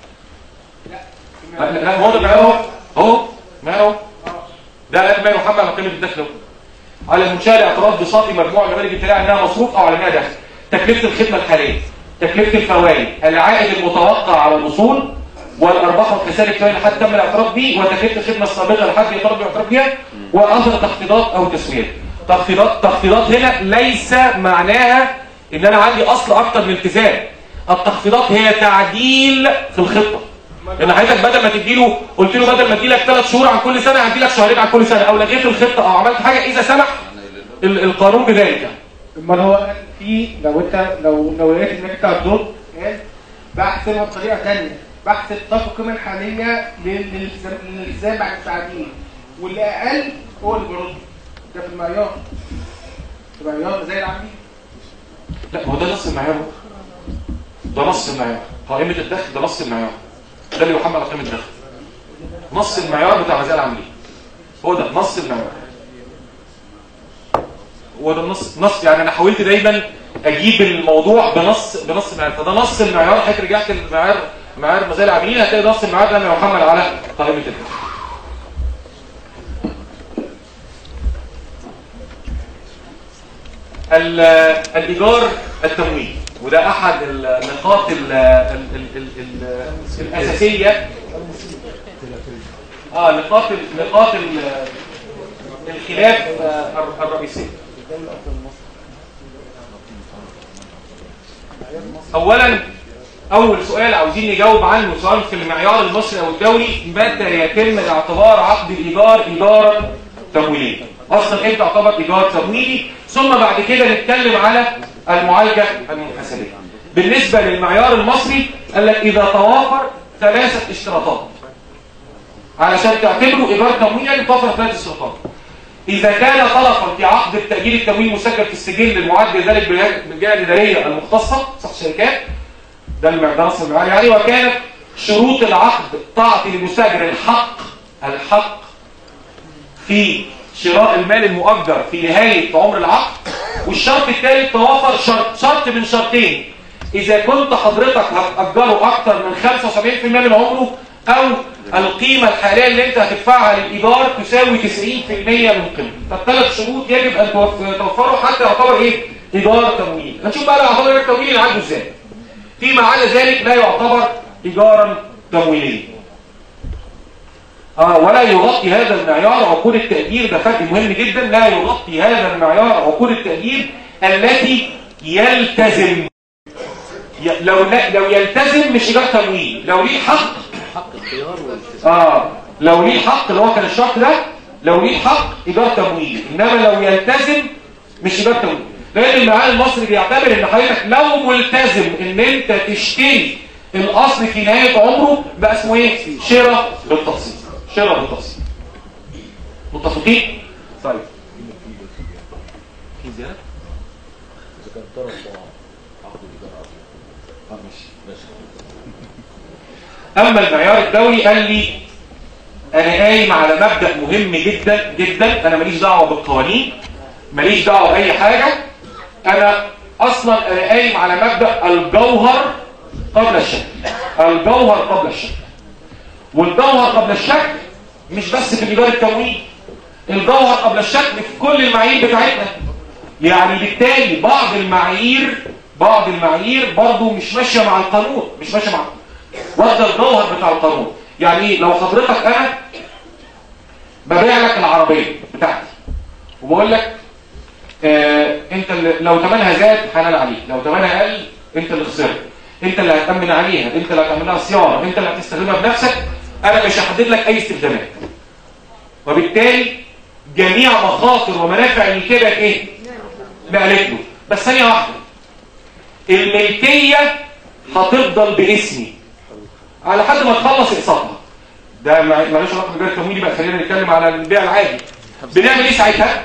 لا لا هو ده معيار اهو اهو معيار اهو ده ما يحمل على قيمه الدخل اهو على المنشاه الاعتراف بصافي مجموع الجمارك الابتدائيه انها مصروف او على انها دخل تكلفه الخدمه الحاليه تكلفه الفوائد العائد المتوقع على الاصول والارباح والخسائر الكامله لحد تم الاعتراف به وتكلفه الخدمه السابقه لحد يطلب الاعتراف بها واخر تخفيضات او تسويات تخفيضات تخفيضات هنا ليس معناها ان انا عندي اصل اكتر من التزام التخفيضات هي تعديل في الخطه لان حضرتك بدل ما تديله قلت له بدل ما اديلك ثلاث شهور عن كل سنه هديلك شهرين عن كل سنه او لغيت الخطه او عملت حاجه اذا سمح ال- القانون بذلك يعني. امال هو قال في لو انت لو لو لقيت انك انت هترد قال بحسبها بطريقه ثانيه بحسب ضغط القيمه الحاليه لل- للالتزام للالتزام بعد التعديل واللي اقل هو اللي برد ده في المعيار المعيار زي العاملين لا هو ده نص المعيار ده نص المعيار قائمه الدخل ده نص المعيار ده اللي يحمل على قيمه الدخل نص المعيار بتاع مزايا العاملين هو ده نص المعيار هو ده النص نص يعني انا حاولت دايما اجيب الموضوع بنص بنص المعيار فده نص المعيار حضرتك رجعت المعيار معيار مزايا العاملين هتلاقي نص المعيار ده محمل على قائمه الدخل ال- الايجار التمويل وده احد النقاط ال- ال- ال- ال- ال- الاساسيه اه نقاط ال- نقاط ال- الخلاف آه، الر- الرئيسيه اولا اول سؤال عاوزين نجاوب عنه سؤال في المعيار المصري او الدولي متى يتم اعتبار عقد الايجار ايجارا تمويليا اصلا امتى يعتبر ايجار تمويلي ثم بعد كده نتكلم على المعالجه المحاسبيه بالنسبه للمعيار المصري قال لك اذا توافر ثلاثه اشتراطات علشان تعتبره ايجار تمويلي توفر ثلاث اشتراطات إذا كان طرفا في عقد التأجير التمويل مسجل في السجل المعد ذلك بالجهة الإدارية المختصة صح الشركات ده المع- ده نص المعيار يعني وكانت شروط العقد تعطي للمستاجر الحق الحق في شراء المال المؤجر في نهاية عمر العقد والشرط الثالث توافر شرط شرط من شرطين إذا كنت حضرتك هتأجره أكتر من 75% من عمره أو القيمة الحالية اللي أنت هتدفعها للإيجار تساوي 90% من قيمته فالثلاث شروط يجب أن توف- توفره حتى يعتبر إيه؟ إيجار تمويل هنشوف بقى لو يعتبر إيجار تمويل نعالجه إزاي فيما عدا ذلك لا يعتبر إيجارا تمويليا آه ولا يغطي هذا المعيار عقود التأجير ده فرق مهم جدا لا يغطي هذا المعيار عقود التأجير التي يلتزم ي- لو لا لو يلتزم مش إيجار تمويل لو ليه حق حق الخيار والالتزام اه لو ليه حق اللي هو كان الشرط ده لو ليه حق ايجار تمويل انما لو يلتزم مش ايجار تمويل لان المعاد المصري بيعتبر ان حضرتك لو ملتزم ان انت تشتري الاصل في نهايه عمره بقى اسمه ايه شراء بالتقسيط شراء بالتقسيط متفقين طيب في زياده اذا كان طرف عقد الايجار اه ماشي اما المعيار الدولي قال لي انا قايم على مبدا مهم جدا جدا انا ماليش دعوه بالقوانين ماليش دعوه باي حاجه انا اصلا انا قايم على مبدا الجوهر قبل الشكل الجوهر قبل الشكل والجوهر قبل الشكل مش بس في الايجار التمويلي الجوهر قبل الشكل في كل المعايير بتاعتنا يعني بالتالي بعض المعايير بعض المعايير برضو مش ماشيه مع القانون مش ماشيه مع واخده الجوهر بتاع القانون يعني ايه لو حضرتك انا ببيع لك العربيه بتاعتي وبقول لك آه انت اللي لو ثمنها زاد حلال عليك لو ثمنها قل انت اللي خسرت انت اللي هتامن عليها انت اللي هتعمل لها صيانه انت اللي هتستخدمها بنفسك انا مش هحدد لك اي استخدامات وبالتالي جميع مخاطر ومنافع الملكيه بقت ايه بقالت له بس ثانيه واحده الملكيه هتفضل باسمي على حد ما تخلص اقساطها ده مع- مالوش علاقه بالبيع التمويلي بقى خلينا نتكلم على البيع العادي بنعمل ايه ساعتها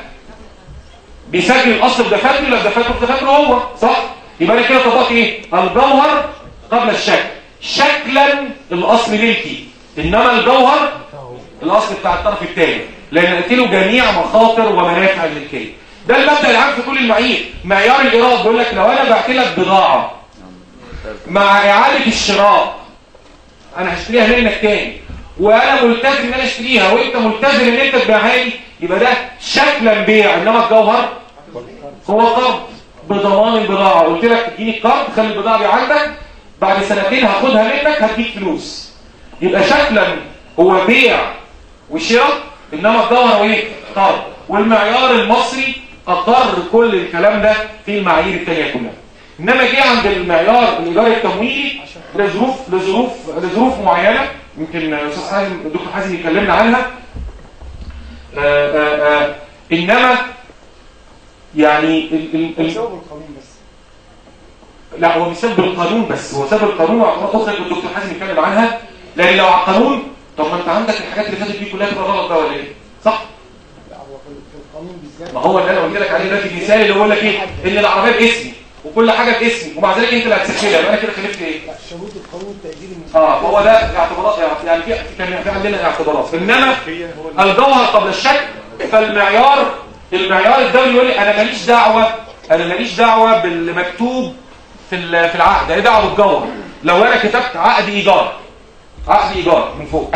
بيسجل الاصل في دفاتره ولا دفاتره في دفاتره هو صح يبقى انا كده طبقت ايه الجوهر قبل الشكل شكلا الاصل ملكي انما الجوهر الاصل بتاع الطرف الثاني لان قلت له جميع مخاطر ومنافع الملكيه ده المبدا العام في كل المعايير معيار الايراد بيقول لك لو انا بعت لك بضاعه مع اعاده الشراء انا هشتريها منك تاني وانا ملتزم ان انا اشتريها وانت ملتزم ان انت تبيعها لي يبقى ده شكلا بيع انما الجوهر هو قرض بضمان البضاعه قلت لك اديني القرض خلي البضاعه دي عندك بعد سنتين هاخدها منك هديك فلوس يبقى شكلا هو بيع وشراء انما الجوهر هو ايه قرض والمعيار المصري اقر كل الكلام ده في المعايير التانية كلها انما جه عند المعيار الايجار التمويلي لظروف لظروف لظروف معينه يمكن استاذ حازم الدكتور حازم يكلمنا عنها آآ آآ انما يعني ال ال ال القانون بس لا هو مش سبب القانون بس هو سبب القانون واعتراض اخرى اللي الدكتور حازم يتكلم عنها لان لو على القانون طب ما انت عندك الحاجات اللي فاتت دي كلها تبقى غلط بقى ولا ايه صح لا هو في في القانون بالذات ما هو اللي انا قلت لك عليه دلوقتي المثال اللي بقول لك ايه ان العربيه باسمي وكل حاجه باسمي ومع ذلك انت اللي هتسجلها يبقى انا كده خالفت ايه لا شروط القانون التأجيري من اه هو ده اعتبارات يعني في كان في عندنا اعتبارات انما الجوهر قبل الشك فالمعيار المعيار الدولي يقول لي انا ماليش دعوه انا ماليش دعوه بالمكتوب في ال- في العقد ايه دعوه بالجوهر لو انا كتبت عقد ايجار عقد ايجار من فوق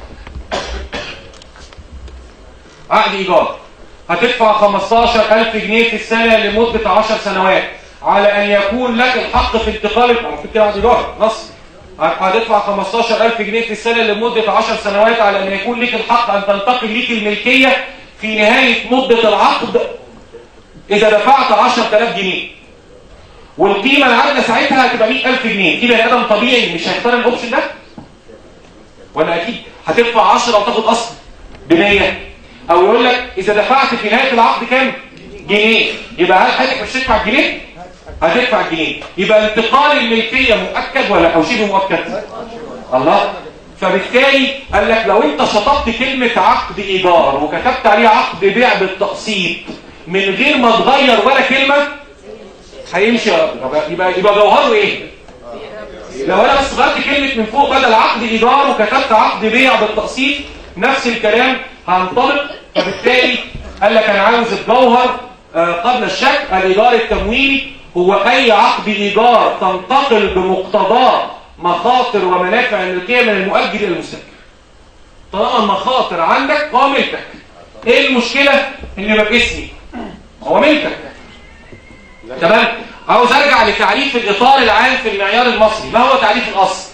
عقد ايجار هتدفع 15000 جنيه في السنه لمده 10 سنوات على ان يكون لك الحق في انتقال المفروض كده عقد ايجار نص هتدفع 15000 جنيه في السنه لمده 10 سنوات على ان يكون لك الحق ان تنتقل ليك الملكيه في نهايه مده العقد اذا دفعت 10000 جنيه والقيمه العادله ساعتها هتبقى 100000 جنيه في بني ادم طبيعي مش هيختار الاوبشن ده ولا اكيد هتدفع 10 وتاخد اصل ب 100 او يقول لك اذا دفعت في نهايه العقد كام جنيه يبقى هل حضرتك مش هتدفع الجنيه هتدفع الجنيه يبقى انتقال الملكيه مؤكد ولا او شبه مؤكد الله فبالتالي قال لك لو انت شطبت كلمه عقد ايجار وكتبت عليه عقد بيع بالتقسيط من غير ما تغير ولا كلمه هيمشي يبقى يبقى جوهره ايه لو انا بس غيرت كلمه من فوق بدل عقد ايجار وكتبت عقد بيع بالتقسيط نفس الكلام هنطبق فبالتالي قال لك انا عاوز الجوهر آه، قبل الشك الايجار التمويلي هو اي عقد ايجار تنتقل بمقتضاه مخاطر ومنافع الملكيه من المؤجر الى المستاجر طالما المخاطر عندك هو ملكك ايه المشكله ان يبقى باسمي هو ملكك تمام عاوز ارجع لتعريف الاطار العام في المعيار المصري ما هو تعريف الاصل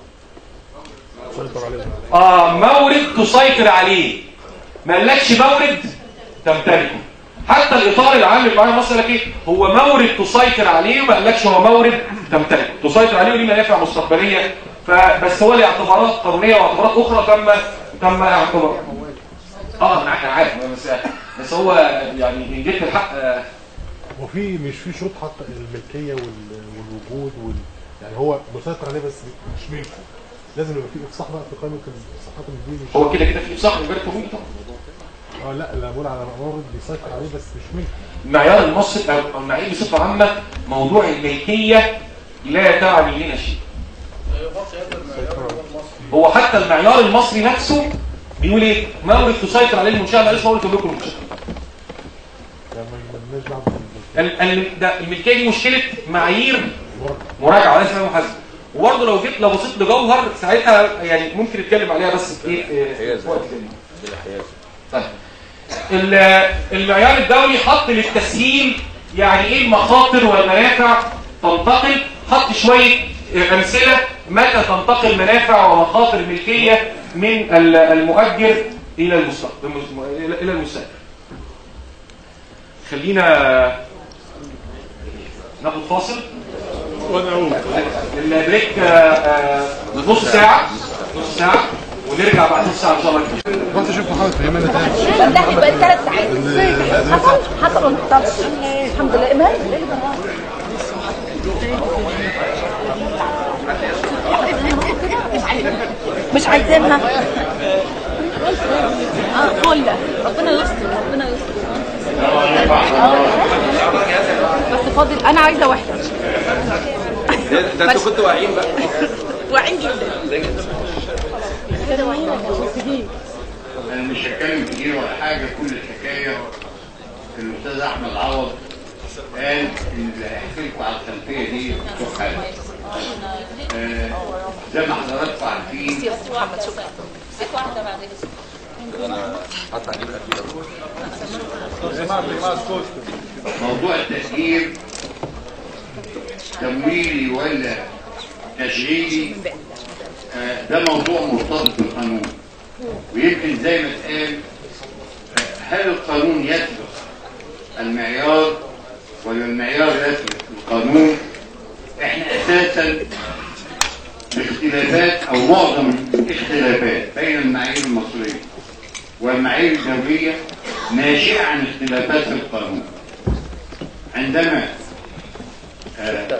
اه مورد تسيطر عليه ما قالكش مورد تمتلكه حتى الاطار العام للمعيار المصري لك ايه هو مورد تسيطر عليه وما قالكش هو مورد تمتلكه تسيطر عليه وليه منافع مستقبليه فبس هو له اعتبارات قانونيه واعتبارات اخرى تم تم اعتبار اه انا عارف بس بس هو يعني ان جيت الحق آه، وفي مش في شروط حتى الملكيه وال- والوجود وال يعني هو مسيطر عليه بس مش ملكه لازم يبقى في افصاح بقى في قائمه الافصاحات المدينه مش هو كده كده في افصاح غير تمويل طبعا اه لا لا بقول على مورد بيسيطر عليه بس مش ملكه المعيار المصري او المعايير بصفه عامه موضوع الملكيه لا تعني لنا شيء هو حتى المعيار المصري نفسه بيقول ايه مورد تسيطر عليه المنشاه ماليش مورد تملكه المنشاه يعني مالناش دعوه ال- ال- ده الملكيه دي مشكله معايير مراجعه لازم يبقى محاسبه وبرضه لو جيت لو بصيت لجوهر ساعتها يعني ممكن نتكلم عليها بس في ايه في- في وقت تاني طيب ال- المعيار الدولي حط للتسهيل يعني ايه المخاطر والمنافع تنتقل حط شويه امثله متى تنتقل منافع ومخاطر ملكيه من ال- المؤجر الى المستقبل الى المستاجر خلينا ناخد فاصل ونعود البريك آه، آه، نص ساعه نص ساعه ونرجع بعد نص ساعه ان شاء الله وانت شوف محمد فهمنا تاني ده يبقى ثلاث ساعات حصل حصل ولا ما حصلش الحمد لله ايمان مش عايزينها اه فل ربنا يستر ربنا يستر بس فاضل انا عايزه واحده ده ده انتوا كنتوا واعيين بقى واعين جدا انا مش هتكلم كتير ولا حاجه كل الحكايه الاستاذ احمد عوض قال ان اللي هيحكي لكم على الخلفيه دي بتوع حاجه آه، زي ما حضراتكم عارفين محمد شكرا ست واحده بعد انا حتى هجيب الاكل موضوع التأجير تمويلي ولا تشغيلي آه، ده موضوع مرتبط بالقانون ويمكن زي ما اتقال آه، هل القانون يسبق المعيار ولا المعيار يسبق القانون احنا اساسا الاختلافات او معظم الاختلافات بين المعايير المصريه والمعايير الدوليه ناشئه عن اختلافات في القانون عندما آه،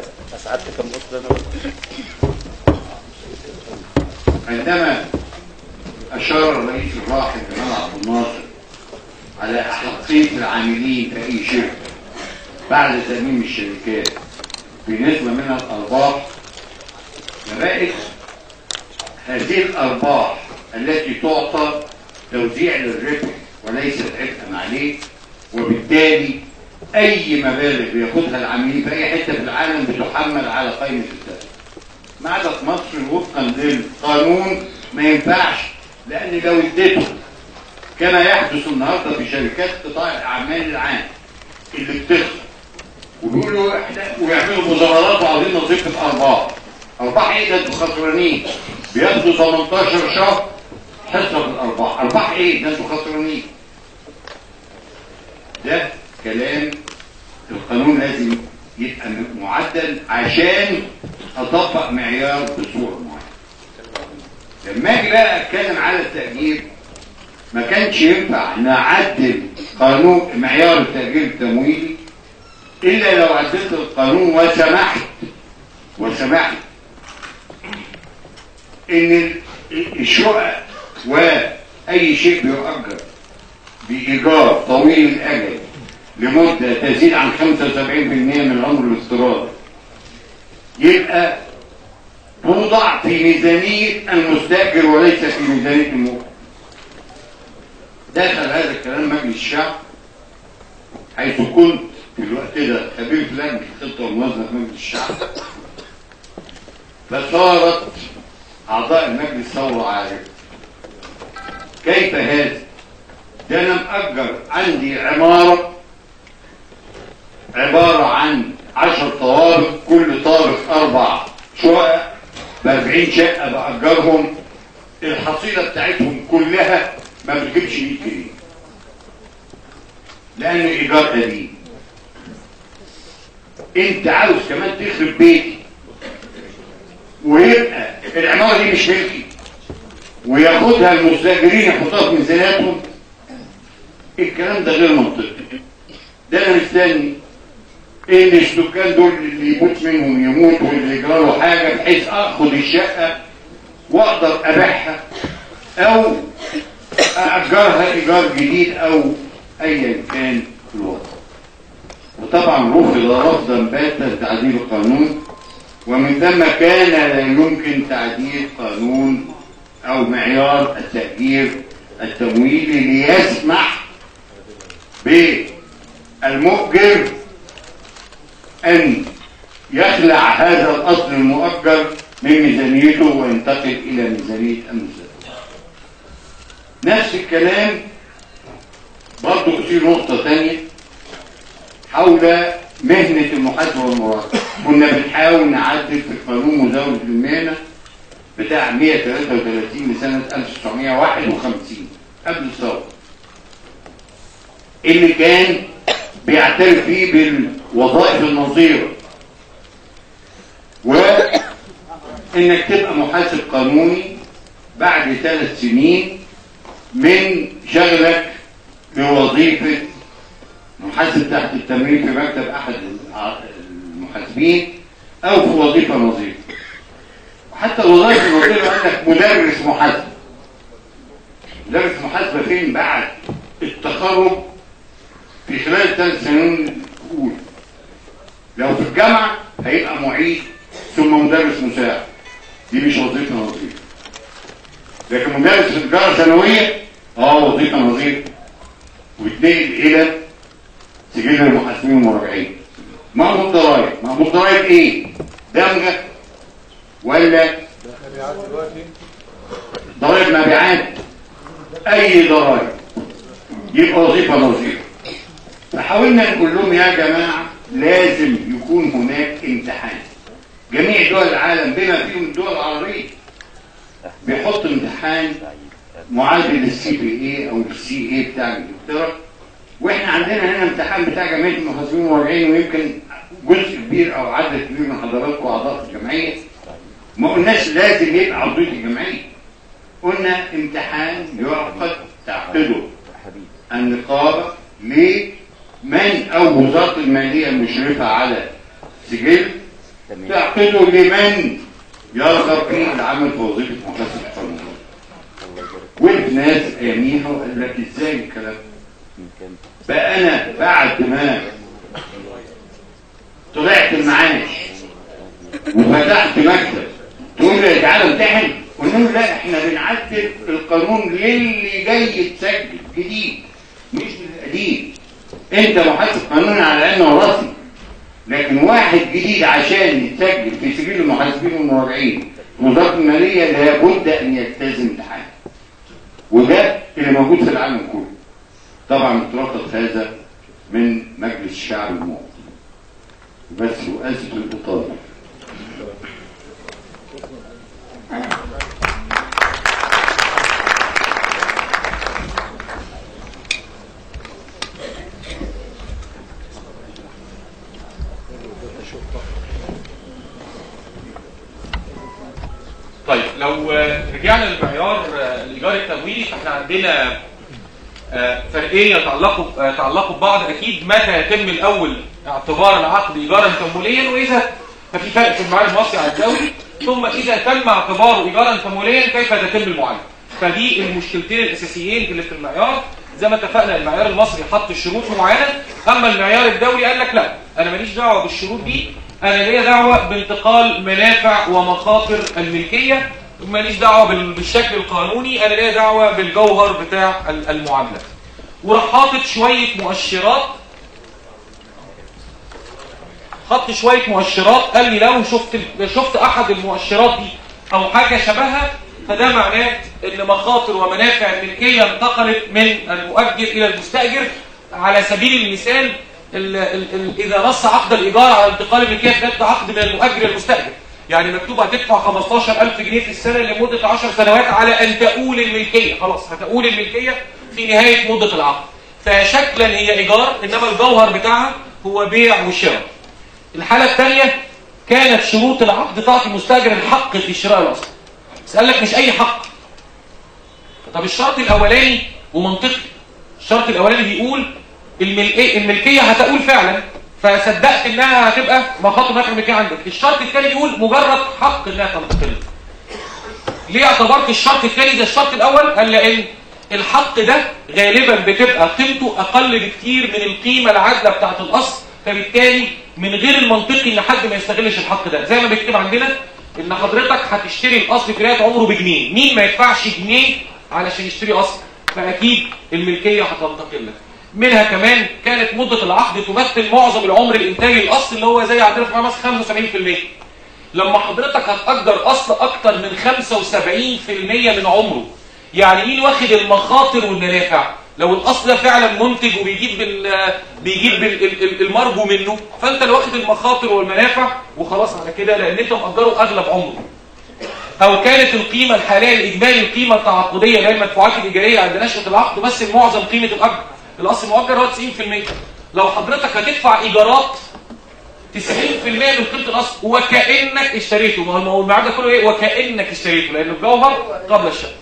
عندما أشار الرئيس الراحل جمال عبد الناصر على أحقية العاملين في أي شركة بعد تأميم الشركات بنسبة من الأرباح فبقت هذه الأرباح التي تعطى توزيع للربح وليست عبئا عليه وبالتالي أي مبالغ بياخدها العاملين في أي حتة في العالم بتحمل على قائمة الدخل ما عدا في مصر وفقا للقانون ما ينفعش لان لو اديته كما يحدث النهارده في شركات قطاع الاعمال العام اللي بتخسر وبيقولوا احنا ويعملوا مظاهرات وعاوزين نظيفه ارباح ارباح ايه ده انتوا خسرانين بياخدوا 18 شهر حصه في الارباح ارباح ايه ده انتوا خسرانين ده كلام القانون لازم يبقى معدل عشان اطبق معيار بصوره معينه لما اجي بقى اتكلم على التاجير ما كانش ينفع نعدل قانون معيار التاجير التمويلي الا لو عدلت القانون وسمحت وسمحت ان الشقق واي شيء بيؤجر بايجار طويل الاجل لمده تزيد عن 75% من العمر الافتراضي يبقى توضع في ميزانيه المستاجر وليس في ميزانيه المؤجر دخل هذا الكلام مجلس الشعب حيث كنت في الوقت ده خبير في لجنه الخطه والموازنه في مجلس الشعب فصارت اعضاء المجلس ثوره عارفه كيف هذا ده انا مأجر عندي عماره عباره عن عشر طوابق كل طابق اربع شقق ب 40 شقه بأجرهم الحصيله بتاعتهم كلها ما بتجيبش 100 جنيه لان ايجار قديم انت عاوز كمان تخرب بيتي ويبقى العماره دي مش ملكي وياخدها المستاجرين يحطوها في ميزانياتهم الكلام ده غير منطقي ده انا مستني ان السكان دول اللي يموت منهم يموت واللي يجرى له حاجه بحيث اخد الشقه واقدر ابيعها او اجرها ايجار جديد او ايا كان الوضع وطبعا رفض رفضا باتا تعديل القانون ومن ثم كان لا يمكن تعديل قانون او معيار التأجير التمويلي ليسمح بالمؤجر ان يخلع هذا الاصل المؤجر من ميزانيته وينتقل الى ميزانية المستثمر نفس الكلام برضه أثير نقطة ثانية حول مهنة المحاسبة والمراقبة كنا بنحاول نعدل في قانون مزاولة المهنة بتاع 133 لسنة 1951 قبل الثورة اللي كان بيعترف فيه بالوظائف النظيرة وانك تبقى محاسب قانوني بعد ثلاث سنين من شغلك بوظيفة محاسب تحت التمرين في مكتب احد المحاسبين او في وظيفة نظيفة حتى الوظائف النظيفة قال لك مدرس محاسبة مدرس محاسبة فين بعد التخرج في خلال الثلاث سنين الاولى لو في الجامعة هيبقى معيد ثم مدرس مساعد دي مش وظيفة نظيفة لكن مدرس في التجارة ثانوية اه وظيفة نظيفة ويتنقل الى سجل المحاسبين والمراجعين مأمور ضرائب مأمور ضرائب ايه دمجة ولا ضرائب مبيعات اي ضرائب يبقى وظيفة نظيفة فحاولنا نقول لهم يا جماعة لازم يكون هناك امتحان جميع دول العالم بما فيهم الدول العربية بيحط امتحان معادل للسي بي اي او السي اي بتاع انجلترا واحنا عندنا هنا امتحان بتاع جمعيه المحاسبين والمراجعين ويمكن جزء كبير او عدد كبير من حضراتكم اعضاء الجمعيه ما قلناش لازم يبقى عضويه الجمعيه قلنا امتحان يعقد تعقده النقابه لمن او وزاره الماليه المشرفه على سجل تعقده لمن يرغب في العمل في وظيفه محاسب قانوني والناس اياميها وقال لك ازاي الكلام بقى انا بعد ما طلعت المعاش وفتحت مكتب تقول لي تعالى امتحن قلنا له لا احنا بنعدل القانون للي جاي يتسجل جديد مش للقديم انت محاسب قانوني على عيني وراسي لكن واحد جديد عشان يتسجل في سبيل المحاسبين والمراجعين في وزاره الماليه لابد ان يلتزم امتحان وده اللي موجود في العالم كله طبعا اترفض هذا من مجلس الشعب الموقف بس واسف الاطاله طيب لو آه، رجعنا للمعيار آه، الايجار التمويلي فاحنا عندنا آه، فرقين يتعلقوا آه، يتعلقوا ببعض اكيد متى يتم الاول اعتبار العقد ايجارا تمويليا واذا ففي فرق في المعيار المصري عن الدولي ثم اذا تم اعتباره ايجارا تمويليا كيف تتم المعالجه فدي المشكلتين الاساسيين اللي في المعيار زي ما اتفقنا المعيار المصري حط شروط معينه اما المعيار الدولي قال لك لا انا ماليش دعوه بالشروط دي انا ليا دعوه بانتقال منافع ومخاطر الملكيه ماليش دعوه بال- بالشكل القانوني انا ليا دعوه بالجوهر بتاع ال- المعامله وراح حاطط شويه مؤشرات حط شويه مؤشرات قال لي لو شفت ال- شفت احد المؤشرات دي او حاجه شبهها فده معناه ان مخاطر ومنافع الملكيه انتقلت من المؤجر الى المستاجر على سبيل المثال ال ال ال اذا نص عقد الايجار على انتقال الملكيه ده عقد من المؤجر للمستاجر يعني مكتوب هتدفع 15000 جنيه في السنه لمده 10 سنوات على ان تؤول الملكيه خلاص هتؤول الملكيه في نهايه مده العقد فشكلا هي ايجار انما الجوهر بتاعها هو بيع وشراء الحاله الثانيه كانت شروط العقد تعطي المستاجر الحق في شراء الاصل بس قال لك مش اي حق طب الشرط الاولاني ومنطقي الشرط الاولاني بيقول الملكيه الملكيه هتقول فعلا فصدقت انها هتبقى مخاطر منافع الملكيه عندك الشرط الثاني بيقول مجرد حق انها تنتقل ليه اعتبرت الشرط الثاني زي الشرط الاول قال لان الحق ده غالبا بتبقى قيمته اقل بكتير من القيمه العادله بتاعه الاصل فبالتالي من غير المنطقي ان حد ما يستغلش الحق ده زي ما بيكتب عندنا ان حضرتك هتشتري الاصل في نهايه عمره بجنيه مين ما يدفعش جنيه علشان يشتري اصل فاكيد الملكيه هتنتقل لك منها كمان كانت مده العقد تمثل معظم العمر الانتاجي للاصل اللي هو زي عندنا في مصر 75% لما حضرتك هتأجر أصل أكتر من 75% من عمره يعني مين واخد المخاطر والمنافع لو الأصل ده فعلا منتج وبيجيب بال بيجيب بال ال- ال- المرجو منه فأنت اللي واخد المخاطر والمنافع وخلاص على كده لأن أنت مأجره أغلب عمره أو كانت القيمة الحالية الإجمالي القيمة التعاقدية اللي هي المدفوعات الإيجارية عند نشأة العقد بس معظم قيمة الأجر الأصل المؤجر هو 90% لو حضرتك هتدفع إيجارات 90% من قيمه الاصل وكانك اشتريته ما هو- ما هو الميعاد ده كله ايه وكانك اشتريته لان الجوهر قبل الشراء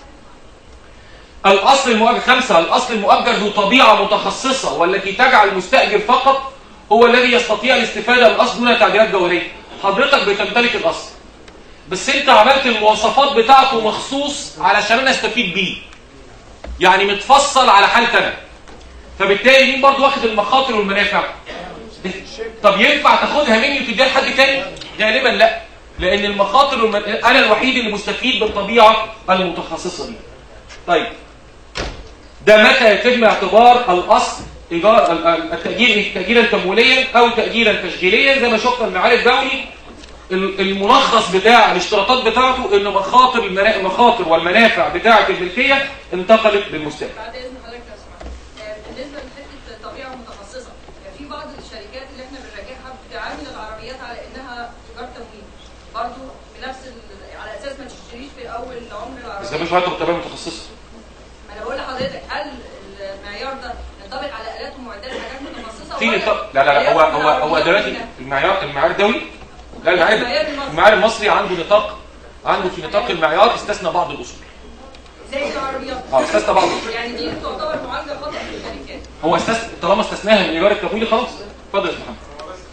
الاصل المؤجر خمسه الاصل المؤجر ذو طبيعه متخصصه والتي تجعل المستاجر فقط هو الذي يستطيع الاستفاده من الاصل دون تعديلات جوهريه حضرتك بتمتلك الاصل بس انت عملت المواصفات بتاعته مخصوص علشان انا استفيد بيه يعني متفصل على حالتي انا فبالتالي مين برضه واخد المخاطر والمنافع طب ينفع تاخدها مني وتديها لحد تاني غالبا لا لان المخاطر والمن... انا الوحيد اللي مستفيد بالطبيعه المتخصصه دي طيب ده متى يتم اعتبار الاصل ايجار ال- ال- التاجير تاجيرا تمويليا او تاجيرا تشغيليا زي ما شفنا المعالي الدولي ال- الملخص بتاع الاشتراطات بتاعته ان مخاطر المنا... المخاطر والمنافع بتاعه الملكيه انتقلت للمستاجر بعد اذن حضرتك لو سمحت آه، بالنسبه لحته طبيعه متخصصه يعني في بعض الشركات اللي احنا بنراجعها بتعامل العربيات على انها ايجار تمويل برضه بنفس ال- على اساس ما تشتريش في اول عمر العربيه بس ده مش وقت طبيعه متخصصه ما انا بقول لحضرتك هل المعيار ده ينطبق على الات ومعدات حاجات متخصصه في ولا نطاق لا لا لا هو معيار هو هو العربيات دلوقتي كلها؟ المعيار المعيار الدولي لا المعيار المعيار المصري. المعيار المصري عنده نطاق عنده في نطاق المعيار استثنى بعض الاصول زي العربيات اه استثنى بعض الأصول. يعني دي تعتبر معالجه خطا في الشركات هو استثنى طالما استثناها من ايجار التمويلي خلاص اتفضل يا أستاذ محمد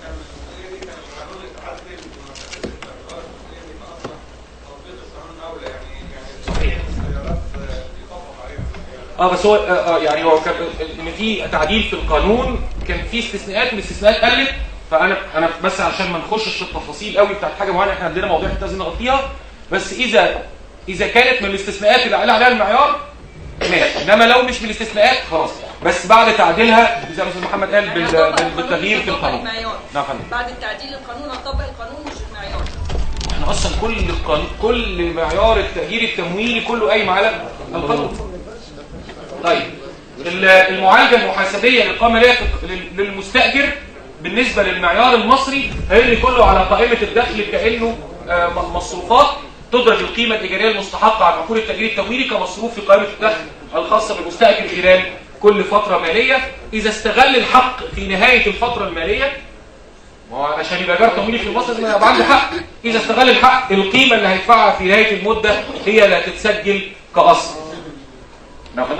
اه بس هو آه آه، يعني هو كان ان في تعديل في القانون كان في استثناءات والاستثناءات قلت فانا انا بس عشان ما نخشش في التفاصيل قوي بتاعت حاجه معينه احنا عندنا مواضيع احنا لازم نغطيها بس اذا اذا كانت من الاستثناءات اللي قال عليها المعيار ماشي انما لو مش بالاستثناءات خلاص بس بعد تعديلها زي ما استاذ محمد قال بال- بال- بالتغيير في القانون المعيار نعم يا فندم. بعد التعديل القانون هطبق القانون مش المعيار احنا اصلا كل القانون كل معيار التأجير التمويلي كله قايم على القانون طيب ال- المعالجه المحاسبيه للقامه للمستاجر بالنسبه للمعيار المصري هيرمي كله على قائمه الدخل كانه آه، م- مصروفات تدرج القيمه الايجاريه المستحقه على عقود التأجير التمويلي كمصروف في قائمه الدخل الخاصه بالمستاجر خلال كل فتره ماليه اذا استغل الحق في نهايه الفتره الماليه ما هو عشان يبقى ايجار تمويلي في مصر لازم يبقى عنده حق اذا استغل الحق القيمه اللي هيدفعها في نهايه المده هي لا تتسجل كاصل نعم يا فندم؟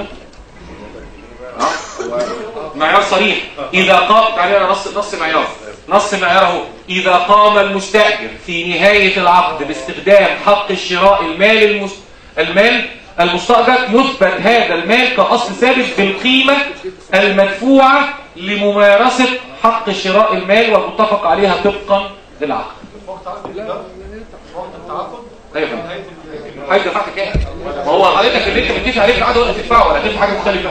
معيار صريح اذا قام تعالى على نص نص معيار نص معيار اهو اذا قام المستاجر في نهايه العقد باستخدام حق الشراء المال المس... المال المستاجر يثبت هذا المال كاصل ثابت بالقيمه المدفوعه لممارسه حق شراء المال والمتفق عليها طبقا للعقد ايوه يا فندم حاجه دفعت كام ما هو حضرتك اللي انت متفق عليه في العقد ولا تدفعه ولا تدفع حاجه مختلفه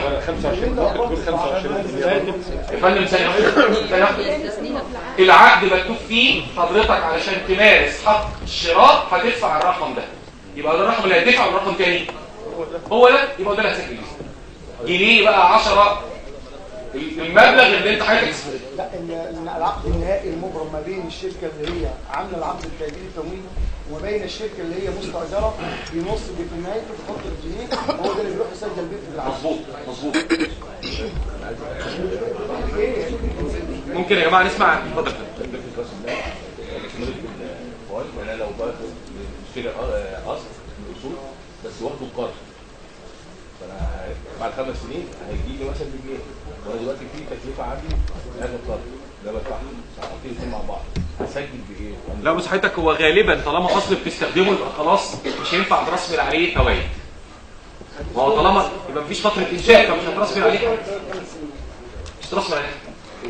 25 يا فندم ثانيه واحدة. ثانية واحدة. العقد مكتوب فيه حضرتك علشان تمارس حق الشراء هتدفع الرقم ده يبقى ده الرقم اللي هيدفع ولا رقم تاني هو ده يبقى ده اللي هتسجل جنيه بقى 10 المبلغ اللي انت حضرتك لا ان إن العقد النهائي المبرم ما بين الشركه اللي هي عامله العقد التأجيري التمويلي وما بين الشركه اللي هي مستاجره بينص في نهايته بيحط الجنيه وهو ده اللي بيروح يسجل بيه في العقد مظبوط مظبوط ممكن يا جماعه نسمع اتفضل انا لو باخد بشتري اصل من الاصول بس واخده قرض فانا بعد خمس سنين هيجي لي مثلا بجنيه وانا دلوقتي في تكلفه عندي هذا القرض ده بدفعها حاطين الاثنين مع بعض هسجل بايه؟ لا بس حضرتك هو غالبا طالما اصل بتستخدمه يبقى خلاص مش هينفع ترسمل عليه فوائد ما هو طالما يبقى مفيش فتره انشاء فمش هترسمل عليه مش هترسمل عليه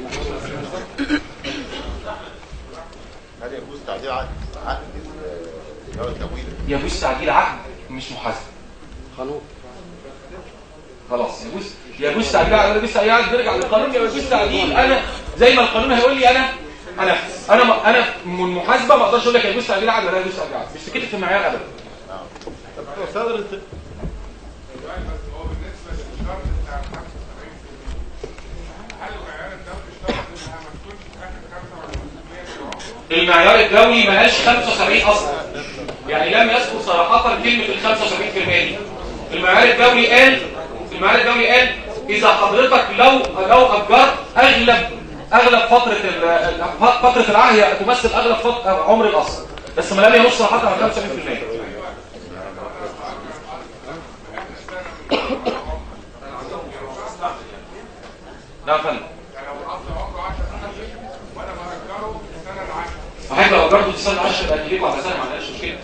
هل يجوز تعديل عقد عقد الإيجار التمويلي؟ يجوز تعديل عقد مش محاسبه قانون خلاص يجوز يجوز تعديل عقد يجوز تعديل عقد نرجع للقانون يجوز تعديل انا زي ما القانون هيقول لي انا انا انا ما انا من المحاسبه ما اقدرش اقول لك يجوز تعديل عقد ولا يجوز تعديل عقد مش كده في المعيار ابدا صدر المعيار الدولي ما قالش 75 اصلا يعني لم يذكر صراحه كلمه ال 75% دي المعيار الدولي قال المعيار الدولي قال اذا حضرتك لو لو اجرت اغلب اغلب فتره ال- ال- فتره العقد هي تمثل اغلب فتره عمر الاصل بس ما لم ينص صراحه على 75% نعم يا فندم صحيح لو اجرته في سنه 10 يبقى تجيبه على سنه ما عندناش مشكله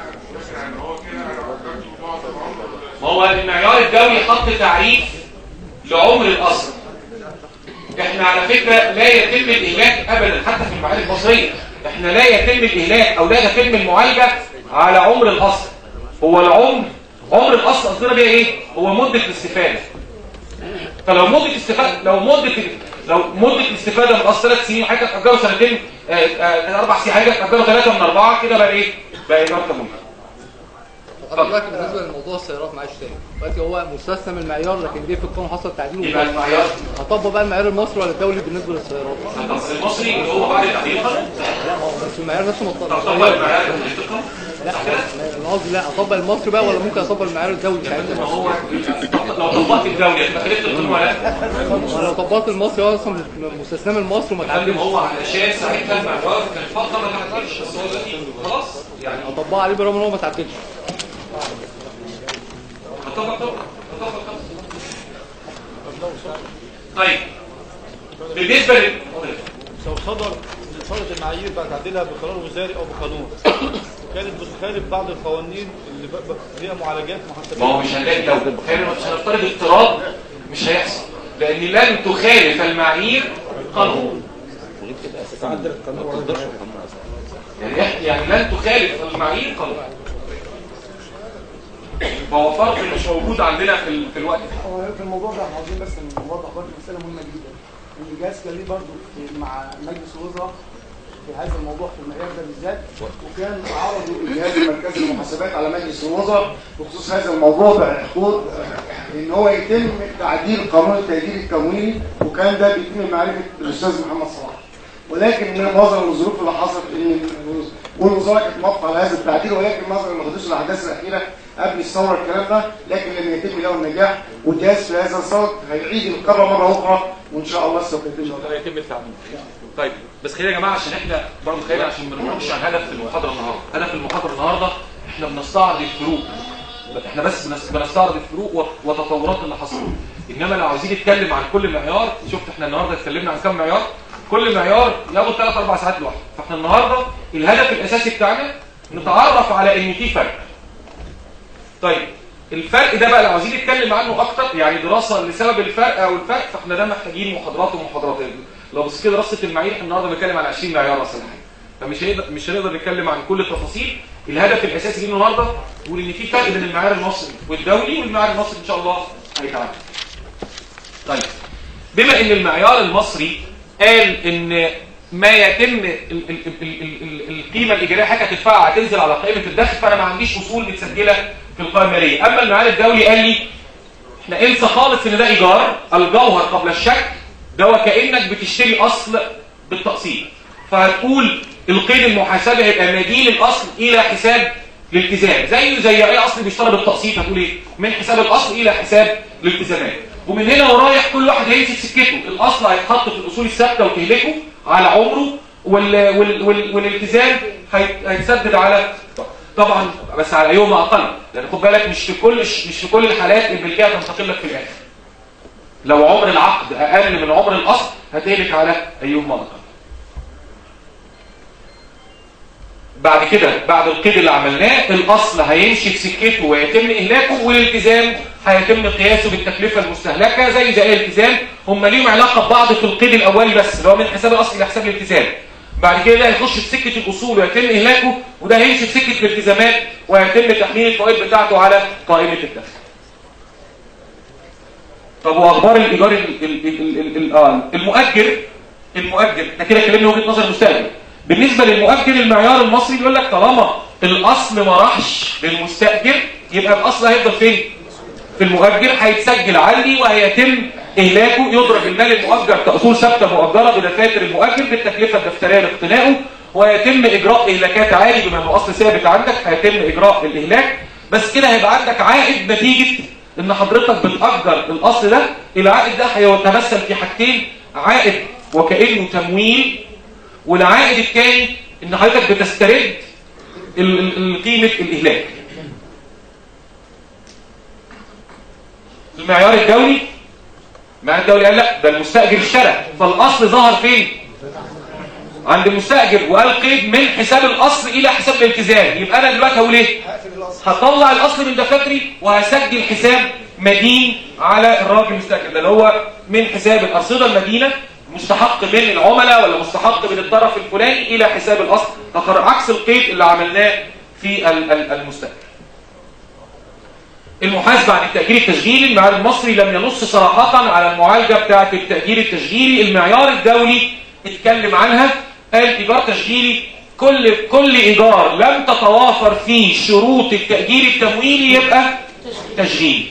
ما هو المعيار الدولي حط تعريف لعمر الاصل احنا على فكره لا يتم الاهلاك ابدا حتى في المعاهد المصريه احنا لا يتم الاهلاك او لا يتم المعالجه على عمر الاصل هو العمر عمر الاصل قصدنا بيها ايه هو مده الاستفاده فلو مده استفاده لو مده لو مده الاستفاده من الاصل ثلاث سنين حاجه تاجروا سنتين آه، آه، اربع سنين حاجه تاجروا ثلاثه من اربعه كده بقى ايه بقى ايجار تمويل طب دلوقتي بالنسبه لموضوع السيارات معلش تاني دلوقتي هو مستثنى من المعيار لكن جه في القانون حصل تعديل يبقى المعيار هطبق بقى المعيار المصري ولا الدولي بالنسبه للسيارات النص المصري اللي هو بعد التعديل القانون لا ما هو بس المعيار نفسه مطبق طب طبق المعيار اللي في القانون لا انا قصدي لا اطبق المصري بقى ولا ممكن اطبق المعيار الدولي ساعتها ما هو لو طبقت الدولي هتبقى خالفت القانون ولا لا ما لو طبقت المصري هو اصلا مستثنى من المصري وما يا فندم تعدلش هو علشان ساعتها المعيار كان فتره ما تعدلش بس هو دلوقتي خلاص يعني اطبقها عليه برغم ان هو ما تعدلش هطبق طبق هطبق طبق طيب بالنسبه لل لو صدر صدرت المعايير بعد تعديلها بقرار وزاري او بقانون كانت بتخالف بعض القوانين اللي ب- ب- فيها معالجات محاسبيه ما هو مش هنلاقي لو خلينا مش هنفترض اضطراب مش هيحصل لان لن تخالف المعايير قانون تعدل القانون ولا تقدرش يعني إح- يعني لن تخالف المعايير قانون فهو فرق مش موجود عندنا في, ال... في الوقت ده هو في الموضوع ده احنا عاوزين بس نوضح برضه مساله مهمه جدا ان الجهاز كان ليه برضه في- مع مجلس الوزراء في هذا الموضوع في المعيار ده بالذات وكان عرضوا الجهاز المركزي للمحاسبات على مجلس الوزراء بخصوص هذا الموضوع باعتقاد ان هو يتم تعديل قانون التأجير التمويلي وكان ده بيتم معرفه الاستاذ محمد صلاح ولكن من نظرا للظروف اللي حصلت ان والوزاره كانت موافقه على هذا التعديل ولكن نظرا لحدوث الاحداث الاخيره قبل الثوره الكلام ده لكن لم يتم له النجاح والجهاز في هذا الصدد هيعيد القرار مره اخرى وان شاء الله سوف يتم ده يتم التعديل طيب بس خلينا يا جماعه عشان احنا برضه خلينا عشان ما نخرجش عن هدف المحاضره النهارده هدف المحاضره النهارده احنا بنستعرض الفروق احنا بس بنس- بنستعرض الفروق و- وتطورات اللي حصلت انما لو عاوزين نتكلم عن كل معيار شفت احنا النهارده اتكلمنا عن كام معيار كل معيار ياخد 3 4 ساعات لوحده فاحنا النهارده الهدف الاساسي بتاعنا نتعرف على ان في فرق طيب الفرق ده بقى لو عايزين نتكلم عنه اكتر يعني دراسه لسبب الفرق او الفرق فاحنا ده محتاجين محاضرات ومحاضرات لو بص كده دراسه المعايير احنا النهارده بنتكلم على 20 معيار مثلا فمش هنقدر مش هنقدر نتكلم عن كل التفاصيل الهدف الاساسي ليه النهارده نقول ان في فرق بين المعيار المصري والدولي والمعيار المصري ان شاء الله هيتعامل طيب بما ان المعيار المصري قال ان ما يتم ال- ال- ال- ال- ال- ال- القيمه الايجاريه حاجه هتدفعها هتنزل على قائمه الدخل فانا ما عنديش اصول متسجله في القائمه الماليه اما المعيار الدولي قال لي احنا انسى خالص ان ده ايجار الجوهر قبل الشك ده وكانك بتشتري اصل بالتقسيط فهتقول القيد المحاسبي هيبقى مدين الاصل الى حساب الالتزام زيه زي اي اصل بيشترى بالتقسيط هتقول ايه من حساب الاصل الى حساب الالتزامات ومن هنا ورايح كل واحد هيمسك سكته الاصل هيتحط في الاصول الثابته وتهلكه على عمره وال... وال... وال... والالتزام هيت- هيتسدد على طبعا بس على يوم اقل لان خد بالك مش في كل مش في كل الحالات الملكيه هتنتقل لك في الاخر لو عمر العقد اقل من عمر الاصل هتهلك على ايهما اقل بعد كده بعد القيد اللي عملناه الاصل هيمشي في سكته ويتم اهلاكه والالتزام هيتم قياسه بالتكلفه المستهلكه زي زي الالتزام هم ليهم علاقه ببعض في القيد الاولي بس اللي هو من حساب الاصل الى حساب الالتزام بعد كده ده هيخش في سكه الاصول ويتم اهلاكه وده هيمشي في سكه الالتزامات وهيتم تحميل الفوائد بتاعته على قائمه الدخل طب واخبار الايجار ال- ال- ال- ال- ال- آه، المؤجر المؤجر احنا كده اتكلمنا وجهه نظر المستاجر بالنسبه للمؤجر المعيار المصري بيقول لك طالما الاصل ما راحش للمستاجر يبقى الاصل هيفضل فين في المؤجر هيتسجل عندي وهيتم اهلاكه يضرب المال المؤجر كاصول ثابته مؤجره بدفاتر المؤجر بالتكلفه الدفتريه لاقتنائه ويتم اجراء اهلاكات عادي بما انه اصل ثابت عندك هيتم اجراء الاهلاك بس كده هيبقى عندك عائد نتيجه ان حضرتك بتأجر الاصل ده العائد ده هيتمثل في حاجتين عائد وكأنه تمويل والعائد الثاني ان حضرتك بتسترد ال- ال- ال- قيمة الاهلاك المعيار الدولي المعيار الدولي قال لا ده المستأجر اشترى فالاصل ظهر فين عند المستأجر وقال قيد من حساب الاصل الى حساب الالتزام يبقى انا دلوقتي هقول ايه هطلع الاصل من دفاتري وهسجل حساب مدين على الراجل المستأجر ده اللي هو من حساب الارصده المدينه مستحق من العملاء ولا مستحق من الطرف الفلاني الى حساب الاصل فقر عكس القيد اللي عملناه في ال- ال- المستأجر المحاسبة عن التأجير التشغيلي المعيار المصري لم ينص صراحة على المعالجة بتاعة التأجير التشغيلي المعيار الدولي اتكلم عنها قال إيجار تشغيلي كل كل إيجار لم تتوافر فيه شروط التأجير التمويلي يبقى تشغيلي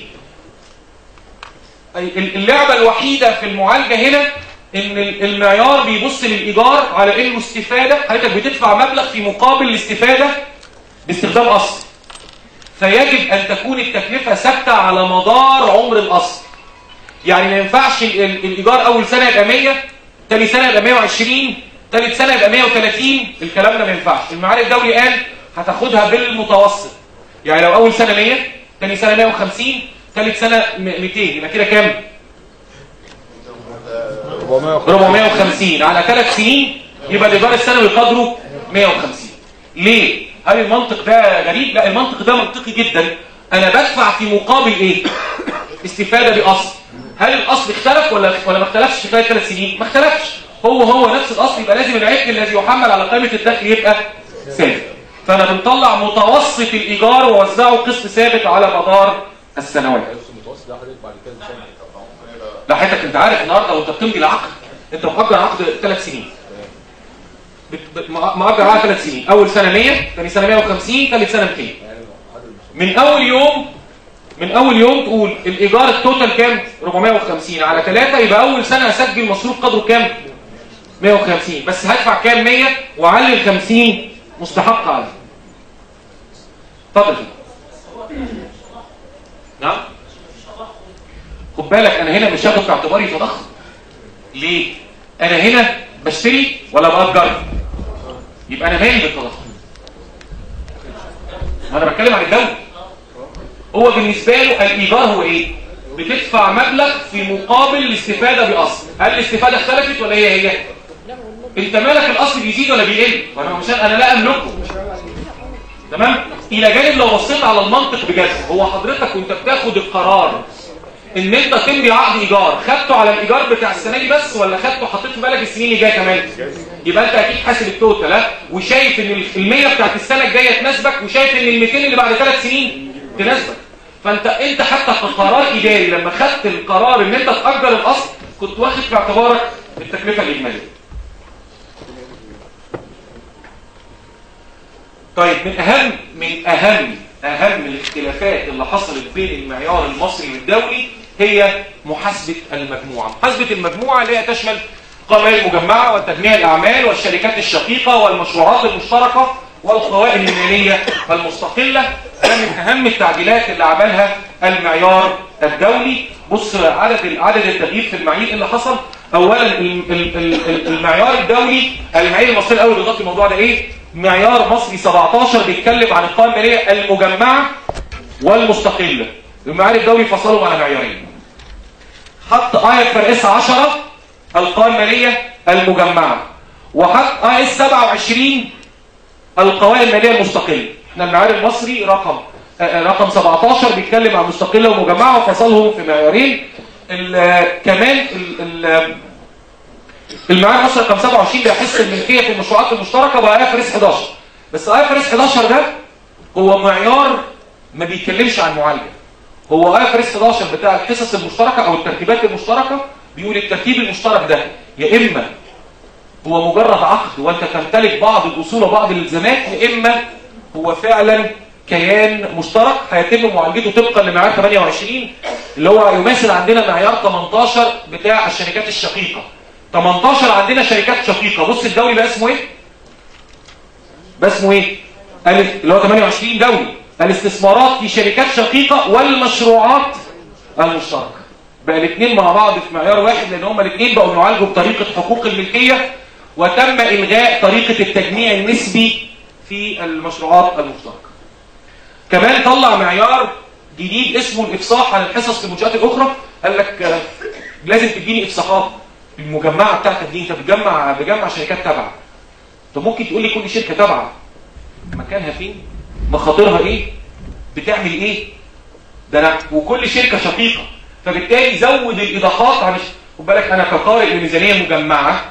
أي ال- اللعبة الوحيدة في المعالجة هنا ان ال- المعيار بيبص للإيجار على انه استفادة حضرتك بتدفع مبلغ في مقابل الاستفادة باستخدام أصل فيجب أن تكون التكلفة ثابتة على مدار عمر الأصل يعني ما ينفعش ال- ال- الإيجار أول سنة يبقى 100 تاني سنة يبقى 120 تالت سنة يبقى 130 الكلام ده ما ينفعش المعارف الدولي قال هتاخدها بالمتوسط يعني لو أول سنة 100 تاني سنة 150 تالت سنة م- 200 يبقى كده كام؟ 450 على ثلاث سنين يبقى الإيجار السنوي قدره 150 ليه؟ هل المنطق ده غريب؟ لا المنطق ده منطقي جدا أنا بدفع في مقابل إيه؟ استفادة بأصل هل الأصل اختلف ولا ولا ما اختلفش في خلال ثلاث سنين؟ ما اختلفش هو هو نفس الأصل يبقى لازم العبء الذي يحمل على قائمة الدخل يبقى ثابت فانا بنطلع متوسط الايجار ووزعه قسط ثابت على مدار السنوات المتوسط ده حضرتك بعد كده مش لا حضرتك انت عارف النهارده وانت بتمضي العقد انت مؤجر عقد ثلاث سنين بت- بت- مؤجر عقد ثلاث سنين اول سنه 100 ثاني سنه 150 ثالث سنه 200 من اول يوم من اول يوم تقول الايجار التوتال كام 450 على 3 يبقى اول سنه هسجل مصروف قدره كام 150 بس هدفع كام 100 وعلي ال 50 مستحق عليه اتفضل نعم خد بالك انا هنا مش هاخد في اعتباري تضخم ليه انا هنا بشتري ولا باجر يبقى انا مالي بالتضخم ما انا بتكلم عن الدوله هو بالنسبه له الايجار هو ايه بتدفع مبلغ في مقابل الاستفاده باصل هل الاستفاده اختلفت ولا هي هي انت مالك الاصل بيزيد ولا بيقل وانا مش انا لا املكه تمام الى جانب لو بصيت على المنطق بجد هو حضرتك وانت بتاخد القرار ان انت تمضي عقد ايجار خدته على الايجار بتاع السنه دي بس ولا خدته حطيت في بالك السنين اللي جايه كمان يبقى انت اكيد حاسب التوتال ها وشايف ان ال100 بتاعت السنه الجايه تناسبك وشايف ان ال200 اللي بعد ثلاث سنين تناسبك فانت انت حتى كقرار اداري لما خدت القرار ان انت تاجر الاصل كنت واخد في اعتبارك التكلفه الاجماليه طيب من اهم من اهم اهم الاختلافات اللي حصلت بين المعيار المصري والدولي هي محاسبه المجموعه محاسبه المجموعه اللي هي تشمل قوائم المجمعه وتجميع الاعمال والشركات الشقيقه والمشروعات المشتركه والقوائم الماليه المستقله ده من اهم التعديلات اللي عملها المعيار الدولي بص عدد عدد التغيير في المعايير اللي حصل اولا ال- ال- ال- المعيار الدولي المعايير المصري الاول بيغطي الموضوع ده ايه معيار مصري 17 بيتكلم عن القوائم الماليه المجمعه والمستقله المعيار الدولي فصلهم على معيارين حط اي اف ار اس 10 القوائم الماليه المجمعه وحط اي اس 27 القوائم الماليه المستقله احنا المعيار المصري رقم آه، رقم 17 بيتكلم عن مستقله ومجمعه وفصلهم في معيارين ال- كمان ال- ال- المعيار المصري رقم 27 بيحس الملكيه في المشروعات المشتركه بقى اف ار اس 11 بس اف ار اس 11 ده هو معيار ما بيتكلمش عن معالجه هو اف ار اس 11 بتاع الحصص المشتركه او الترتيبات المشتركه بيقول الترتيب المشترك ده يا اما هو مجرد عقد وانت تمتلك بعض الاصول وبعض الالزامات يا اما هو فعلا كيان مشترك هيتم معالجته طبقا لمعيار 28 اللي هو يماثل عندنا معيار 18 بتاع الشركات الشقيقه 18 عندنا شركات شقيقه بص الدولي بقى اسمه ايه بقى اسمه ايه الف اللي هو 28 دولي الاستثمارات في شركات شقيقه والمشروعات المشتركه بقى الاثنين مع بعض في معيار واحد لان هما الاثنين بقوا يعالجوا بطريقه حقوق الملكيه وتم الغاء طريقه التجميع النسبي في المشروعات المشتركه كمان طلع معيار جديد اسمه الافصاح عن الحصص في المنشات الاخرى قال لك آه، لازم تديني افصاحات المجمعه بتاعتك دي انت بتجمع بجمع شركات تابعه طب ممكن تقول لي كل شركه تابعه مكانها فين مخاطرها ايه بتعمل ايه ده انا وكل شركه شقيقه فبالتالي زود الايضاحات عن خد بالك انا كقارئ لميزانيه مجمعه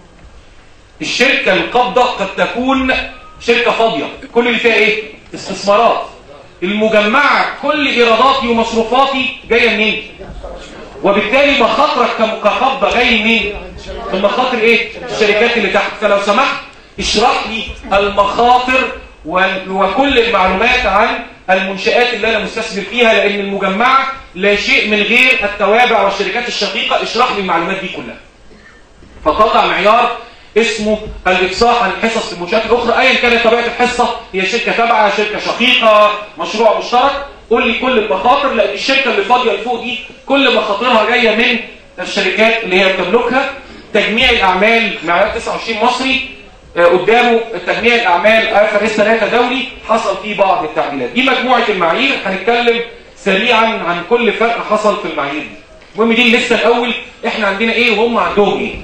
الشركه القابضه قد تكون شركه فاضيه كل اللي فيها ايه استثمارات المجمعه كل ايراداتي ومصروفاتي جايه منين وبالتالي مخاطرك كم- كقبضه جاي منين من مخاطر ايه الشركات اللي تحت فلو سمحت اشرح لي المخاطر وال- وكل المعلومات عن المنشآت اللي انا مستثمر فيها لان المجمعه لا شيء من غير التوابع والشركات الشقيقه اشرح لي المعلومات دي كلها فطلع معيار اسمه الافصاح عن الحصص في المنشآت الاخرى ايا كانت طبيعه الحصه هي شركه تابعه شركه شقيقه مشروع مشترك قول لي كل المخاطر لان الشركه اللي فاضيه لفوق دي كل مخاطرها جايه من الشركات اللي هي بتملكها تجميع الاعمال معيار 29 مصري آه، قدامه تجميع الاعمال اف ار اس 3 دولي حصل فيه بعض التعديلات دي مجموعه المعايير هنتكلم سريعا عن كل فرق حصل في المعايير دي المهم دي لسه الاول احنا عندنا ايه وهم عندهم ايه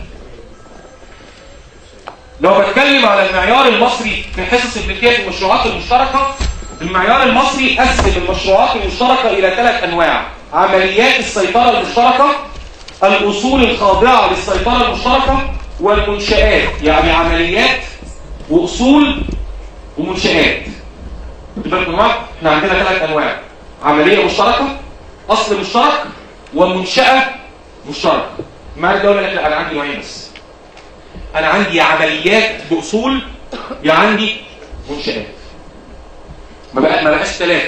لو بتكلم على المعيار المصري في حصص الملكيه في المشروعات المشتركه المعيار المصري قسم المشروعات المشتركه الى ثلاث انواع عمليات السيطره المشتركه الاصول الخاضعه للسيطره المشتركه والمنشآت يعني عمليات واصول ومنشآت خد بالك يا جماعه احنا عندنا ثلاث انواع عمليه مشتركه اصل مشترك ومنشاه مشتركه مع الدوله لك لا انا عندي نوعين بس انا عندي يا عمليات باصول يا عندي منشآت ما بقى ما بقاش ثلاثه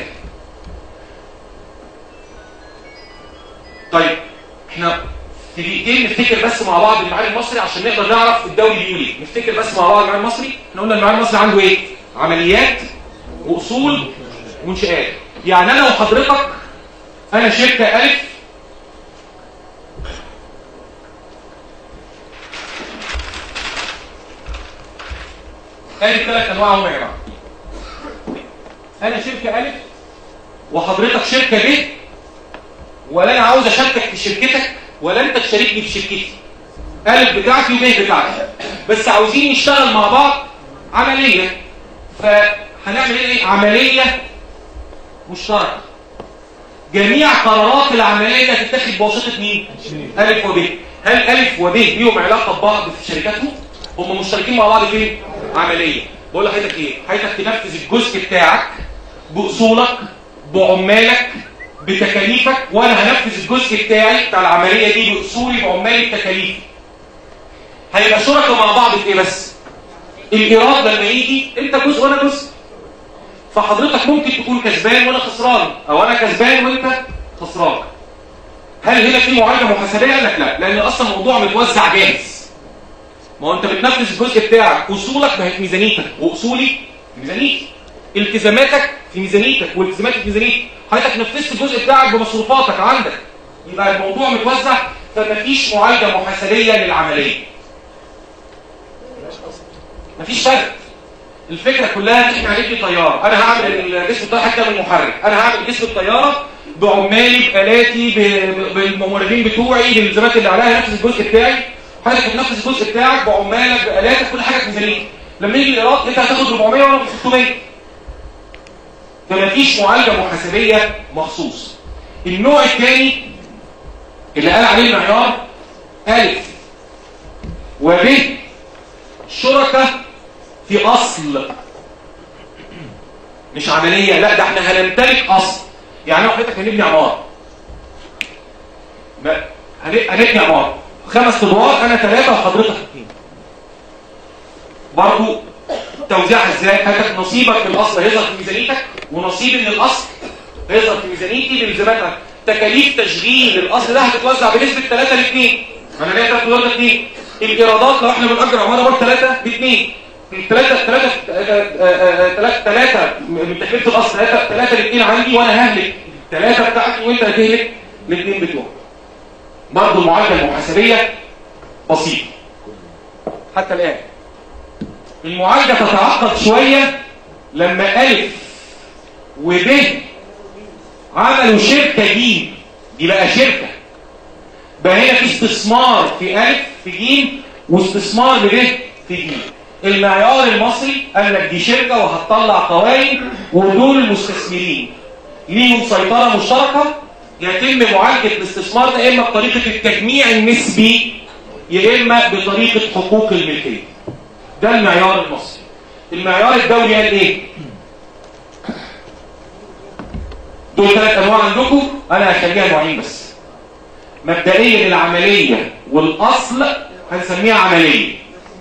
طيب احنا في دقيقتين نفتكر بس مع بعض المعاني المصري عشان نقدر نعرف الدولي بيقول ايه نفتكر بس مع بعض المعاني المصري احنا قلنا المعاني المصري عنده ايه عمليات واصول ومنشآت يعني انا وحضرتك انا شركه الف ادي ثلاث انواع هم يا جماعه انا شركه الف وحضرتك شركه ب ولا انا عاوز اشاركك في شركتك ولا انت تشاركني في شركتي الف بتاعتي وب بتاعتي بس عاوزين نشتغل مع بعض عمليه فهنعمل ايه عمليه مشتركه جميع قرارات العمليه تتاخد بواسطه مين الف وب هل الف وب ليهم علاقه ببعض في شركاتهم هم مشتركين مع بعض فين عمليه بقول لحضرتك ايه حضرتك تنفذ الجزء بتاعك باصولك بعمالك بتكاليفك وانا هنفذ الجزء بتاعي بتاع العمليه دي باصولي بعمالي بتكاليفي هيبقى شركاء مع بعض في ايه بس الايراد لما يجي انت جزء وانا جزء فحضرتك ممكن تكون كسبان وانا خسران او انا كسبان وانت خسران هل هنا في معالجه محاسبيه قال لك لا لان اصلا الموضوع متوزع جاهز ما هو انت بتنفذ الجزء بتاعك اصولك ما هي في ميزانيتك واصولي في ميزانيتي التزاماتك في ميزانيتك والتزاماتك في ميزانيتي حضرتك نفذت الجزء بتاعك بمصروفاتك عندك يبقى الموضوع متوزع فمفيش معالجه محاسبيه للعمليه مفيش فرق الفكره كلها ان احنا هنبني طياره انا هعمل جسم الطياره حتى من محرك انا هعمل جسم الطياره بعمالي بالاتي ب- بالممرضين بتوعي بالالتزامات اللي عليها نفذ الجزء بتاعي حضرتك بتنفذ الجزء بتاعك بعمالك بالاتك كل حاجه في ميزانيتك لما يجي الايراد انت هتاخد 400 وانا باخد 600 فمفيش معالجه محاسبيه مخصوص النوع الثاني اللي قال عليه المعيار الف وب شركه في اصل مش عمليه لا ده احنا هنمتلك اصل يعني لو حضرتك هنبني عماره ما- هن- هنبني عماره خمس ادوار انا ثلاثه وحضرتك اثنين برضو توزيعها ازاي حضرتك نصيبك من الاصل هيظهر في ميزانيتك ونصيبي من الاصل هيظهر في ميزانيتي بالزمانها تكاليف تشغيل الاصل ده هتتوزع بنسبه 3 ل 2 انا ليا 3 ادوار 2 الايرادات لو احنا بنأجر عماره برضه 3 ب 2 الثلاثة ثلاثة ثلاثة ثلاثة من تكلفة الأصل ثلاثة ثلاثة الاثنين عندي وأنا ههلك ثلاثة بتاعتي وأنت هتهلك الاثنين بتوعك. برضه المعالجة المحاسبية بسيطة. حتى الآن. المعالجة تتعقد شوية لما ألف وب عملوا شركة ج دي بقى شركة. بقى هنا في استثمار في ألف في ج واستثمار ب في ج. المعيار المصري قال لك دي شركة وهتطلع قوائم ودول المستثمرين ليهم سيطرة مشتركة يتم معالجة الاستثمار ده إما بطريقة التجميع النسبي يا إما بطريقة حقوق الملكية ده المعيار المصري المعيار الدولي قال إيه؟ دول ثلاث أنواع عندكم أنا هخليها نوعين بس مبدئيا العملية والأصل هنسميها عملية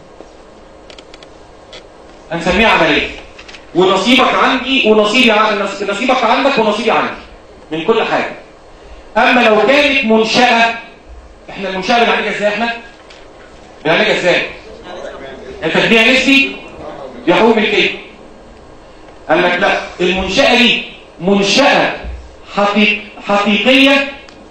هنسميها عملية ونصيبك عندي ونصيبي عندي نصيبك عندك ونصيبي عندي من كل حاجة أما لو كانت منشأة احنا المنشأة بنعالجها ازاي احنا؟ بنعالجها ازاي؟ التشبيع نسبي دي حقوق ملكية قال لك لا المنشأة دي منشأة حقيق حقيقية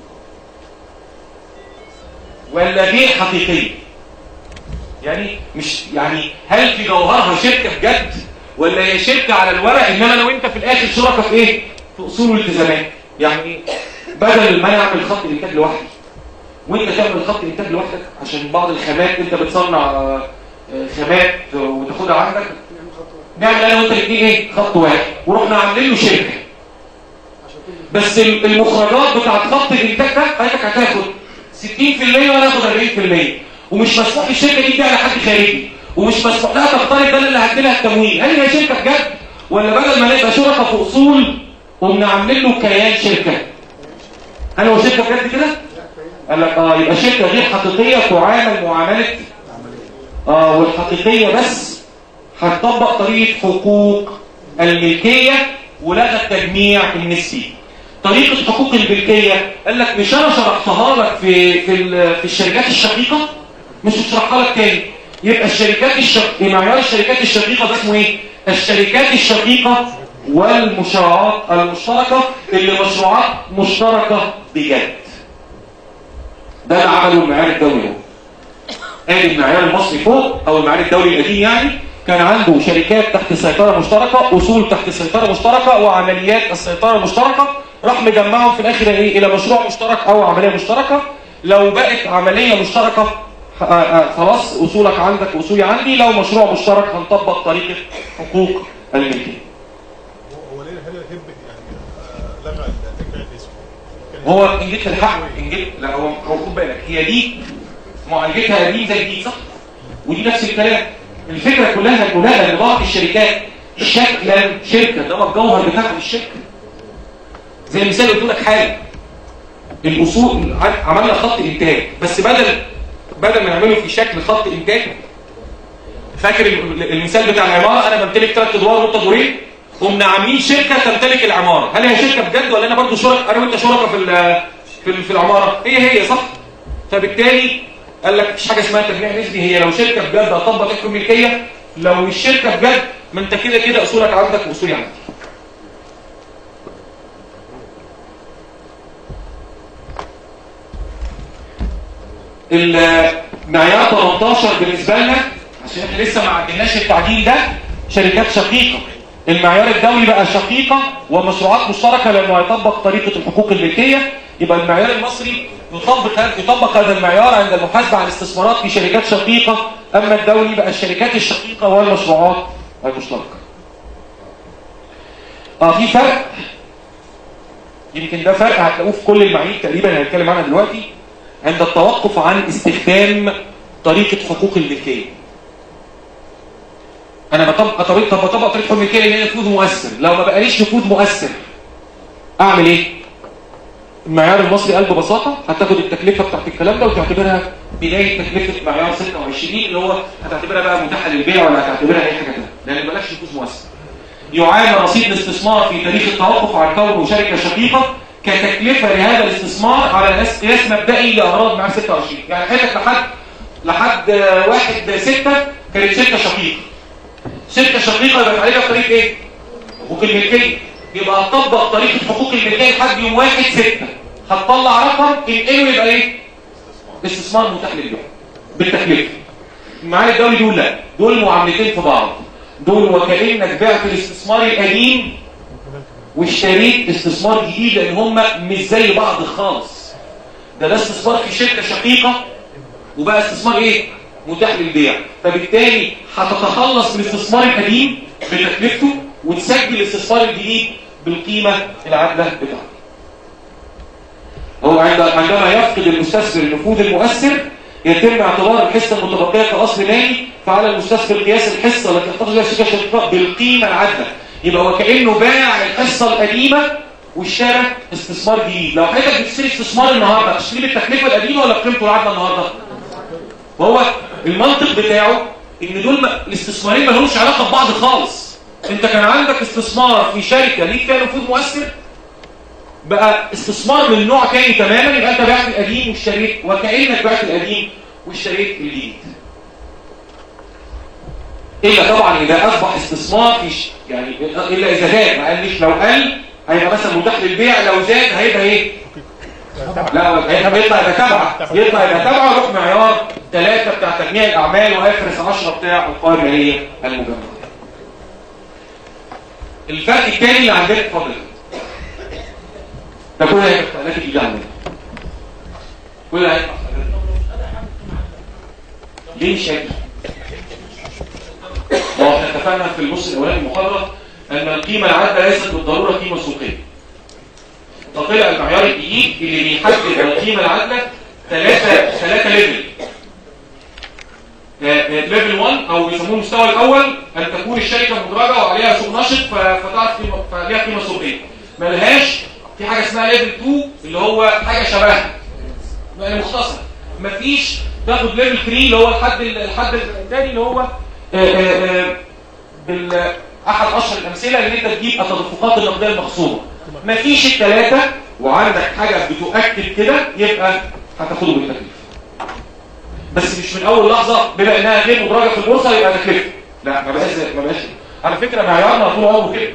ولا غير حقيقية يعني مش يعني هل في جوهرها شركة بجد ولا هي شركة على الورق انما انا وانت في الاخر شركة في ايه في اصول والالتزامات يعني ايه بدل ما انا اعمل خط انتاج لوحدي وانت تعمل خط انتاج لوحدك عشان بعض الخامات انت بتصنع آه، آه، خامات وتاخدها عندك نعمل انا وانت الاثنين ايه خط واحد ورحنا عاملين له شركه بس ال- المخرجات بتاعت خط الانتاج ده حضرتك هتاخد 60% وانا هاخد 40% ومش مسموح الشركه دي تبيع لحد خارجي ومش مسموح لها تختار الداله اللي هتجي لها التمويل هل هي شركه بجد ولا بدل ما نبقى شركه في اصول قمنا عاملين له كيان شركه هل هو شركه بجد كده قال لك اه يبقى شركه غير حقيقيه تعامل معامله اه والحقيقيه بس هتطبق طريقه حقوق الملكيه ولغى التجميع النسبي طريقه حقوق الملكيه قال لك مش انا شرحتها لك في في ال- في الشركات الشقيقه مش هشرحها لك تاني يبقى الشركات الشق... معيار الشركات الشقيقه ده اسمه ايه الشركات الشقيقه والمشروعات المشتركه اللي مشروعات مشتركه بجد ده اللي عمله المعيار الدولي هو ادي المعيار المصري فوق او المعيار الدولي القديم يعني كان عنده شركات تحت سيطرة مشتركة أصول تحت سيطرة مشتركة وعمليات السيطرة المشتركة راح مجمعهم في الآخر إيه إلى مشروع مشترك أو عملية مشتركة لو بقت عملية مشتركة آه، آه، خلاص أصولك عندك وأصولي عندي لو مشروع مشترك هنطبق طريقة حقوق الملكية هو ليه هل يحب يعني آه، لغى التجميع الاسم هو إن جيت الحق إن جيت لا هو هو خد بالك هي دي معالجتها قديم زي دي صح ودي نفس الكلام الفكرة كلها انه لقى ان بعض الشركات شكلا شركة انما الجوهر بتاعها مش شركة زي المثال اللي قلت لك حالا الاصول ع- عملنا خط انتاج بس بدل بدل ما نعمله في شكل خط انتاج فاكر ال- المثال بتاع العمارة انا بمتلك ثلاث ادوار وانت دورين قمنا عاملين شركة تمتلك العمارة هل هي شركة بجد ولا انا برضو شرك انا وانت شركة في ال- في ال- في العمارة هي هي صح فبالتالي قال لك مفيش حاجه اسمها تجميع نسبي هي لو شركه بجد هتطبق تحكم ملكيه لو الشركه بجد ما انت كده كده اصولك عندك واصولي عندي المعيار 18 بالنسبه لنا عشان احنا لسه ما عدناش التعديل ده شركات شقيقه المعيار الدولي بقى شقيقه ومشروعات مشتركه لانه هيطبق طريقه الحقوق الملكيه يبقى المعيار المصري يطبق هذا يطبق هذا المعيار عند المحاسبه على الاستثمارات في شركات شقيقه اما الدولي بقى الشركات الشقيقه والمشروعات المشتركه اه في فرق يمكن ده فرق هتلاقوه في كل المعايير تقريبا هنتكلم عنها دلوقتي عند التوقف عن استخدام طريقه حقوق الملكيه انا بطبق طريقه طب بطبق طريقه الملكيه اللي هي نفوذ مؤثر لو ما بقاليش نفوذ مؤثر اعمل ايه المعيار المصري قال ببساطه هتاخد التكلفه بتاعت الكلام ده وتعتبرها بدايه تكلفه معيار 26 اللي هو هتعتبرها بقى متاحه للبيع ولا هتعتبرها اي حاجه ثانيه لان مالكش نفوذ مؤثر يعامل رصيد الاستثمار في تاريخ التوقف عن كونه شركه شقيقه كتكلفه لهذا الاستثمار على اساس قياس مبدئي لاغراض معيار 26 يعني حياتك لحد لحد آه، واحد ستة كانت شركه شقيقه شركه شقيقه يبقى تعريفها بطريقه ايه؟ حقوق الملكيه يبقى هتطبق طريقه حقوق الملكيه لحد يوم واحد ستة هتطلع رقم تنقله يبقى ايه؟ استثمار متاح للبيع بالتكلفه المعايير الدولي دول لا دول معاملتين في بعض دول وكانك بعت الاستثمار القديم واشتريت استثمار جديد لان هم مش زي بعض خالص ده ده استثمار في شركه شقيقه وبقى استثمار ايه متاح للبيع فبالتالي هتتخلص من الاستثمار القديم بتكلفته وتسجل الاستثمار الجديد بالقيمه العادله بتاعته هو عند- عندما يفقد المستثمر النفوذ المؤثر يتم اعتبار الحصه المتبقيه كاصل مالي فعلى المستثمر قياس الحصه التي تحتفظ بها الشركه الشقيقه بالقيمه العادله يبقى وكانه باع الحصه القديمه واشترى استثمار جديد لو حضرتك بتشتري استثمار النهارده تشتري بالتكلفه القديمه ولا بقيمته العادله النهارده وهو المنطق بتاعه ان دول ما- الاستثمارين ما لهمش علاقه ببعض خالص انت كان عندك استثمار في شركه ليك فيها نفوذ مؤثر بقى استثمار من نوع تاني تماما يبقى انت بعت القديم واشتريت وكانك بعت القديم واشتريت الجديد الا طبعا اذا اصبح استثمار في ش... يعني الا اذا زاد ما قالش لو قل هيبقى مثلا متاح للبيع لو زاد هيبقى ايه لا هيبقى يطلع يبقى تبع يطلع يبقى تبع يروح معيار ثلاثة بتاع تجميع الاعمال وهيفرس 10 بتاع القائمه هي المجمعه الفرق الثاني اللي عندنا اتفضل ده كله هيبقى استهلاك الجيل عندنا كله هيبقى ليه مش هيبقى ما هو احنا اتفقنا في النص الاولاني المحاضره ان القيمه العادله ليست بالضروره قيمه سوقيه فطلع المعيار الجديد اللي بيحدد القيمه العادله ثلاثه ثلاثه ليفل ليفل 1 او بيسموه المستوى الاول ان تكون الشركه مدرجه وعليها سوق نشط ف- فتعرف قيمه فليها قيمه سوقيه ملهاش في حاجه اسمها ليفل 2 اللي هو حاجه شبهها يعني مختصر مفيش تاخد ليفل 3 اللي هو الحد الحد الثاني اللي هو آه، آه، آه، بال احد اشهر الامثله ان انت تجيب التدفقات النقديه المخصومه مفيش الثلاثه وعندك حاجه بتؤكد كده يبقى هتاخده بالتكليف بس مش من اول لحظه بما انها غير مدرجه في البورصه يبقى تكلفه لا ما بقاش زي- ما بقاش كده. على فكره معيارنا طول عمره كده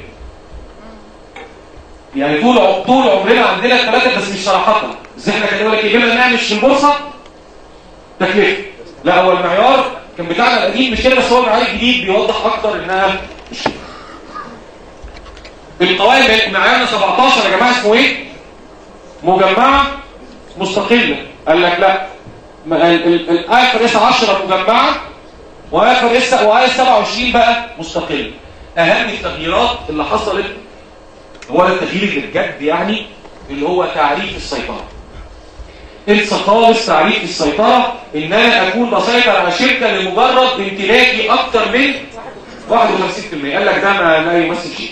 يعني طول ع- طول عمرنا عندنا الثلاثه بس مش صراحه بس احنا كان يقول لك ايه بما انها مش في البورصه تكلفه لا هو المعيار كان بتاعنا القديم مش كده بس هو المعيار الجديد بيوضح اكتر انها مش كده القوائم معيارنا 17 يا جماعه اسمه ايه مجمعه مستقله قال لك لا الاخر اس 10 مجمعه واخر اس واي 27 بقى مستقله اهم التغييرات اللي حصلت هو التغيير اللي بجد يعني اللي هو تعريف السيطره انسى خالص تعريف السيطره ان انا اكون بسيطر على شركه لمجرد امتلاكي اكتر من 51% قال لك ده ما لا يمثل شيء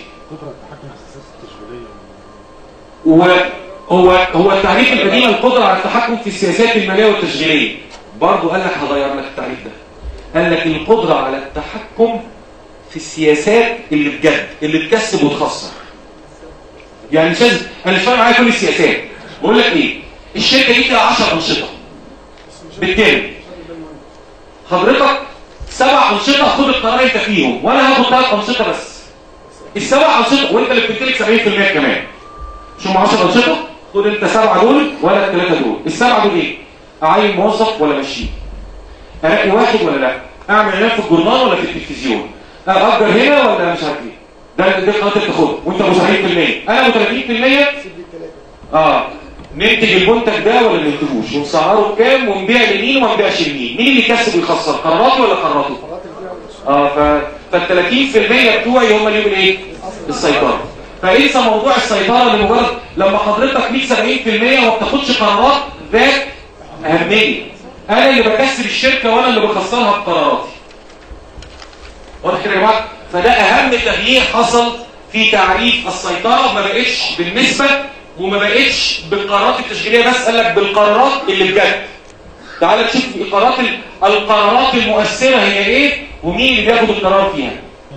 وهو هو التعريف القديم القدرة على التحكم في السياسات المالية والتشغيلية برضه قال لك هغير لك التعريف ده قال لك القدرة على التحكم في السياسات اللي بجد اللي تكسب وتخسر يعني مش لازم انا مش فاهم معايا كل السياسات بقول لك ايه الشركه دي فيها 10 انشطه بالتالي حضرتك سبع انشطه خد القرار انت فيهم وانا هاخد ثلاث انشطه بس السبع انشطه وانت اللي بتمتلك 70% كمان مش هم 10 انشطه خد انت سبعه دول ولا الثلاثه دول السبعه دول ايه اعين موظف ولا ماشيين انقي واحد ولا لا اعمل اعلان في الجورنال ولا في التلفزيون اجر هنا ولا مش عارف ايه ده ده قناه تاخده وانت ابو 70% انا ابو 30% اه ننتج المنتج ده ولا ما ننتجوش ونسعره بكام ونبيع لمين وما نبيعش لمين مين اللي يكسب ويخسر قراراتي ولا قراراته اه ف فال 30% بتوعي هم اللي يبقوا ايه السيطره فانسى موضوع السيطره لمجرد لما حضرتك ليك 70% وما بتاخدش قرارات ذات اهميه انا اللي بكسب الشركه وانا اللي بخسرها بقراراتي واضح كده يا جماعه فده اهم تغيير حصل في تعريف السيطره ما بقتش بالنسبه وما بقتش بالقرارات التشغيليه بس قال لك بالقرارات اللي بجد تعال نشوف القرارات ال- القرارات المؤثره هي ايه ومين اللي بياخد القرار فيها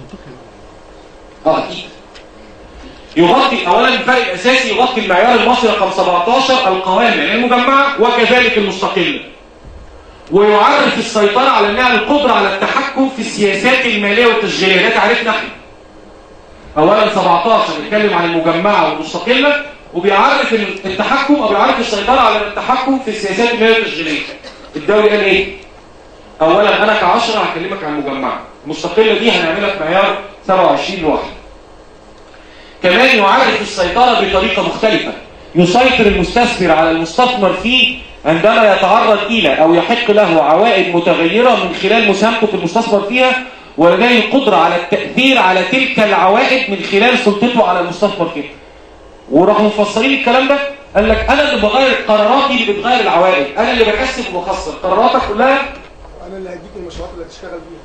اه اكيد يغطي اولا الفرق الاساسي يغطي المعيار المصري رقم 17 القوائم العلميه المجمعه وكذلك المستقله ويعرف السيطره على انها القدره على التحكم في السياسات الماليه والتشغيليه ده تعريفنا احنا اولا 17 بيتكلم عن المجمعه والمستقله وبيعرف التحكم او بيعرف السيطره على التحكم في السياسات الماليه والتشغيليه الدولي قال ايه اولا انا كعشرة هكلمك عن المجمعه المستقله دي هنعملها في معيار 27 لوحده كمان يعرف السيطره بطريقه مختلفه يسيطر المستثمر على المستثمر فيه عندما يتعرض الى او يحق له عوائد متغيره من خلال مساهمته في المستثمر فيها ولديه القدره على التاثير على تلك العوائد من خلال سلطته على المستثمر فيها وراحوا مفسرين الكلام ده قال لك انا اللي بغير قراراتي اللي بتغير العوائد انا اللي بكسب وبخسر قراراتك كلها انا اللي هديك المشروعات اللي هتشتغل بيها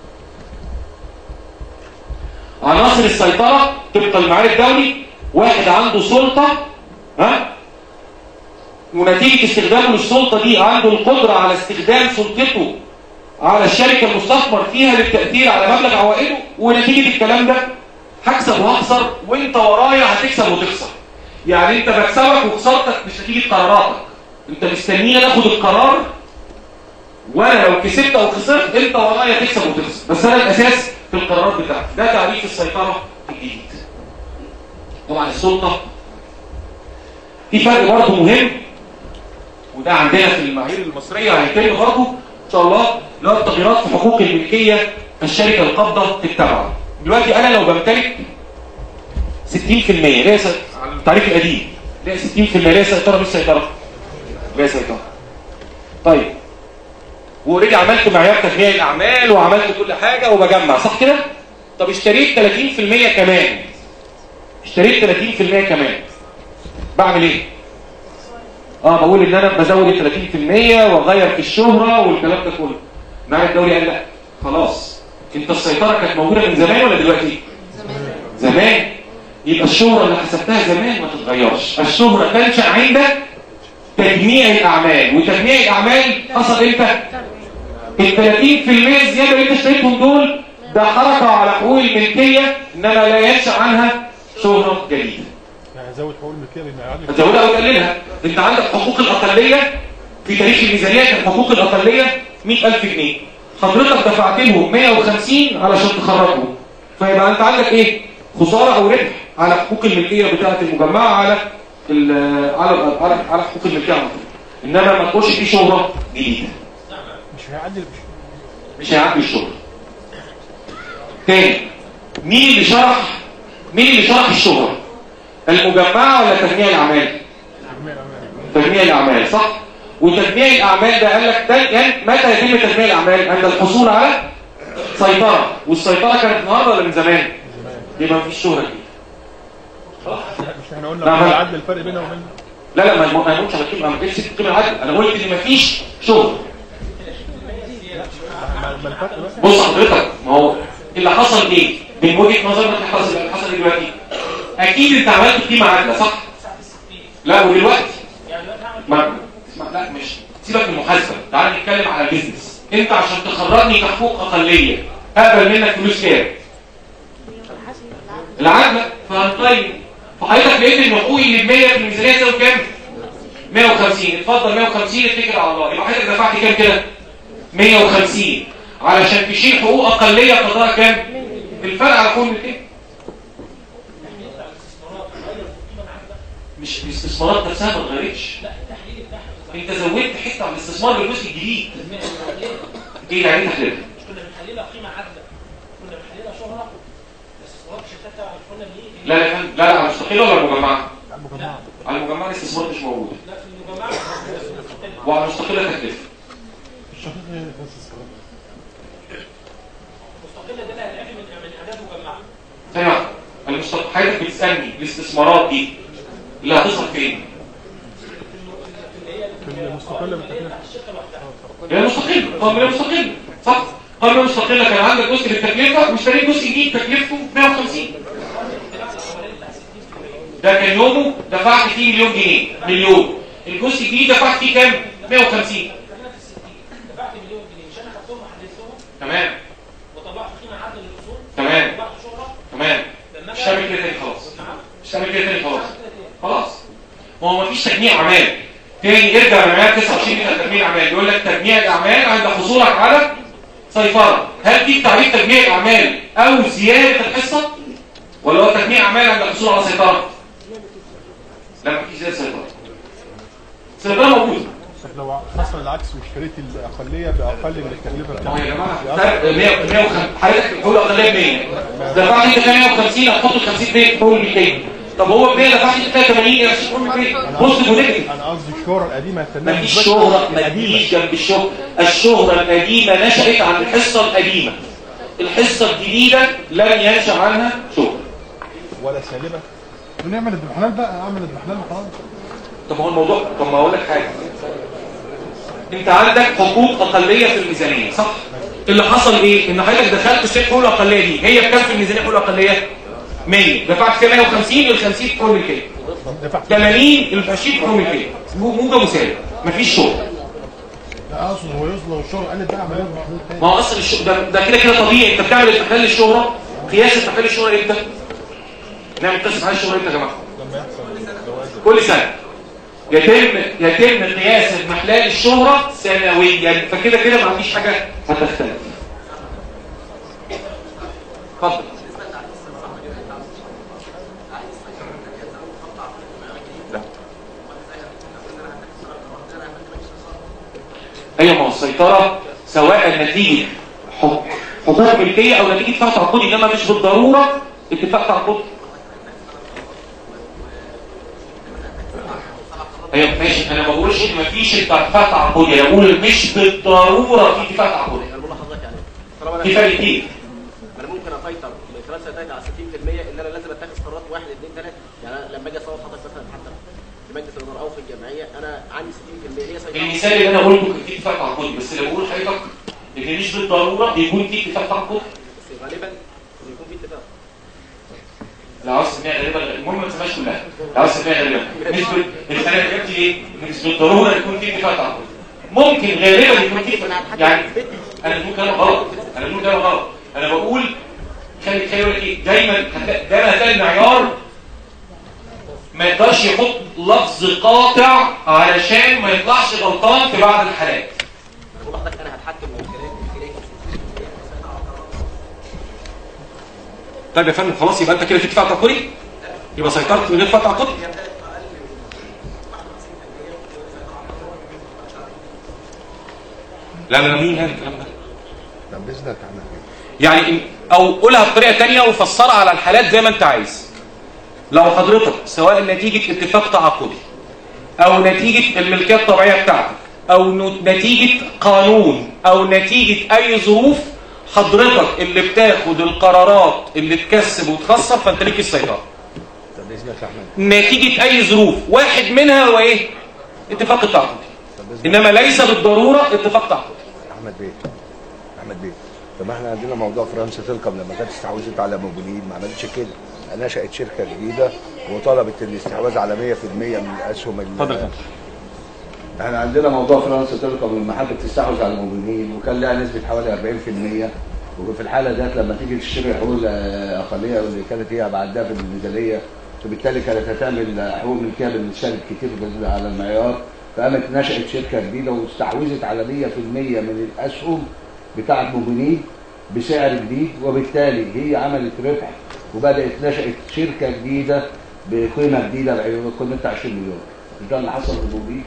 عناصر السيطرة طبقا للمعايير الدولي واحد عنده سلطة ها ونتيجة استخدامه للسلطة دي عنده القدرة على استخدام سلطته على الشركة المستثمر فيها للتأثير على مبلغ عوائده ونتيجة الكلام ده هكسب وهخسر وانت ورايا هتكسب وتخسر يعني انت مكسبك وخسارتك مش نتيجة قراراتك انت مستنيني ناخد القرار وانا لو كسبت او خسرت انت ورايا تكسب وتخسر بس انا الاساس في القرارات بتاعتي ده تعريف السيطرة الجديد طبعا السلطة في فرق برضه مهم وده عندنا في المعايير المصرية هيتم برضه ان شاء الله اللي هو التغييرات في حقوق الملكية الشركة القابضة تتبعه دلوقتي انا لو بمتلك 60% ليه س- على التعريف القديم ليه 60% ليه سيطرة مش سيطرة ليه سيطرة طيب واوريدي عملت معيار تشغيل الاعمال وعملت كل حاجه وبجمع صح كده طب اشتريت 30% كمان اشتريت 30% كمان بعمل ايه اه بقول ان انا بزود ال 30% واغير في الشهره والكلام ده كله المعيار الدولي قال لا خلاص انت السيطره كانت موجوده من زمان ولا دلوقتي زمان يبقى الشهره اللي حسبتها زمان ما تتغيرش الشهره تنشا عند تجميع الاعمال وتجميع الاعمال حصل امتى ال 30% الزياده اللي انت اشتريتهم دول ده حركه على حقوق الملكيه انما لا ينشا عنها شهره جديده يعني زود حقوق الملكيه للمعيار هتزودها او تقللها انت عندك حقوق الاقليه في تاريخ الميزانيه كان حقوق الاقليه 100000 جنيه حضرتك دفعت لهم 150 علشان تخرجهم فيبقى انت عندك ايه خساره او ربح على حقوق الملكيه بتاعه المجمعه على ال- على ال- على على حقوق الملكيه على طول انما ما تخش في شهره جديده مش هيعدي مش هيعدي الشهره تاني مين اللي شرح مين اللي شرح الشهره المجمعه ولا تجميع الاعمال تجميع الاعمال صح وتجميع الاعمال ده قال لك ده يعني متى يتم تجميع الاعمال عند الحصول على سيطره والسيطره كانت النهارده ولا من زمان يبقى مفيش شهره دي مش احنا قلنا نعم. العدل الفرق بينه وبين لا لا ما ما ما قلتش على القيمه ما قلتش القيمه العدل انا قلت ان مفيش شهره ما ما الفرق بقى بص حضرتك ما هو اللي حصل ايه من وجهه نظرنا اللي حصل اللي حصل دلوقتي اكيد انت عملت قيمه عادله صح لا ودلوقتي ما اسمع لا مش سيبك من المحاسبه تعال نتكلم على البيزنس انت عشان تخرجني كحقوق اقليه اقبل منك فلوس كام العدله فهنقيم فحضرتك لقيت ان حقوقي اللي ب 100 في الميزانيه تساوي كام 150 اتفضل 150 اتكل على الله يبقى حضرتك دفعت كام كده 150 علشان تشيل حقوق اقليه قدرها كام الفرق على كل 200 مش الاستثمارات نفسها ما اتغيرتش انت زودت حته على الاستثمار بالجزء الجديد ايه يعني ايه تحليل كنا بنحللها قيمه عادله كنا بنحللها شهره الاستثمارات الشركات تعرف قلنا ليه لا لا لا لا على مستقله ولا المجمعه على المجمعه الاستثمار مش موجود لا في المجمعه وعلى مستقله تكلفه مستقله ده اللي هنعمل من من اعداد مجمعه ثانيه واحده المستقله حضرتك بتسالني الاستثمارات دي اللي هتصل فين في المستقله بالتكلفه هي مستقله قابله مستقله صح قابله مستقله كان عندك جزء للتكلفه واشتريت جزء جديد تكلفته 150 ده كان يومه دفعت فيه مليون جنيه مليون الجزء الجديد دفعت فيه كام 150 دفعت مليون جنيه مش انا خدتهم وحددتهم تمام وطلعت قيمه عادله للاصول تمام طلعت شهره تمام لما مش هعمل كده تاني خلاص مش هعمل كده تاني خلاص خلاص ما هو مفيش تجميع اعمال تاني ارجع لمعيار 29 بتاع تجميع الاعمال يقول لك تجميع الاعمال عند حصولك على سيطره هل دي تعريف تجميع الاعمال او زياده الحصه ولا هو تجميع اعمال عند الحصول على سيطره لا مفيش زياده سيطره سيطره موجوده طب لو حصل العكس واشتريت الاقليه باقل من التكلفه ما هو يا بتاعتها جماعه فرق 100 150 حضرتك بتقول اقليه ب 100 دفعت انت 150 هتحط ال 50 في حقوق الملكيه طب هو ب 100 دفعت انت 80 يا شيخ حقوق الملكيه بص بونيجاتيف انا قصدي الشهره القديمه هستناها مفيش شهرة ما تجيش جنب الشهرة الشهرة القديمة نشأت عن الحصة القديمة الحصة الجديدة لم ينشأ عنها شهرة ولا سالبه بنعمل الضمحلال بقى اعمل الضمحلال خلاص طب هو الموضوع طب ما اقول لك حاجة انت عندك حقوق اقلية في الميزانية صح اللي حصل ايه ان حضرتك دخلت اشتريت حقوق الاقلية دي هي بكام في الميزانية حقوق الاقلية 100 دفعت فيها 150 ال 50 حقوق الملكية 80 ال 20 حقوق الملكية موجب وسالب مفيش شهرة لا اقصد هو يصل الشهره قالت بقى اعمل الضمحلال تاني ما هو اصل الش... ده, ده كده كده طبيعي انت بتعمل استحلال للشهرة قياس استحلال الشهرة امتى نعمل قياس استحلال الشهرة امتى يا جماعه لما يحصل جواز كل سنة يتم يتم قياس اضمحلال الشهرة سنويا فكده كده ما عنديش حاجة هتختلف اتفضل لا. ايوه ما هو السيطرة سواء نتيجة حق- حقوق ملكية او نتيجة اتفاق تعاقدي انما مش بالضرورة اتفاق تعاقدي ايوه ماشي انا ما بقولش ان مفيش اتفاق تعاقدي انا بقول مش بالضروره في اتفاق تعاقدي انا بقول لحضرتك يعني طالما في فرق كتير انا ممكن اسيطر من خلال سيطرتي على 60% ان انا لازم اتخذ قرارات 1 2 3 يعني أنا لما اجي اصوت حضرتك مثلا حتى في مجلس الاداره او في الجمعيه انا عندي 60% هي سيطره المثال اللي انا قلته كان فيه اتفاق تعاقدي بس اللي بقول لحضرتك ان مش بالضروره يكون في اتفاق تعاقدي غالبا يكون في اتفاق لو عاوز تسميها غالبا المهم ما تسميهاش كلها لو عاوز تسميها غالبا مش بال... انت انا جبت ايه مش بالضروره يكون في اتفاق تعاقدي ممكن غالبا يكون في يعني انا بقول كلام غلط انا بقول كلام غلط انا بقول خلي خلي بالك ايه دايما هتلاقي- دايما هتلاقي المعيار ما يقدرش يحط لفظ قاطع علشان ما يطلعش غلطان في بعض الحالات وبحضرتك انا هتحكم من خلال من طيب يا فندم خلاص يبقى انت كده في اتفاق تعاقدي يبقى سيطرت من غير اتفاق تعاقدي لا لا لا مين قال الكلام ده طب باذنك عمل يعني إن- او قولها بطريقه ثانيه وفسرها على الحالات زي ما انت عايز لو حضرتك سواء نتيجه اتفاق تعاقدي او نتيجه الملكيه الطبيعيه بتاعتك او ن- نتيجه قانون او نتيجه اي ظروف حضرتك اللي بتاخد القرارات اللي تكسب وتخسر فانت ليك السيطره طب باذنك يا احمد نتيجه اي ظروف واحد منها هو ايه اتفاق التعاقدي طب باذنك انما ليس بالضروره اتفاق تعاقدي احمد بيه احمد بيه طب ما احنا عندنا موضوع فرنسا تلكم لما كانت استحوذت على موبيلين ما عملتش كده نشأت شركه جديده وطلبت الاستحواذ على 100% من الاسهم ال- اتفضل يا فندم. احنا عندنا موضوع فرنسا تلكم لما حبت تستحوذ على الموبيلين وكان لها نسبه حوالي 40% وفي الحاله ديت لما تيجي تشتري حقوق اقليه واللي كانت هي بعدها في الميزانيه فبالتالي كانت هتعمل حقوق ملكيه بالشركة كتير على المعيار فقامت نشأت شركه جديده واستحوذت على 100% من الاسهم بتاعه موبينيل بسعر جديد وبالتالي هي عملت ربح وبدات نشأت شركه جديده بقيمه جديده بقيمتها 20 مليون مش ده اللي حصل في موبينيل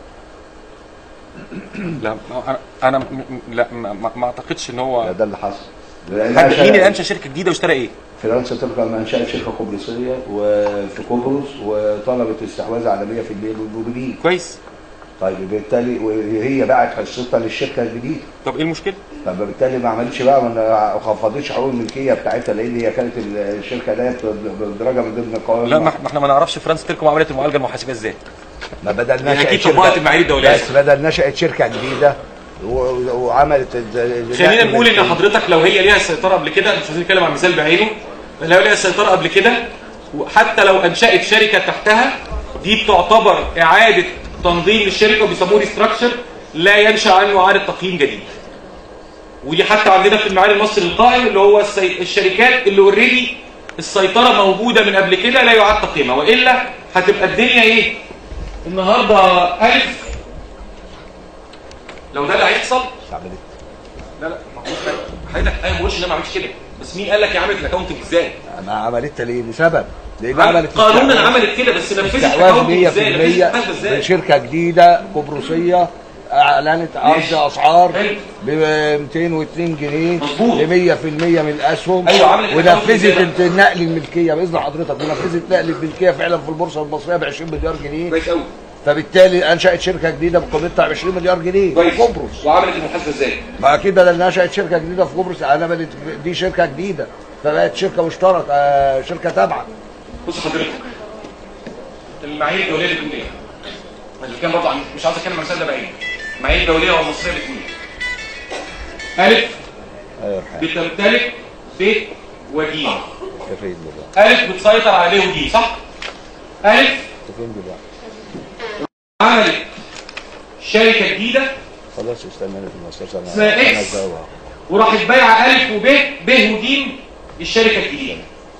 لا انا انا م- م- لا ما, ما- ما اعتقدش ان هو ده اللي حصل حد مين اللي انشا شركه جديده واشترى ايه فرنسا تلقى انشأت شركه قبرصيه وفي قبرص وطلبت الاستحواذ على 100% من الموبيلين كويس طيب بالتالي وهي باعت حصتها للشركه الجديده طب ايه المشكله؟ طب بالتالي ما عملتش بقى ما خفضتش حقوق الملكيه بتاعتها لان هي كانت الشركه ديت بدرجه من ضمن القوانين لا ما ما احنا ما نعرفش فرنسا تلكم عملت المعالجه المحاسبيه ازاي ما بدل يعني نشأت اكيد شركة- طبقت المعايير الدوليه بس بدل نشأت شركه جديده و- وعملت ال- خلينا نقول ان الملكية. حضرتك لو هي ليها السيطره قبل كده مش عايزين نتكلم عن مثال بعينه لو ليها السيطره قبل كده وحتى لو انشات شركه تحتها دي بتعتبر اعاده تنظيم للشركه وبيسموه ريستراكشر لا ينشا عنه اعاده تقييم جديد ودي حتى عندنا في المعايير المصري القائم اللي هو السي... الشركات اللي اوريدي السيطره موجوده من قبل كده لا يعاد تقييمها والا هتبقى الدنيا ايه النهارده ألف لو ده اللي هيحصل لا لا ما هوش كده. حضرتك انا ما بقولش ان انا ما عملتش كده بس مين قال لك يا عملت الاكونتنج ازاي؟ ما عملتها ليه لسبب لان عمل- عملت قانونا استحواذ- عملت كده بس نفذت استحواذ الاكونتنج ازاي؟ نفذت 100% الاكونتنج ازاي؟ بشركه جديده قبرصيه اعلنت عرض ماشي. اسعار ب 202 جنيه ل 100% من الاسهم أيوة، عملت ونفذت الأكونت إزاي نقل الملكيه باذن حضرتك ونفذت نقل الملكيه فعلا في البورصه المصريه ب 20 مليار جنيه كويس قوي فبالتالي انشات شركه جديده بقيمتها 20 مليار جنيه في قبرص وعملت المحاسبه ازاي؟ ما كده لما نشأت شركه جديده في قبرص عملت دي شركه جديده فبقت شركه مشتركه آه، شركه تابعه بص حضرتك المعايير الدوليه بتقول ايه؟ اللي كان برضه عن- مش عاوز اتكلم عن المثال ده بعيد المعايير الدوليه والمصريه بتقول ايه؟ الف ايوه بتمتلك ب وج كفيل بالله الف بتسيطر على ب وج صح؟ الف كفيل بالله عملت شركه جديده خلاص استناني في المؤسسه انا اسمها أنا إكس. جوا. وراحت بايعه الف وب ب وج الشركه الجديده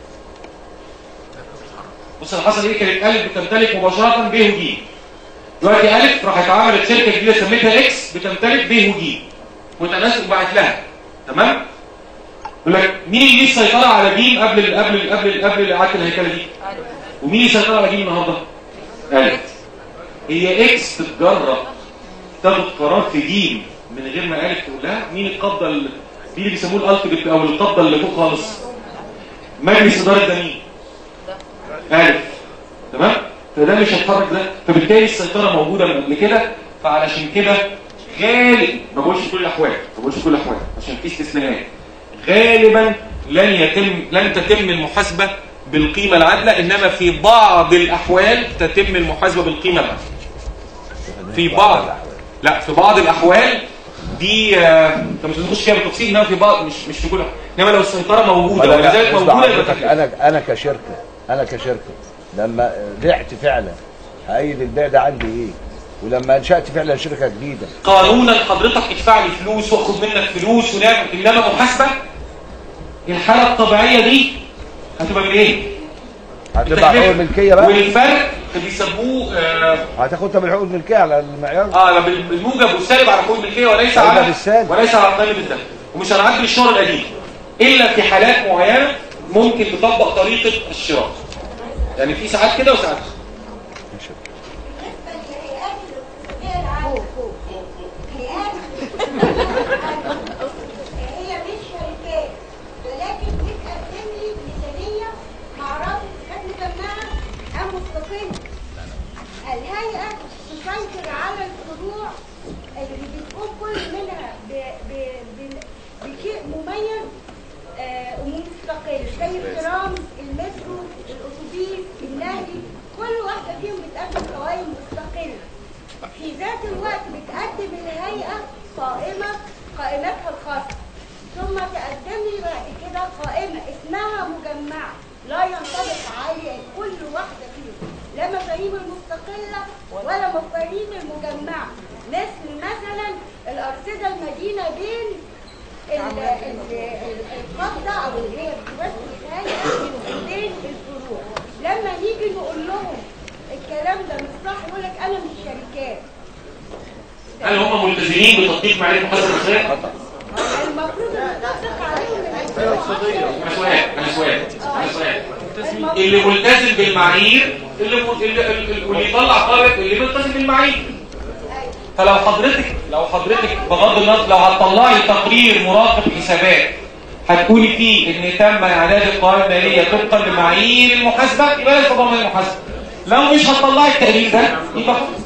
بص اللي حصل ايه كانت الف بتمتلك مباشره ب وج دلوقتي الف راحت عملت شركه جديده سميتها اكس بتمتلك ب وج وتناسب وبعت لها تمام يقول لك مين اللي ليه السيطره على ج قبل ال قبل ال قبل ال قبل اعاده الهيكله دي ومين اللي سيطر على ج النهارده الف هي اكس تتجرأ تاخد قرار في ج من غير ما الف تقول لها مين القبضه ال- مين اللي بيسموه الالتيميت او القبضه اللي فوق خالص مجلس اداره ده مين الف تمام فده مش هيتحرك ده فبالتالي السيطره موجوده من قبل كده فعلشان كده غالب ما بقولش في كل الاحوال ما بقولش في كل الاحوال عشان في استثناءات غالبا لن يتم لن تتم المحاسبه بالقيمه العادله انما في بعض الاحوال تتم المحاسبه بالقيمه العادله في بعض لا في بعض الاحوال دي آه، انت مش بتخش فيها بالتفصيل انما في بعض مش مش في كل انما لو السيطره موجوده أنا ولذلك لا، موجوده يبقى حضرتك انا انا كشركه انا كشركه لما بعت فعلا هأيد البيع ده عندي ايه ولما انشأت فعلا شركه جديده قانونا حضرتك ادفع لي فلوس واخد منك فلوس ونعمل انما محاسبه الحاله الطبيعيه دي هتبقى بايه؟ هتبقى حقوق الملكيه بقى والفرق اللي بيسموه آه هتاخدها بالحقوق الملكيه على المعيار اه بالموجب والسالب على حقوق الملكيه وليس هيبقى على بالسالب. وليس على الطالب الدم ومش هنعدل الشهر القديم الا في حالات معينه ممكن تطبق طريقه الشراء يعني في ساعات كده وساعات هي مش شركات ولكن بتقدم لي ميزانيه معرفه كانت مجمعه ام مستقله الهيئه تسيطر على الفروع اللي بتكون كل منها ب... ب... ب... بشيء مميز آه، ومستقل زي الترام المترو الاتوبيس النهري كل واحده فيهم بتقدم قوائم مستقله في ذات الوقت بتقدم الهيئه قائمه قائمتها الخاصه ثم تقدم لي بعد كده قائمه اسمها مجمعه لا ينطبق عليه كل واحده فيهم لا مفاهيم المستقله ولا مفاهيم المجمعه مثل مثلا الارصده المدينه بين ال- ال- ال- القبضه او اللي هي بتمثل الهيئه بين الفروع لما نيجي نقول لهم الكلام ده مش صح يقول لك انا مش شركات هل هم ملتزمين بتطبيق معايير المحاسبه المصريه؟ المفروض ان نطبق عليهم من انا سؤال انا سؤال انا سؤال اللي ملتزم بالمعايير اللي اللي, اللي, واللي يطلع طالب اللي ملتزم بالمعايير فلو حضرتك لو حضرتك بغض النظر لو هتطلعي تقرير مراقب حسابات هتقولي فيه ان تم اعداد القوائم الماليه طبقا لمعايير المحاسبه يبقى لازم تطبق معايير المحاسبه لو مش هتطلعي التقرير ده يبقى خلاص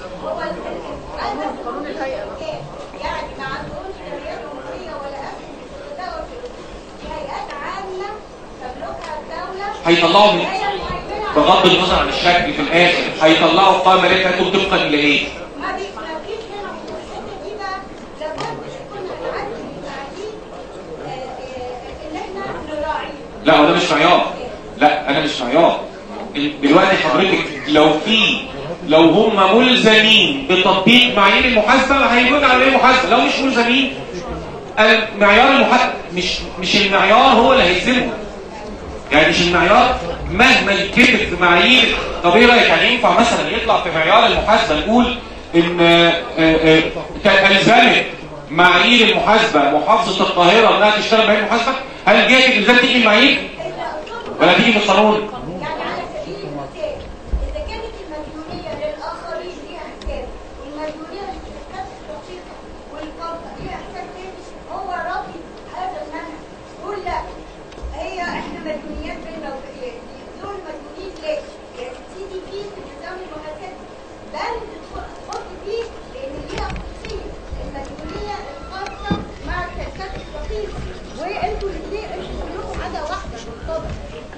يعني ما عندهمش هيئات مصريه ولا امن بتدور في هيئات عامه تملكها الدوله هيطلعوا من هي المهيمنه بغض النظر عن الشكل في الاخر هيطلعوا القوائم الماليه بتاعتهم طبقا لايه؟ ما بي- ما فيش هنا في الحته دي بقى لابد كنا نعدي المعايير آه، آه، اللي احنا نراعيها لا هو ده مش معيار لا انا مش معيار ال- دلوقتي حضرتك لو في لو هم ملزمين بتطبيق معايير المحاسبه هيكون على معايير المحاسبه لو مش ملزمين المعيار المحاسبه مش مش المعيار هو اللي هيلزمه يعني مش المعيار مهما يتكتب في معايير طب ايه رايك يعني ينفع مثلا يطلع في معيار المحاسبه نقول ان آه، آه، آه، الزمت معايير المحاسبه محافظه القاهره انها تشتغل معايير المحاسبه هل جهه الالزام تيجي المعايير ولا تيجي من القانون يعني على سبيل المثال اذا كانت المديونيه للاخرين ليها حساب والمديونيه للشركات الشقيقه والقبضه ليها حساب تاني هو رافض هذا المنهج يقول لا هي احنا مديونيات بيننا وبين دول مديونين ليه؟ يا سيدي فيه في النظام المحاسبي بند تحط فيه لان ليها خصوصيه المديونيه الخاصه مع الشركات الشقيقه وانتوا الاثنين انتوا كلكم حاجه واحده بالطبع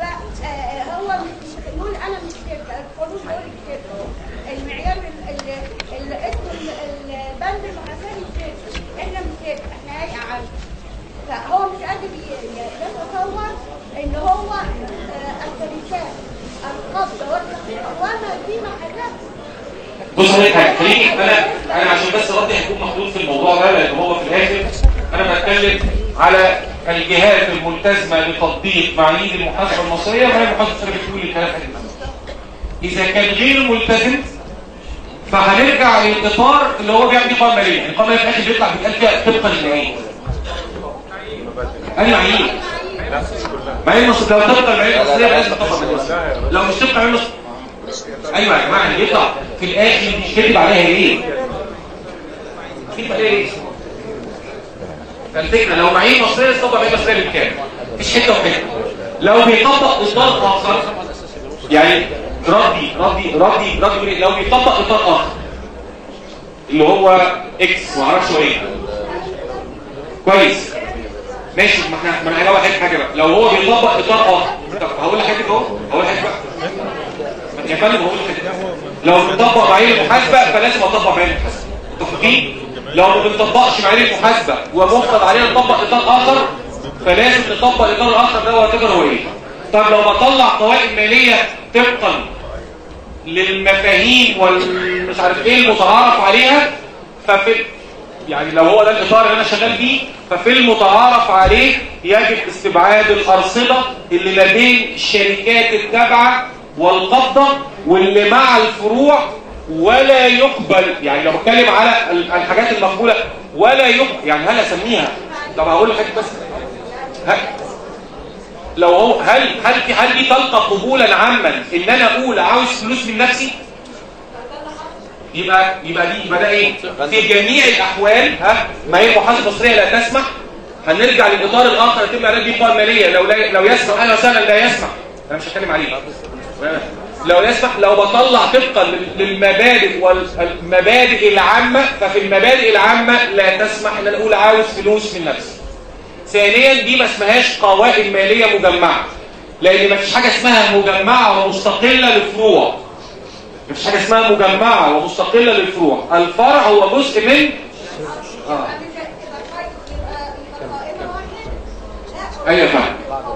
فهو مش نقول انا مش شركه القانون بيقول لك شركه المعيار ال- ال- ال- اسمه ال- البند المحاسبي شركه احنا مش شركه احنا هيئه عامه فهو مش قادر ي- ي- يتصور ان هو آه، الشركات القبضه والتخطيط وما فيما حدث بص حضرتك حاجه خليني انا انا عشان بس ردي هيكون محدود في الموضوع ده لان هو في الاخر انا بتكلم على الجهات الملتزمه بتطبيق معايير المحاسبه المصريه وهي المحاسبه المصريه بتقول الكلام ده اذا كان غير ملتزم فهنرجع للاطار اللي هو بيعمل قوائم ماليه القوائم الماليه في الاخر بيطلع بيتقال فيها طبقا لايه؟ اي معايير معايير مصر لو طبقا المعايير المصريه لازم تطبق المصريه لو مش طبقا المعايير المصريه ايوه يا جماعه اللي يطلع في الاخر مش كاتب عليها ايه كاتب عليها ايه فالفكره لو معايير مصريه تطبق معايير مصريه بالكامل مفيش حته وحته لو بيطبق اطار اخر يعني ردي ردي ردي ردي يقول إيه؟ لو بيطبق اطار اخر اللي هو اكس معرفش هو ايه كويس ماشي ما احنا ما انا هجاوب حاجه حاجه بقى لو هو بيطبق اطار اخر طب هقول لك حاجه اهو هقول لك حاجه بقى ما انت يا فندم هقول لك حاجه لو بيطبق معايير المحاسبه فلازم اطبق معايير المحاسبه متفقين لو ما بنطبقش معايير المحاسبه ومفرض علينا نطبق اطار اخر فلازم نطبق الاطار الاخر ده وات هو ايه طب لو بطلع قوائم ماليه طبقا للمفاهيم والمش عارف ايه المتعارف عليها ففي يعني لو هو ده الاطار اللي انا شغال بيه ففي المتعارف عليه يجب استبعاد الارصده اللي ما بين الشركات التابعه والقبضه واللي مع الفروع ولا يقبل يعني لو بتكلم على ال- الحاجات المقبوله ولا يقبل يعني هل اسميها طب هقول لك بس هل لو هو هل هل في هل دي تلقى قبولا عاما ان انا اقول عاوز فلوس من نفسي يبقى يبقى دي يبقى ده ايه في جميع الاحوال ها ما هي المحاسبه المصريه لا تسمح هنرجع للاطار الاخر يتم اعلان بيه القوائم الماليه لو لا لو يسمح انا وسهلا لا يسمح انا مش هتكلم عليه لو يسمح لو بطلع طبقا لل- للمبادئ والمبادئ العامه ففي المبادئ العامه لا تسمح ان انا اقول عاوز فلوس من نفسي ثانيا دي ما اسمهاش قوائم ماليه مجمعه لان ما فيش حاجه اسمها مجمعه ومستقله للفروع ما فيش حاجه اسمها مجمعه ومستقله للفروع الفرع هو جزء من اه ايوه فاهم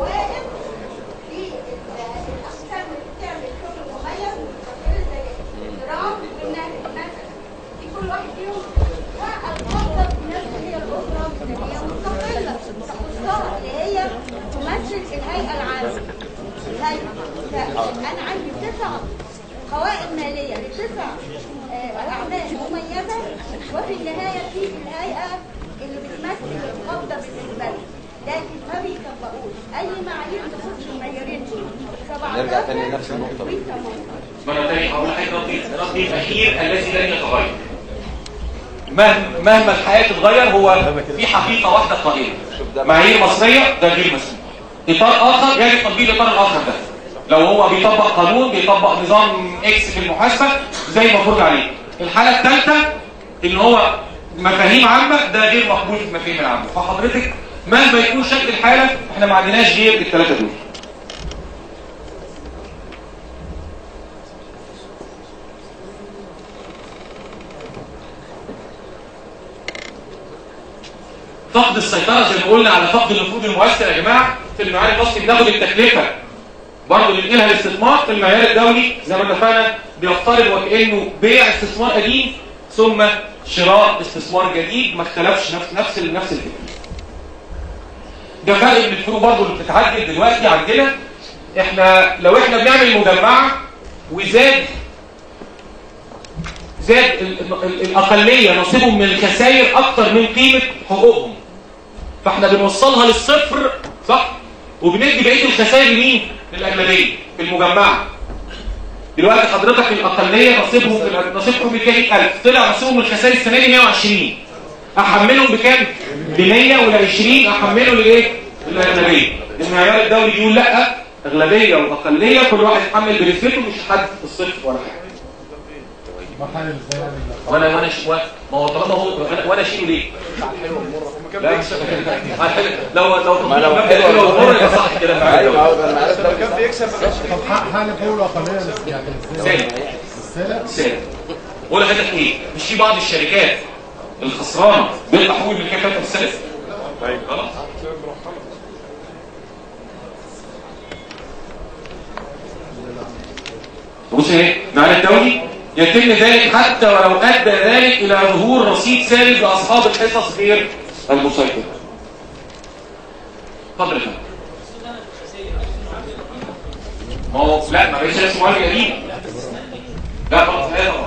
انا عندي تسع قوائم ماليه لتسع آه، اعمال مميزه وفي النهايه في الهيئه اللي بتمثل القبضه بالنسبه لي لكن ما بيطبقوش اي معايير تخص المعيارين دول نرجع تاني لنفس النقطة مرة تانية هقول لحضرتك ردي ردي الأخير الذي لن يتغير مهما مهما الحياة تتغير هو في حقيقة واحدة قائمة معايير مصرية ده غير مسموح إطار آخر يجب تطبيق الإطار الآخر ده لو هو بيطبق قانون بيطبق نظام إكس في المحاسبة زي ما فرض عليه الحالة الثالثة إن هو مفاهيم عامة ده غير مقبول في المفاهيم العامة فحضرتك مهما يكون شكل الحالة احنا ما عندناش غير الثلاثة دول فقد السيطرة زي ما قلنا على فقد النفوذ المؤثر يا جماعة في المعيار المصري بناخد التكلفة برضه ننقلها الاستثمار في المعيار الدولي زي ما اتفقنا بيفترض وكأنه بيع استثمار قديم ثم شراء استثمار جديد ما اختلفش نفس نفس ال- نفس الفكرة. ده فرق من الفروق برضه اللي بتتعدل دلوقتي عندنا احنا لو احنا بنعمل مجمعة وزاد زاد ال- ال- الأقلية نصيبهم من الخسائر أكتر من قيمة حقوقهم فاحنا بنوصلها للصفر صح وبندي بقية الخسائر لمين للأغلبية في المجمعة دلوقتي حضرتك الأقلية نصيبهم في ال- نصيبهم بكام 1000 طلع نصيبهم من الخسائر السنة دي 120 أحملهم بكام ب 100 ولا 20 أحمله لإيه للأغلبية المعيار الدولي بيقول لا أغلبية وأقلية كل واحد يتحمل بنسبته مش حد الصفر ولا حاجة مرحلة ازاي يعني وانا وانا ش... و- ما هو طالما هو وانا وانا اشيله ليه؟ لا مش على حلو. لو لو ما لو مبدأ حلو حلو والله. والمر يبقى صح كده فعلا. أيوة، هو ده المعرفة. لما كان بيكسب ما كانش طب ح- حالة فوق الأقلية يعني ازاي؟ سالب السالب؟ سالب بقول لحضرتك ايه؟ مش في بعض الشركات الخسرانه بيطلع حقوق الملكيه بتاعتها في السلف طيب خلاص بص ايه معنى الدولي يتم ذلك حتى ولو ادى ذلك الى ظهور رصيد سالب لاصحاب الحصص غير المسيطر اتفضل يا فندم ما هو لا ما بقتش اسمه مؤلف قديم لا خلاص لا طبعا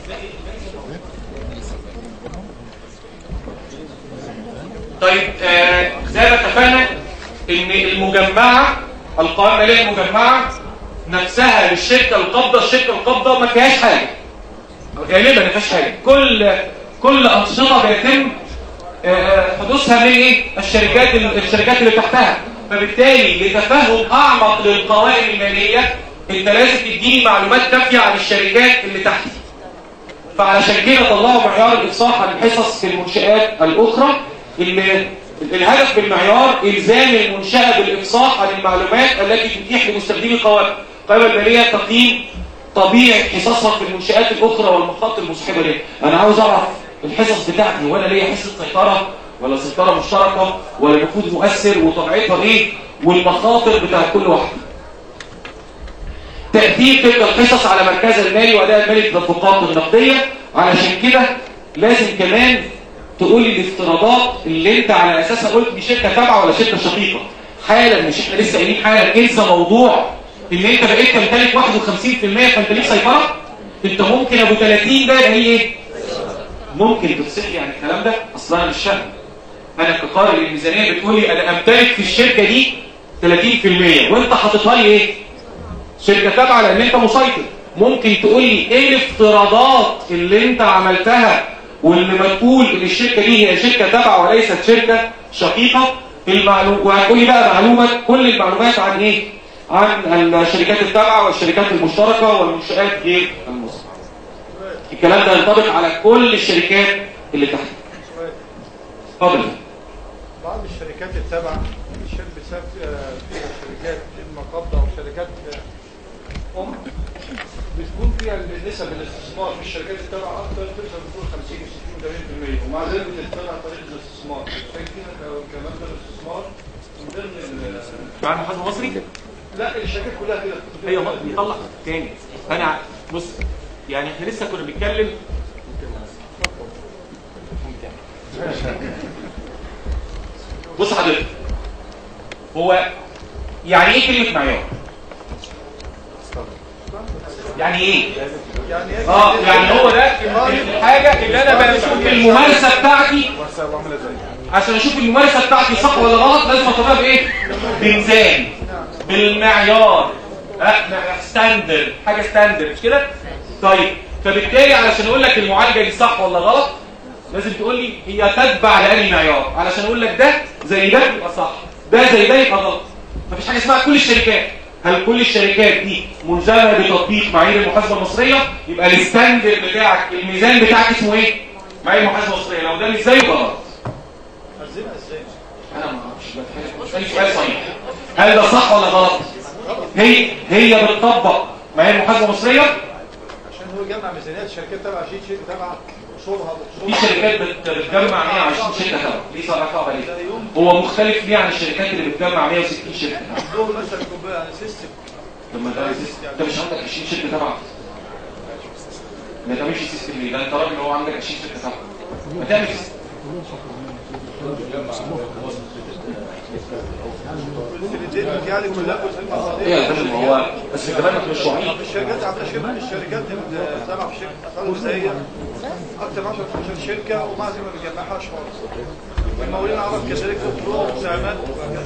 طيب آه زي ما اتفقنا ان المجمعه القوائم الماليه المجمعه نفسها للشركه القابضه الشركه القابضه ما فيهاش حاجه غالبا ما فيهاش حاجه كل كل انشطه بيتم آه، حدوثها من ايه الشركات الشركات اللي تحتها فبالتالي لتفهم اعمق للقوائم الماليه انت لازم تديني معلومات كافيه عن الشركات اللي تحتي فعلشان كده طلعوا معيار الافصاح عن الحصص في المنشآت الاخرى اللي الهدف بالمعيار الزام المنشأة بالافصاح عن المعلومات التي تتيح لمستخدمي القوائم القوائم الماليه تقييم طبيعه حصصها في المنشآت الاخرى والمخاطر المصاحبه لها انا عاوز اعرف الحصص بتاعتي هو انا ليا حصه سيطره ولا سيطره مشتركه ولا نفوذ مؤثر وطبيعتها ايه والمخاطر بتاعت كل واحده تأثير تلك الحصص على مركز المالي وأداء المالي في التدفقات النقدية علشان كده لازم كمان تقول لي الافتراضات اللي انت على اساسها قلت دي شركه تابعه ولا شركه شقيقه حالا مش احنا لسه قايلين حالا انسى موضوع ان انت بقيت تمتلك 51% فانت ليك سيطره انت ممكن ابو 30 ده يبقى هي ايه ممكن تفصل لي عن الكلام ده اصلا انا مش فاهم انا كقارئ الميزانيه بتقول لي انا امتلك في الشركه دي 30% وانت حاططها لي ايه شركه تابعه لان انت مسيطر ممكن تقول لي ايه الافتراضات اللي انت عملتها واللي ما تقول ان الشركه دي هي شركه تابعه وليست شركه شقيقه المعلوم وهتقول لي بقى معلومات كل المعلومات عن ايه عن الشركات التابعه والشركات المشتركه والمنشات غير المصنعه الكلام ده ينطبق على كل الشركات اللي تحت اتفضل بعض الشركات التابعة الشركة بسبب فيها شركات إما قبضة أو شركات آه، أم بتكون فيها نسب الاستثمار في الشركات التابعة أكثر توصل بتكون 50 و 60 و 80% ومع ذلك بتتبع طريقة الاستثمار بتحتاج فيها ك- كمبدأ الاستثمار من ضمن ال- مع المحاسب المصري لا الشركات كلها كده ايوه ما بيطلع تاني انا بص يعني احنا لسه كنا بنتكلم بص حضرتك هو يعني ايه كلمه معيار يعني ايه يعني اه يعني هو ده الحاجه اللي انا بشوف الممارسه بتاعتي عشان اشوف الممارسه بتاعتي صح ولا غلط لازم اطلبها بايه بميزان بالمعيار اه ستاندرد حاجه ستاندرد مش كده طيب فبالتالي علشان اقول لك المعالجه دي صح ولا غلط لازم تقول لي هي تتبع لاني معيار علشان اقول لك ده زي ده يبقى صح ده زي ده يبقى غلط مفيش حاجه اسمها كل الشركات هل كل الشركات دي ملزمه بتطبيق معايير المحاسبه المصريه يبقى الستاندرد بتاعك الميزان بتاعك اسمه ايه معايير المحاسبه المصريه لو ده مش زيه يبقى غلط أزمها إزاي؟ انا ما اعرفش بتكلم سؤال صحيح هل ده صح ولا غلط هي هي بتطبق معايير المحاسبه المصريه عشان هو يجمع ميزانيات شركات تابعة شيء شركة تابعة أصولها في شركات بت- بتجمع 120 شركه تبع ليه صار صعبه ليه هو مختلف ليه عن الشركات اللي بتجمع 160 شركه عندهم مثلا كوب- يعني سيستم لما ده انت مش عندك 20 شركه تبع ما تعملش سيستم ليه ده انت راجل هو عندك 20 شركه تبع ما تعمل سيستم يعني كلها جزء ايه يا فندم هو بس كمان مش وعيد الشركات عندها شركة الشركات اللي تابعة في شركة أفراد غذائية أكثر من 10 15 شركة ومع ذلك ما بيجمعهاش خالص المقاولين العرب كذلك فروع ومساهمات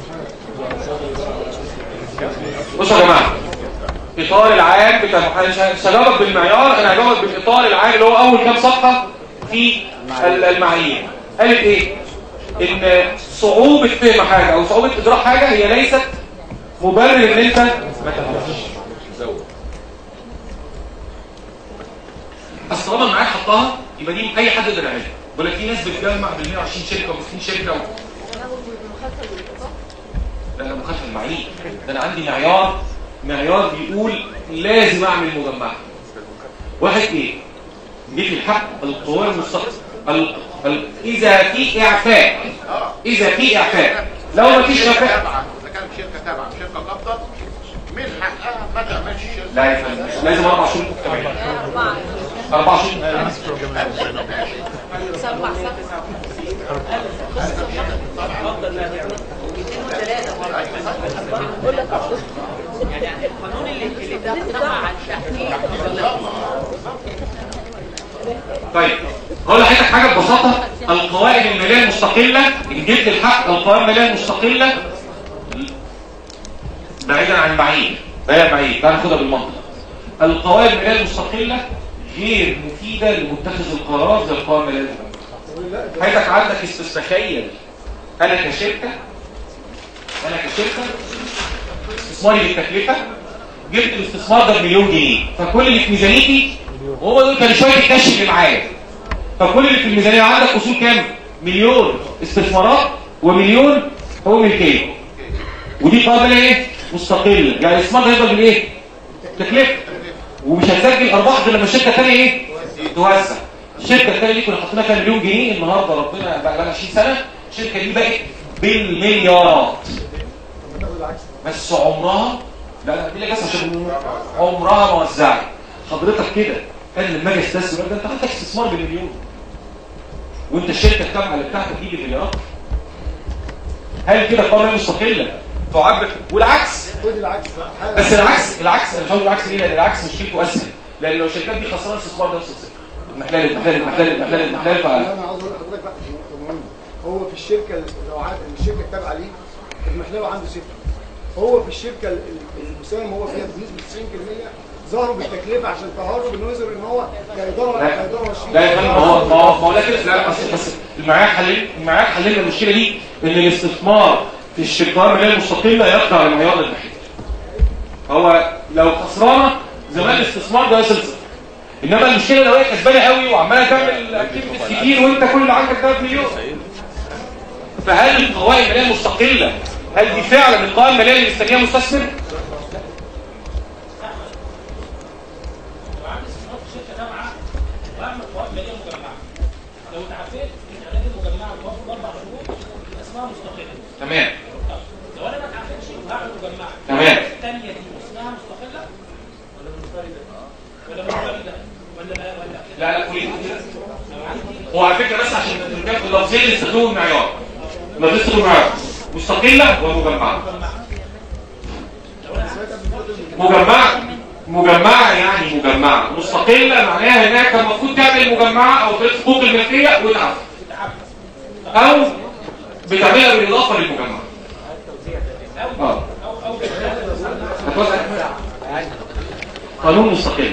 بصوا يا جماعه الاطار العام بتاع المحاسبه مش هجاوبك بالمعيار انا هجاوبك بالاطار العام اللي هو اول كام صفحه في ال- المعايير قالت ايه ان صعوبه فهم حاجه او صعوبه ادراك حاجه هي ليست مبرر ان انت ما تفهمش اصل طالما المعايير حطها يبقى دي اي حد يقدر يعملها بقول لك في ناس بتجمع بال 120 شركه و60 شركه و... ده انا مخالف المعايير ده انا عندي معيار معيار بيقول لازم اعمل مجمعه واحد ايه جيت الحق القوى المستقبل ال... ال... اذا في اعفاء اذا في اعفاء لو ما فيش اعفاء اذا كانت شركه تابعه شركه قبضه من حقها ما تعملش شركه لا يا فندم لازم اربع شهور مجتمعين اربع شهور يعني القانون اللي اللي ده مع التحقيق طيب هقول لحضرتك حاجه ببساطه القوائم الماليه المستقله ان جبت الحق القوائم الماليه المستقله بعيدا عن المعايير بعيدا عن المعايير تعال ناخدها بالمنطق القوائم الماليه المستقله غير مفيده لمتخذ القرار زي القوائم الماليه المستقله حضرتك عندك تتخيل انا كشركه انا كشركه استثماري بالتكلفه جبت الاستثمار ده بمليون جنيه فكل اللي في ميزانيتي هو دول كانوا شويه الكاش اللي معايا فكل اللي في الميزانيه عندك اصول كام مليون استثمارات ومليون هو ملكيه ودي قابله ايه مستقله يعني الاستثمار ده هيفضل بالايه تكلفه ومش هتسجل ارباح غير لما الشركه الثانيه ايه توسع الشركه الثانيه دي كنا حاطينها كام مليون جنيه النهارده ربنا بقى لها 20 سنه الشركه دي بقت بالمليارات بس عمرها لا لا دي لك بس عشان عمرها ما وزعت حضرتك كده انا لما اجي استثمر ده انت عندك استثمار بالمليون وانت الشركه التابعه اللي بتاعتك دي بالمليارات هل كده قوانين مستقله تعبر والعكس خد العكس بقى. بس العكس العكس انا مش هقول العكس ليه لان العكس مشكلته اسهل لان لو الشركات دي خسرانه استثمار ده نفس الصفر المحلال المحلال المحلال المحلال المحلال فعلا انا عاوز اقول لحضرتك بقى نقطه مهمه هو في الشركه اللي- لو عاد الشركه التابعه ليه المحلاوي عنده صفر هو في الشركه ال- ال- المساهم هو فيها بنسبه 90% ظهروا بالتكلفه عشان تهرب انه يظهر ان هو كاداره لا كاداره وشريك لا يا فندم ما هو ما هو ما هو لا كده لا بس بس المعيار حلل المعيار حلل المشكله دي ان الاستثمار في الشركات الماليه المستقله يخضع للمعيار المحلي هو لو خسرانه زمان الاستثمار ده يصل صفر انما المشكله لو هي كسبانه قوي وعماله تعمل اكتيفيتيز كتير وانت كل اللي عندك 3 مليون فهل القوائم الماليه المستقله هل دي فعلا القوائم الماليه اللي مستنيها مستثمر؟ وعندي استثمار في شركه تابعه واعمل قوائم ماليه مجمعه لو اتعافيت من الاعلانات المجمعه بتوفر اربع شهور يبقى اسمها مستقله تمام لو انا ما اتعافيتش وهعمل مجمعه تمام. الثانيه دي اسمها مستقله ولا منفرده ولا منفرده ولا ولا لا لا كل هو على فكره بس عشان الرجال اللفظين اللي استخدموا المعيار ما بيستخدموا المعيار مستقله ومجمعه مجمعه مجمعه يعني مجمعه مستقله معناها انها كان المفروض تعمل مجمعه او تلف حقوق الملكيه وتعرف او بتعملها بالاضافه للمجمعه اه هتوزع قانون مستقل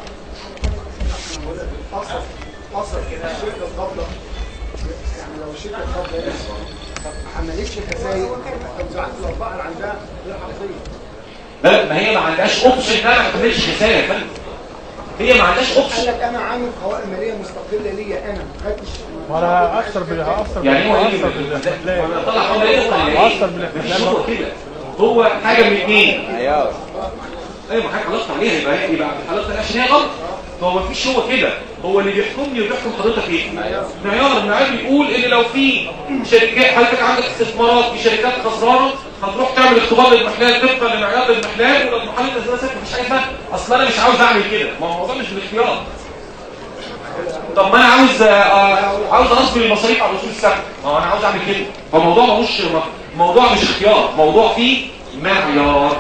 اصلا اصلا الشركه القابضه يعني لو الشركه القابضه هي ما حملتش خسائر توزيعات الارباح اللي عندها غير حقيقيه لا ما هي ما عندهاش اوبشن انها ما تعملش خسائر يا فندم هي ما عندهاش اوبشن قال لك انا عامل قوائم ماليه مستقله ليا انا ما خدتش وانا هاثر بال هاثر يعني هو ايه هاثر بال- بالاستهلاك وانا طلع حاجه ايه هاثر مش بالاستهلاك هو برضه. كده هو حاجه من اثنين معيار ايوه ما حاجه غلط عليها يبقى يبقى حضرتك عشان هي غلط هو ما فيش هو كده هو اللي بيحكمني وبيحكم حضرتك ايه معيار المعيار بيقول ان لو في شركات حضرتك عندك استثمارات في شركات خسرانه هتروح تعمل اختبار للمحلال طبقا لمعيار المحلال ولو المحلل ده اساسا مفيش حاجه اسمها اصل انا مش عاوز اعمل كده ما هو الموضوع مش بالاختيار طب ما انا عاوز آه، آه، عاوز اصبر المصاريف على الاصول الثابته ما هو انا عاوز اعمل كده فالموضوع ملوش موضوع مش اختيار موضوع فيه معيار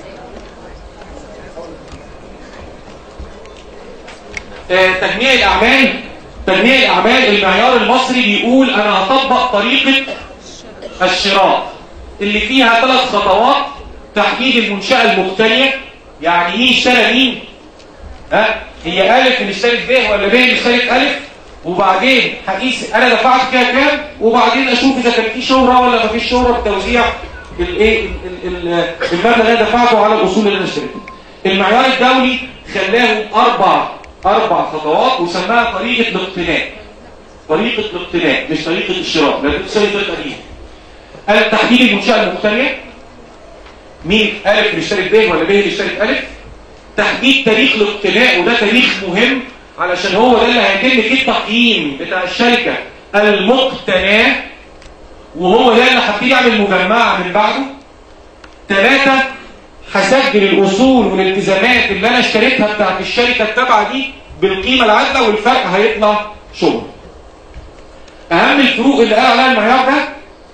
آه، تجميع الاعمال تجميع الاعمال المعيار المصري بيقول انا هطبق طريقه الشراء اللي فيها ثلاث خطوات تحديد المنشاه المقتنيه يعني مين اشترى مين ها هي الف اللي اشترت ب ولا ب اللي اشترت الف وبعدين هقيس انا دفعت فيها كام وبعدين اشوف اذا كان في شهره ولا ما فيش شهره بتوزيع الايه ال- ال- المبلغ اللي انا دفعته على الاصول اللي انا اشتريتها المعيار الدولي خلاهم اربع اربع خطوات وسماها طريقه الاقتناء طريقه الاقتناء مش طريقه الشراء لازم تسوي طريقه دي قال تحديد المنشاه المقتنيه مين الف اللي اشترت ب ولا ب اللي اشترت الف تحديد تاريخ الاقتناء وده تاريخ مهم علشان هو ده اللي هيتم فيه التقييم بتاع الشركة المقتناه وهو ده اللي هبتدي اعمل مجمعة من بعده ثلاثة هسجل الأصول والالتزامات اللي أنا اشتريتها بتاعت الشركة التابعة دي بالقيمة العادلة والفرق هيطلع شغل أهم الفروق اللي قال عليها المعيار ده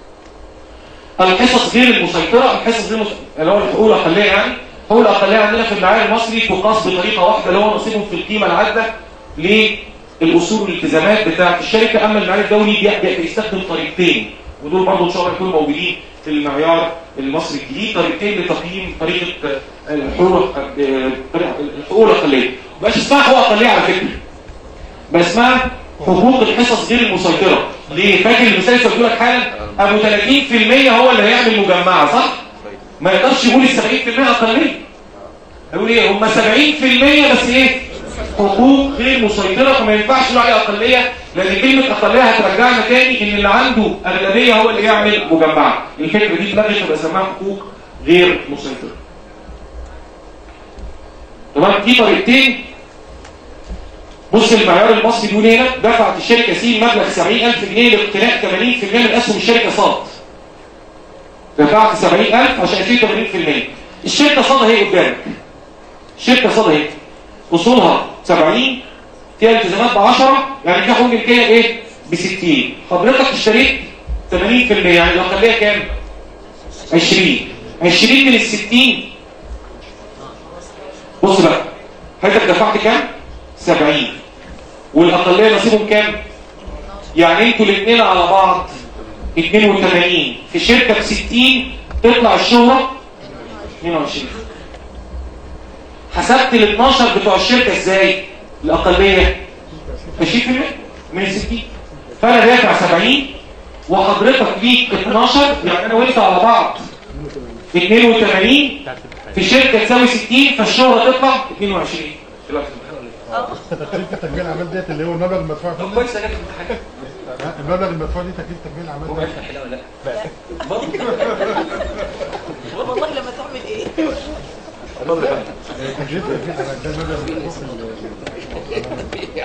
الحصص غير المسيطرة الحصص غير المسيطرة اللي هو الحقوق الأقلية يعني الحقوق الأقلية عندنا في المعايير المصري تقاس بطريقة واحدة اللي هو نصيبهم في القيمة العادلة للأصول والالتزامات بتاعة الشركة أما المعايير الدولي بي- بي- بيستخدم طريقتين ودول برضه إن شاء الله يكونوا موجودين في المعيار المصري الجديد طريقتين لتقييم طريقة آه، الحقوق آه، الحقوق الأقلية مبقاش اسمها حقوق أقلية على فكرة بقى اسمها حقوق الحصص غير المسيطرة ليه فاكر المثال اللي قلت لك حالا ابو 30% هو اللي هيعمل مجمعة صح ما يقدرش يقول ال 70% اقليه يقول ايه هم 70% بس ايه حقوق غير مسيطرة فما ينفعش نقول عليها اقلية لان كلمة اقلية هترجعنا تاني ان اللي عنده اغلبية هو اللي يعمل مجمعة الفكرة دي اتلغت يبقى اسمها حقوق غير مسيطرة تمام في طريقتين بص المعيار المصري بيقول هنا دفعت الشركه سين مبلغ 70000 جنيه لاقتناء 80% من اسهم الشركه صاد دفعت 70000 عشان اشيل 80% الشركه صاد اهي قدامك الشركه صاد اهي اصولها 70 فيها التزامات ب 10 يعني فيها حقوق ملكيه ايه ب 60 حضرتك اشتريت 80% يعني الاقليه كام 20 20 من ال 60 بص بقى حضرتك دفعت كام 70 والاقليه نصيبهم كام يعني انتوا الاثنين على بعض 82 في شركه ب 60 تطلع الشهره 22 حسبت ال 12 بتوع الشركه ازاي الاقليه 20% من ال 60 فانا دافع 70 وحضرتك ليك 12 يعني انا وانت على بعض 82 في شركه تساوي 60 فالشهره تطلع 22 تكلفه تكميل الاعمال ديت اللي هو المبلغ المدفوع فيه كويس انا كنت حاجه المبلغ المدفوع دي تكلفه تكميل الاعمال هو ديت يفتح لا ولا والله لما تعمل ايه تكلفه تكميل الاعمال ده المبلغ المدفوع في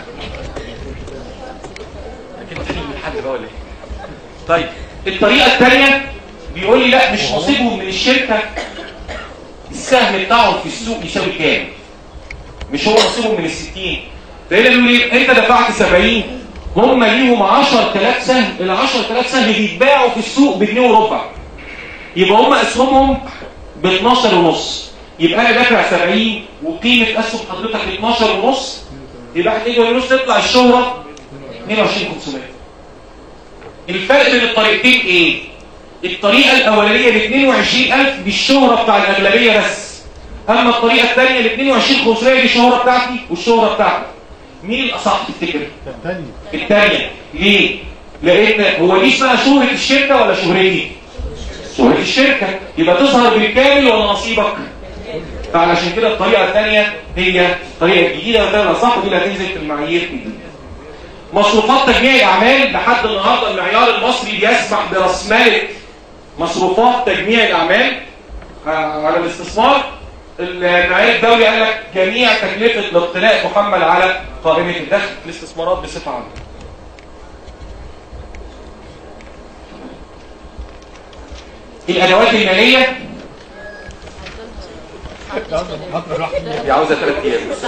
اكيد تحل من حد بقى ولا ايه طيب الطريقه الثانيه بيقول لي لا مش نصيبهم من الشركه السهم بتاعهم في السوق يساوي كام مش هو نصيبهم من ال 60 فهنا بيقول لي انت دفعت 70 هم ليهم 10000 سهم ال 10000 سهم بيتباعوا في السوق بجنيه وربع يبقى هم اسهمهم ب 12 ونص يبقى انا دافع 70 وقيمه اسهم حضرتك 12 ونص يبقى احنا نيجي ونص تطلع الشهره 22500 الفرق بين الطريقتين ايه الطريقه الاولانيه ب 22000 دي الشهره بتاع الاغلبيه بس اما الطريقه الثانيه ال 22500 دي الشهره بتاعتي والشهره بتاعتك مين الاصح تفتكر الثانيه الثانيه ليه لان هو دي اسمها شهره الشركه ولا شهرتي شهره الشركه يبقى تظهر بالكامل ولا نصيبك فعلشان كده الطريقه الثانيه هي الطريقه الجديده والطريقه الاصح دي اللي هتنزل في المعايير الجديده مصروفات تجميع الاعمال لحد النهارده المعيار المصري بيسمح برسمله مصروفات تجميع الاعمال آه، على الاستثمار المعايير الدولي قال لك جميع تكلفه الاقتناء تحمل على قائمه الدخل الاستثمارات بصفه عامه الادوات الماليه دي عاوزه ثلاث ايام بس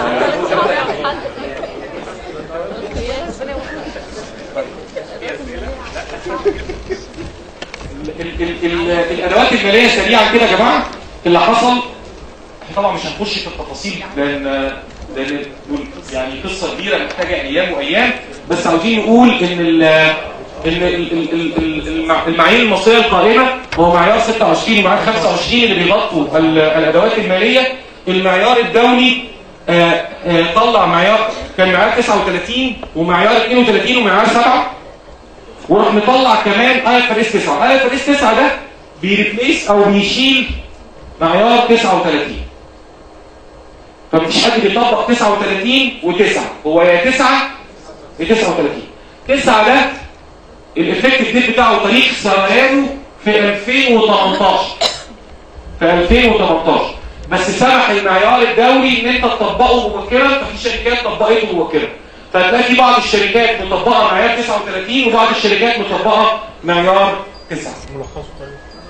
ال- ال- ال- الادوات الماليه سريعا كده يا جماعه اللي حصل احنا طبعا مش هنخش في التفاصيل لان لان دول يعني قصه كبيره محتاجه ايام وايام بس عاوزين نقول ان ال ان ال- ال- ال- ال- المع- المعايير المصريه القائمه هو معيار 26 ومعيار 25 اللي بيغطوا ال- الادوات الماليه المعيار الدولي آه، آه، طلع معيار كان معيار 39 ومعيار 32 ومعيار 7 وراح مطلع كمان اي اف اس 9 اي اف اس 9 ده بيريبليس او بيشيل معيار 39 فمفيش حد بيطبق 39 و9 هو يا 9 يا 39 9 ده الافكتيف ديت بتاعه تاريخ سريانه في 2018 في 2018 بس سمح المعيار الدولي ان انت تطبقه مبكرا ففي شركات طبقته مبكرا فتلاقي في بعض الشركات مطبقه معيار 39 وبعض الشركات مطبقه معيار 9 ملخصه طيب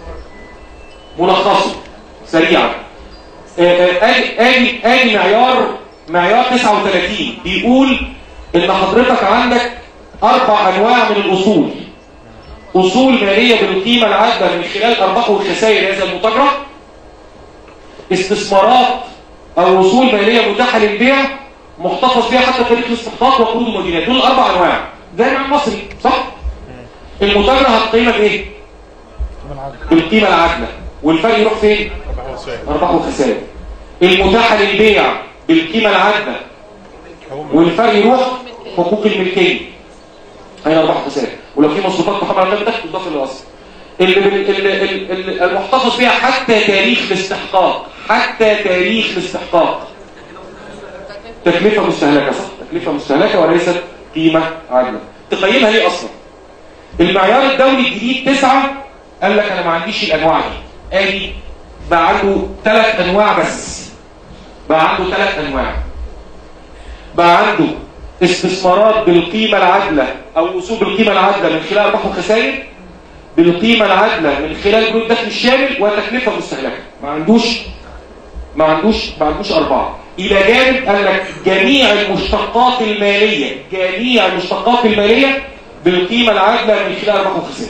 ملخصه سريعا آه، آه، ادي ادي ادي معيار معيار 39 بيقول ان حضرتك عندك اربع انواع من الاصول اصول ماليه بالقيمه العادله من خلال ارباح والخسائر هذا المتاجره استثمارات او اصول ماليه متاحه للبيع محتفظ بها حتى تاريخ الاستحقاق وقروض ومدينات دول اربع انواع زي مع المصري صح المتاجره هتقيمها بايه بالقيمه العادله والفرق يروح فين ارباح وخسائر المتاحه للبيع بالقيمه العادله والفرق يروح حقوق الملكيه هي ارباح وخسائر ولو في مصروفات محمد على النبي تحت تضاف للاصل اللي اللي- اللي- اللي- المحتفظ بها حتى تاريخ الاستحقاق حتى تاريخ الاستحقاق تكلفه مستهلكه صح تكلفه مستهلكه وليست قيمه عادله تقيمها ليه اصلا المعيار الدولي الجديد تسعة قال لك انا ما عنديش الانواع دي ادي بقى عنده ثلاث انواع بس بقى عنده ثلاث انواع بقى عنده استثمارات بالقيمة العادلة او وصول بالقيمة العادلة من خلال ارباح وخسائر بالقيمة العادلة من خلال جهود الدخل الشامل وتكلفة مستهلكة ما عندوش ما عندوش ما عندوش أربعة إلى جانب قال لك جميع المشتقات المالية جميع المشتقات المالية بالقيمة العادلة من خلال أرباح وخسائر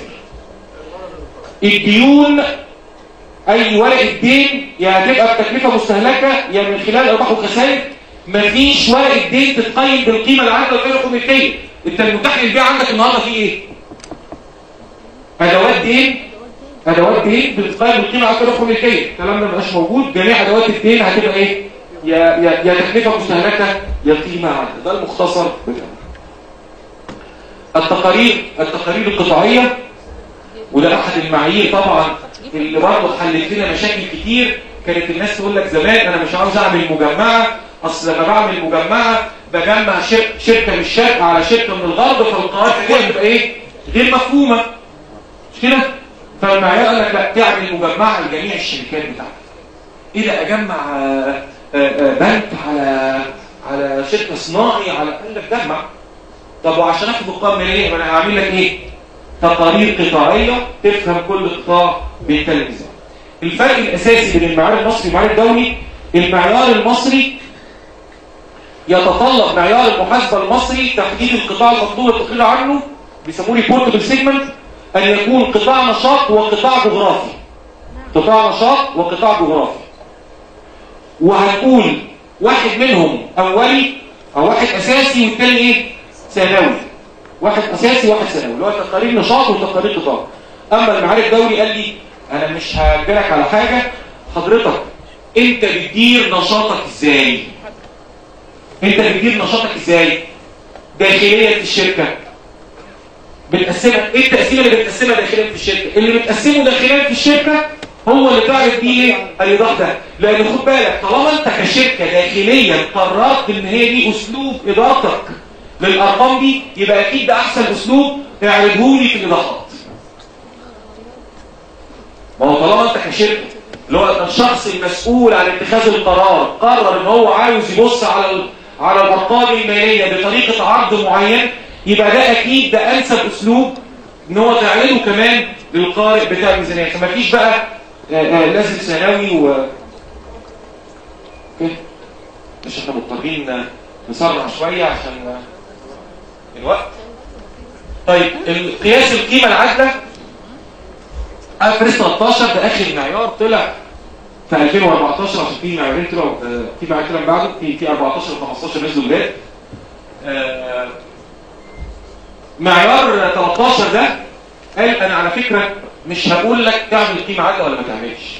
الديون أي ورقة دين يا هتبقى بتكلفة مستهلكة يا من خلال أرباح وخسائر مفيش ورقة دين تتقيم بالقيمة العادلة غير الكوميتية أنت المتاح للبيع عندك النهارده فيه إيه؟ أدوات دين ادوات دين بتقيم القيمه على الطرق الملكيه الكلام ده مبقاش موجود جميع ادوات الدين هتبقى ايه يا يا يا تكلفه مستهلكه يا قيمه عادله ده المختصر بتاعه التقارير التقارير القطاعيه وده احد المعايير طبعا اللي برضه حلت لنا مشاكل كتير كانت الناس تقول لك زمان انا مش عاوز اعمل مجمعه اصل لما بعمل مجمعه بجمع شر- شركه من الشرق على شركه من الغرب فالقواعد دي بتبقى ايه غير مفهومه مش كده فالمعيار قال لك لا تعمل مجمعه لجميع الشركات بتاعتك ايه ده اجمع آه، آه، آه، بنك على على شركه صناعي على قال لك جمع طب وعشان اخد القوائم الماليه يبقى انا هعمل لك ايه تقارير قطاعيه تفهم كل قطاع بيتكلم ازاي الفرق الاساسي بين المعيار المصري والمعيار الدولي المعيار المصري يتطلب معيار المحاسبه المصري تحديد القطاع المطلوب التقرير عنه بيسموه ريبورتبل سيجمنت ان يكون قطاع نشاط وقطاع جغرافي قطاع نشاط وقطاع جغرافي وهنقول واحد منهم اولي او واحد اساسي والتاني ايه ثانوي واحد اساسي واحد ثانوي اللي هو تقارير نشاط وتقارير قطاع اما المعارف الدولي قال لي انا مش هجبرك على حاجه حضرتك انت بتدير نشاطك ازاي انت بتدير نشاطك ازاي داخليا في الشركه بتقسمها ايه التقسيمه اللي بتقسمها داخليا في الشركه اللي بتقسمه داخليا في الشركه هو اللي تعرف بيه ايه الايضاح ده لان خد بالك طالما انت كشركه داخليا قررت ان هي دي اسلوب ادارتك للارقام دي يبقى اكيد ده احسن اسلوب تعرضه لي في الايضاحات ما هو طالما انت كشركه اللي هو الشخص المسؤول عن اتخاذ القرار قرر ان هو عاوز يبص على ال- على الارقام الماليه بطريقه عرض معين يبقى ده اكيد ده انسب اسلوب ان هو تعرضه كمان للقارئ بتاع الميزانيه فما فيش بقى آه، آه، لازم ثانوي و كده مش احنا مضطرين نسرع شويه عشان آه، الوقت طيب قياس القيمه العادله افرس 13 ده اخر معيار طلع في 2014 عشان في معيارين طلعوا آه، في معيار طلع من بعده في في 14 و 15 نزلوا جداد آه، معيار 13 ده قال انا على فكره مش هقول لك تعمل قيمه عادله ولا ما تعملش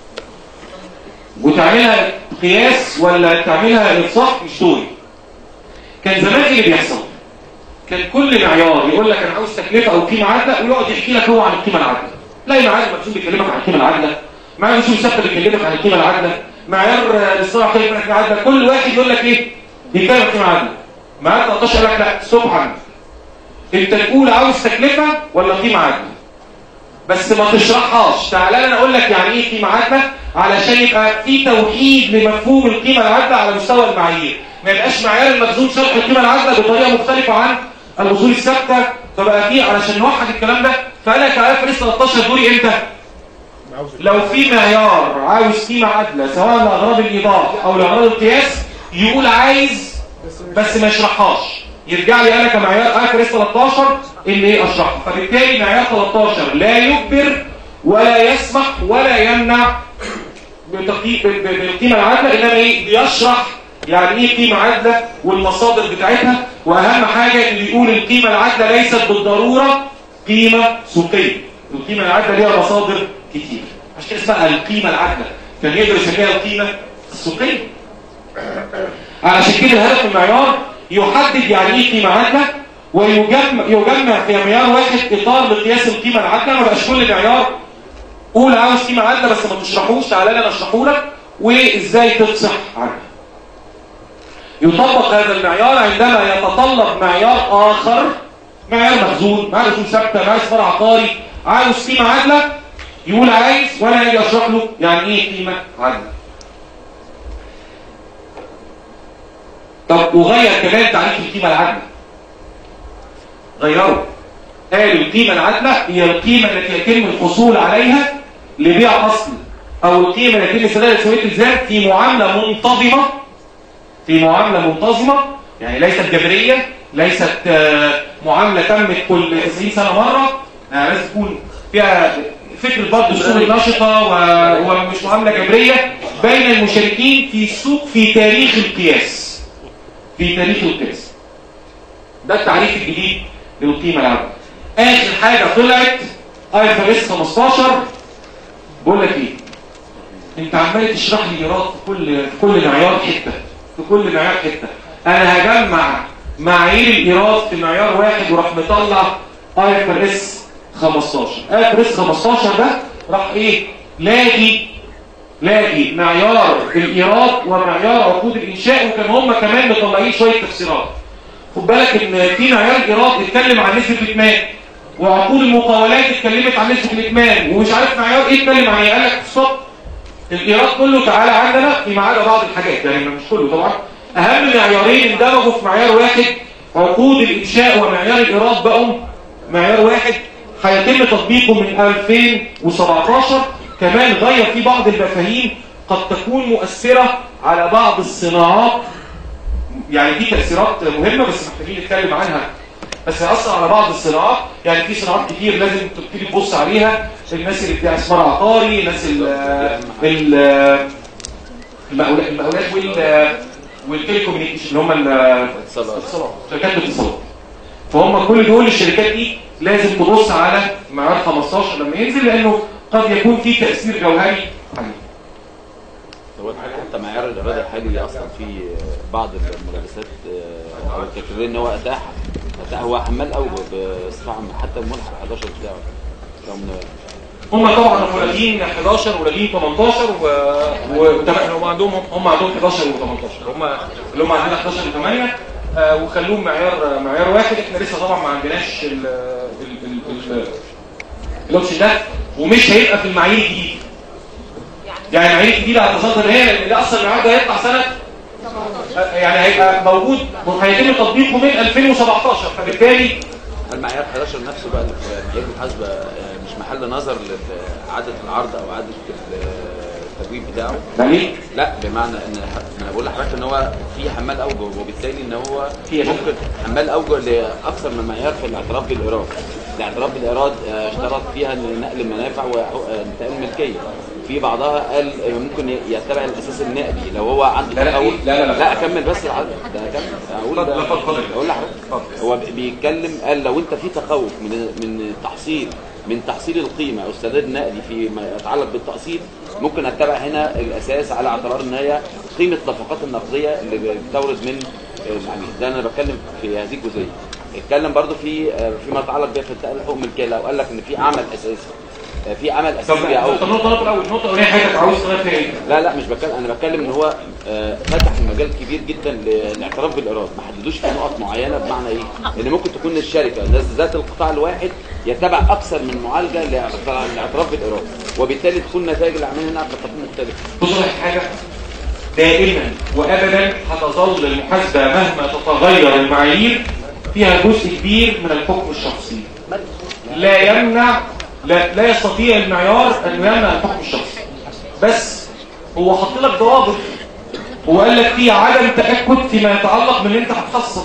وتعملها قياس ولا تعملها انصاف مش دوري كان زمان ايه اللي بيحصل كان كل معيار يقول لك انا عاوز تكلفه او قيمه عادله ويقعد يحكي لك هو عن القيمه العادله لا معيار مكتوب بيكلمك عن القيمه العادله معيار مكتوب ثابته بيكلمك عن القيمه العادله معيار آه، الاصطلاح بيكلمك عن القيمه العادله كل واحد يقول لك ايه بيتكلم عن القيمه العادله معيار 13 قال لك لا سبحان انت تقول عاوز تكلفه ولا قيمه عادله بس ما تشرحهاش تعالى انا اقول لك يعني ايه قيمه عادله علشان يبقى في توحيد لمفهوم القيمه العادله على مستوى المعايير ما يبقاش معيار المخزون شرح القيمه العادله بطريقه مختلفه عن الاصول الثابته فبقى في علشان نوحد الكلام ده فانا كعارف لسه 13 دوري امتى لو في معيار عاوز قيمه عادله سواء لاغراض الايضاح او لاغراض القياس يقول عايز بس ما يشرحهاش يرجع لي انا كمعيار اخر 13 اللي اشرحه فبالتالي معيار 13 لا يجبر ولا يسمح ولا يمنع بتقي- ب- ب- بالقيمه العادله انما ايه بيشرح يعني ايه قيمه عادله والمصادر بتاعتها واهم حاجه اللي يقول القيمه العادله ليست بالضروره قيمه سوقيه القيمه العادله ليها مصادر كتير عشان كده اسمها القيمه العادله كان يقدر يسميها القيمه السوقيه علشان كده الهدف من المعيار يحدد يعني ايه قيمه عادله ويجمع يجمع في معيار واحد اطار لقياس القيمه العادله ما بقاش كل معيار قول عاوز قيمه عادله بس ما تشرحوش تعالى لي انا اشرحه لك وازاي تفصح عنها يطبق هذا المعيار عندما يتطلب معيار اخر معيار مخزون معيار اصول ثابته معيار استثمار عقاري عاوز قيمه عادله يقول عايز وانا اجي اشرح له يعني ايه قيمه عادله طب وغير كمان تعريف القيمه العادله غيروا قالوا القيمه العادله هي القيمه التي يتم الحصول عليها لبيع اصل او القيمه التي يتم سداد سويه الزام في معامله منتظمه في معامله منتظمه يعني ليست جبريه ليست آه، معامله تمت كل 90 سنه مره يعني لازم تكون فيها فكره برضه السوق النشطه و- ومش معامله جبريه بين المشاركين في السوق في تاريخ القياس في تاريخ القياس ده التعريف الجديد للقيمه العامه اخر حاجه طلعت اي اف اس 15 بقول لك ايه انت عمال تشرح لي ايراد في كل في كل معيار حته في كل معيار حته انا هجمع معايير الايراد في معيار واحد وراح مطلع اي اف اس 15 اي اف اس 15 ده راح ايه لاقي لاقي معيار الايراد ومعيار عقود الانشاء وكان هم كمان مطلعين شويه تفسيرات خد بالك ان في معيار الايراد اتكلم عن نسبه الاتمام وعقود المقاولات اتكلمت عن نسبه الاتمام ومش عارف معيار ايه اتكلم عن ايه قال لك ستوب الايراد كله تعالى عندنا في عدا بعض الحاجات يعني مش كله طبعا اهم معيارين اندمجوا في معيار واحد عقود الانشاء ومعيار الايراد بقوا معيار واحد هيتم تطبيقه من 2017 كمان غير فيه بعض المفاهيم قد تكون مؤثرة على بعض الصناعات يعني دي تأثيرات مهمة بس محتاجين نتكلم عنها بس هيأثر على بعض الصناعات يعني في صناعات كتير لازم تبتدي تبص عليها الناس اللي بتبيع استثمار عقاري الناس ال ال المقاولات المقاولات وال والتليكوميونيكيشن اللي هم الاتصالات شركات الاتصالات فهم كل دول الشركات دي لازم تبص على معيار 15 لما ينزل لانه قد يكون في تأثير جوهري عليه هو الحاجة حتى معيار الإرادة الحالي أصلا في بعض الملابسات آه، أو الكاترين إن هو أتاح أتاح هو حمال أو بصراحة حتى الملحق 11 بتاعه رغم إن- هم طبعا مولدين 11 وولدين 18 و... وتمام هم عندهم هم عندهم 11 و18 هم اللي هم عندنا 11 و8 آه وخلوهم معيار معيار واحد احنا لسه طبعا ما عندناش ال ال ال ال الاوبشن ده ومش هيبقى في المعايير الجديده يعني المعايير الجديده هتصدر ان هي لان ده اصلا المعيار ده هيطلع سنه آه، يعني هيبقى موجود وهيتم تطبيقه من 2017 فبالتالي المعيار 11 نفسه بقى اللي في مجال المحاسبة آه، مش محل نظر لعادة العرض أو عادة التجويد بتاعه يعني لا بمعنى ان ح- انا بقول لحضرتك ان هو في حمال اوجه وبالتالي ان هو في ممكن حمال اوجه لاكثر من معيار في الاعتراف بالايراد الاعتراف بالايراد آه، اشترط فيها إن نقل المنافع وانتقال الملكيه في بعضها قال آه، ممكن ي- يتبع الاساس النقدي لو هو عنده لا، لا، تخوف لا، لا، لا. لا اكمل بس العدد ده اكمل اقول اتفضل، ده- اتفضل، اتفضل. اقول لحضرتك هو بيتكلم قال لو انت في تخوف من من تحصيل من تحصيل القيمه او السداد النقدي فيما يتعلق بالتقسيط ممكن اتبع هنا الاساس على اعتبار ان هي قيمه النفقات النقديه اللي بتورد من العميل ده انا بتكلم في هذه الجزئيه اتكلم برضو في فيما يتعلق بفي انتقال حقوق الملكيه لو قال لك ان في عمل اساسي في عمل طب اساسي بيعود طب نقطه نقطه الاول النقطه الاولانيه حضرتك عاوز تغير فيها ايه؟ لا لا مش بتكلم انا بتكلم ان هو آه، فتح المجال كبير جدا للاعتراف بالايراد ما حددوش في نقط معينه بمعنى ايه ان ممكن تكون الشركه ذات- ذات القطاع الواحد يتبع اكثر من معالجه لاعتراف للاعتراف بالايراد وبالتالي تكون نتائج الاعمال هنا قد تكون مختلفه تصلح حاجه دائما وابدا هتظل المحاسبه مهما تتغير المعايير فيها جزء كبير من الحكم الشخصي لا يمنع لا, لا يستطيع المعيار ان يمنع الحكم الشخصي بس هو حط لك ضوابط هو قال لك في عدم تاكد فيما يتعلق باللي انت هتخصص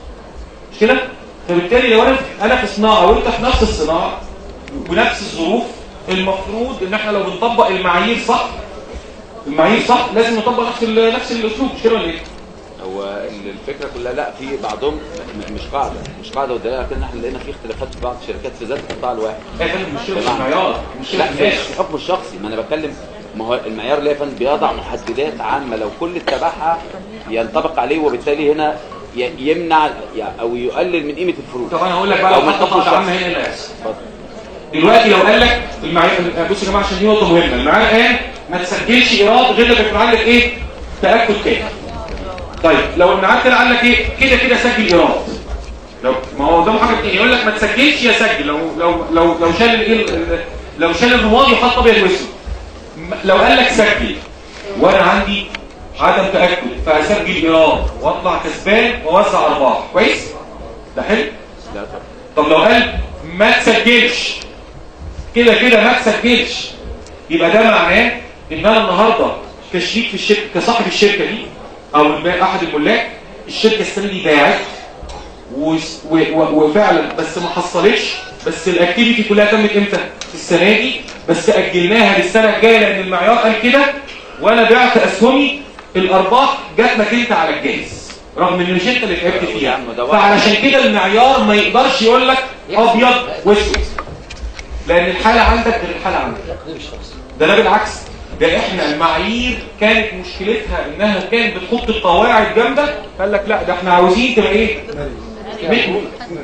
مش كده فبالتالي لو انا انا في صناعه وانت في نفس الصناعه ونفس الظروف المفروض ان احنا لو بنطبق المعايير صح المعايير صح لازم نطبق نفس ال- نفس الاسلوب مش كده ولا ايه هو ال- الفكره كلها لا في بعضهم م- مش قاعده مش قاعده والدليل على كده ان احنا لقينا في اختلافات في بعض الشركات في ذات القطاع الواحد يا فندم مشكله في بمعنى- المعيار مشكله لا في مش الناس في الحكم الشخصي ما انا بتكلم ما هو المعيار اللي يا فندم بيضع محددات عامه لو كل اتبعها ينطبق عليه وبالتالي هنا ي- يمنع ي- او يقلل من قيمه الفروق طب انا هقول لك بقى أو لو من حط الحكم قطعه عامه الشخصي. هنا اللي هيحصل دلوقتي لو قال لك المعايير بصوا يا جماعه عشان دي نقطه مهمه المعايير قال ما تسجلش ايراد غير لما يكون عندك ايه تاكد كامل طيب لو المعاد كده قال لك ايه كده كده سجل ايراد لو ما هو قدامه حاجه اتنين يقول لك ما تسجلش يا سجل لو لو لو لو شال الايه ال- لو شال الرماد يحط ابيض واسود م- لو قال لك سجل وانا عندي عدم تاكد فاسجل ايراد واطلع كسبان واوزع ارباح كويس ده حلو طب لو قال ما تسجلش كده كده ما تسجلش يبقى ده معناه ان انا النهارده كشريك في الشركه كصاحب الشركه دي او الم- احد الملاك الشركه السنه دي باعت وس- و- و- وفعلا بس ما حصلتش بس الاكتيفيتي كلها تمت امتى السنه دي بس اجلناها للسنه الجايه لان المعيار قال كده وانا بعت اسهمي الارباح جات لك انت على الجاهز رغم ان مش انت اللي تعبت فيها فعلشان كده المعيار ما يقدرش يقول لك ابيض واسود لان الحاله عندك غير الحاله عندك ده لا بالعكس ده احنا المعايير كانت مشكلتها انها كانت بتحط القواعد جامده قال لك لا ده احنا عاوزين تبقى ايه مت-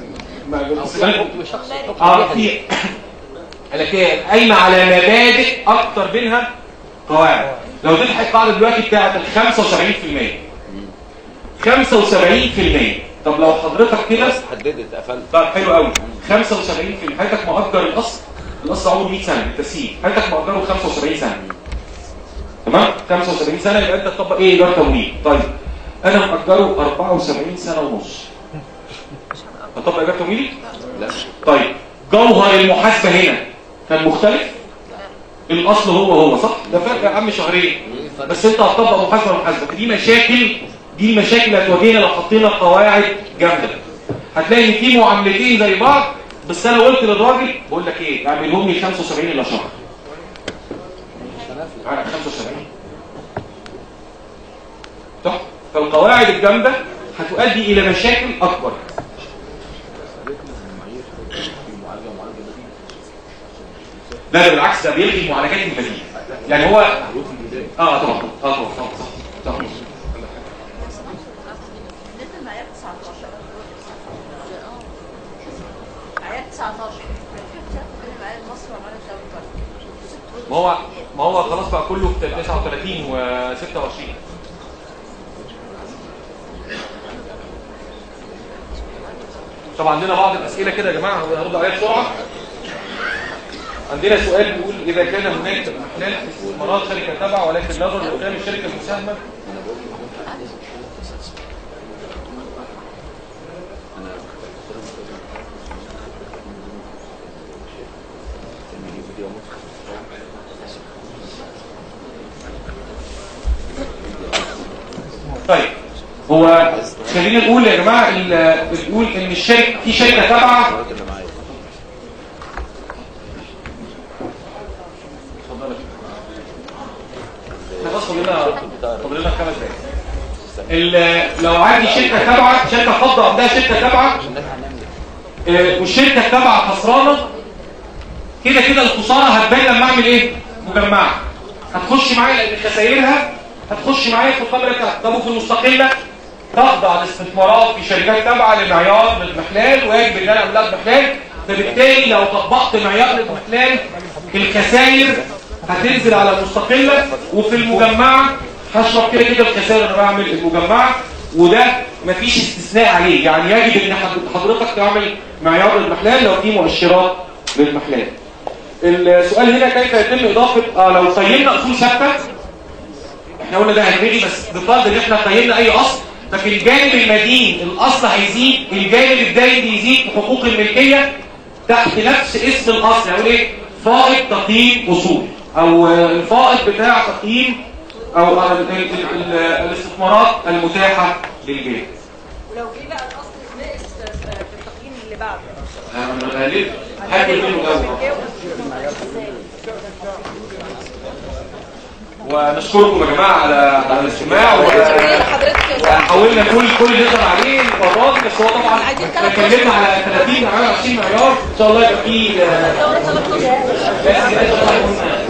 اه في قال لك ايه قايمه على مبادئ اكتر منها قواعد لو تلحق القاعده دلوقتي بتاعت ال 75% 75% طب لو حضرتك كده حددت قفلت طيب حلو قوي 75% حضرتك مؤجر الاصل الاصل عمره 100 سنه بالتسهيل حضرتك مؤجره 75 سنه تمام 75 سنه يبقى انت تطبق ايه ايجار تمويل طيب انا مؤجره 74 سنه ونص هطبق ايجار تمويلي لا طيب جوهر المحاسبه هنا كان مختلف الاصل هو هو صح ده فرق يا عم شهرين بس انت هتطبق محاسبه محاسبه دي مشاكل دي المشاكل اللي هتواجهنا لو حطينا قواعد جامده هتلاقي ان في معاملتين زي بعض بس انا قلت للراجل بقول لك ايه اعملهم لي 75 الا شهر عارف 75 صح فالقواعد الجامده هتؤدي الى مشاكل اكبر لا ده بالعكس ده بيلغي المعالجات البديهيه يعني هو اه طبعا اه طبعا طبعا صح صح بالنسبه لمعيار 19 معيار 19 بين المعيار المصري والمعيار الدولي برضه ما هو ما هو خلاص بقى كله في 39 و 26 طبعا عندنا بعض الاسئله كده يا جماعه هنرد عليها بسرعه عندنا سؤال بيقول اذا كان هناك احلال في استثمارات شركه تابعه ولكن نظرا لقدام الشركه المساهمه طيب هو خلينا نقول يا جماعه ال- بتقول ان الشركه في شركه تابعه اتفضل احنا بس فاضل لنا فاضل لنا خمس دقايق ال- لو عندي شركه تابعه شركه فضه عندها شركه تابعه آه، والشركه التابعه خسرانه كده كده الخساره هتبان لما اعمل ايه مجمعه هتخش معايا لان خسائرها هتخش معايا في القمر بتاعتك طب وفي المستقله تخضع الاستثمارات في شركات تابعه لمعيار الاضمحلال ويجب ان انا اعمل لها اضمحلال فبالتالي لو طبقت معيار الاضمحلال الخسائر هتنزل على المستقله وفي المجمعه هشرب كده كده الخسائر انا بعمل المجمعه وده مفيش استثناء عليه يعني يجب ان حض- حضرتك تعمل معيار الاضمحلال لو في مؤشرات للاضمحلال السؤال هنا كيف يتم اضافه آه لو قيمنا اصول ثابته احنا قلنا ده هنلغي بس بفرض ان احنا قيمنا اي اصل ففي الجانب المدين الاصل هيزيد الجانب الداين بيزيد في حقوق الملكيه تحت نفس اسم الاصل يعني ايه فائض تقييم اصول او آه، الفائض بتاع تقييم او آه، ال- ال- ال- الاستثمارات المتاحه للبيع ولو جه بقى الاصل ناقص في التقييم اللي بعده هنقلل هاكل منه جو ونشكركم يا جماعه على على الاستماع وحاولنا نقول كل اللي نقدر عليه المرات بس هو طبعا احنا اتكلمنا على 30 على 20 معيار ان شاء الله يبقى في آه،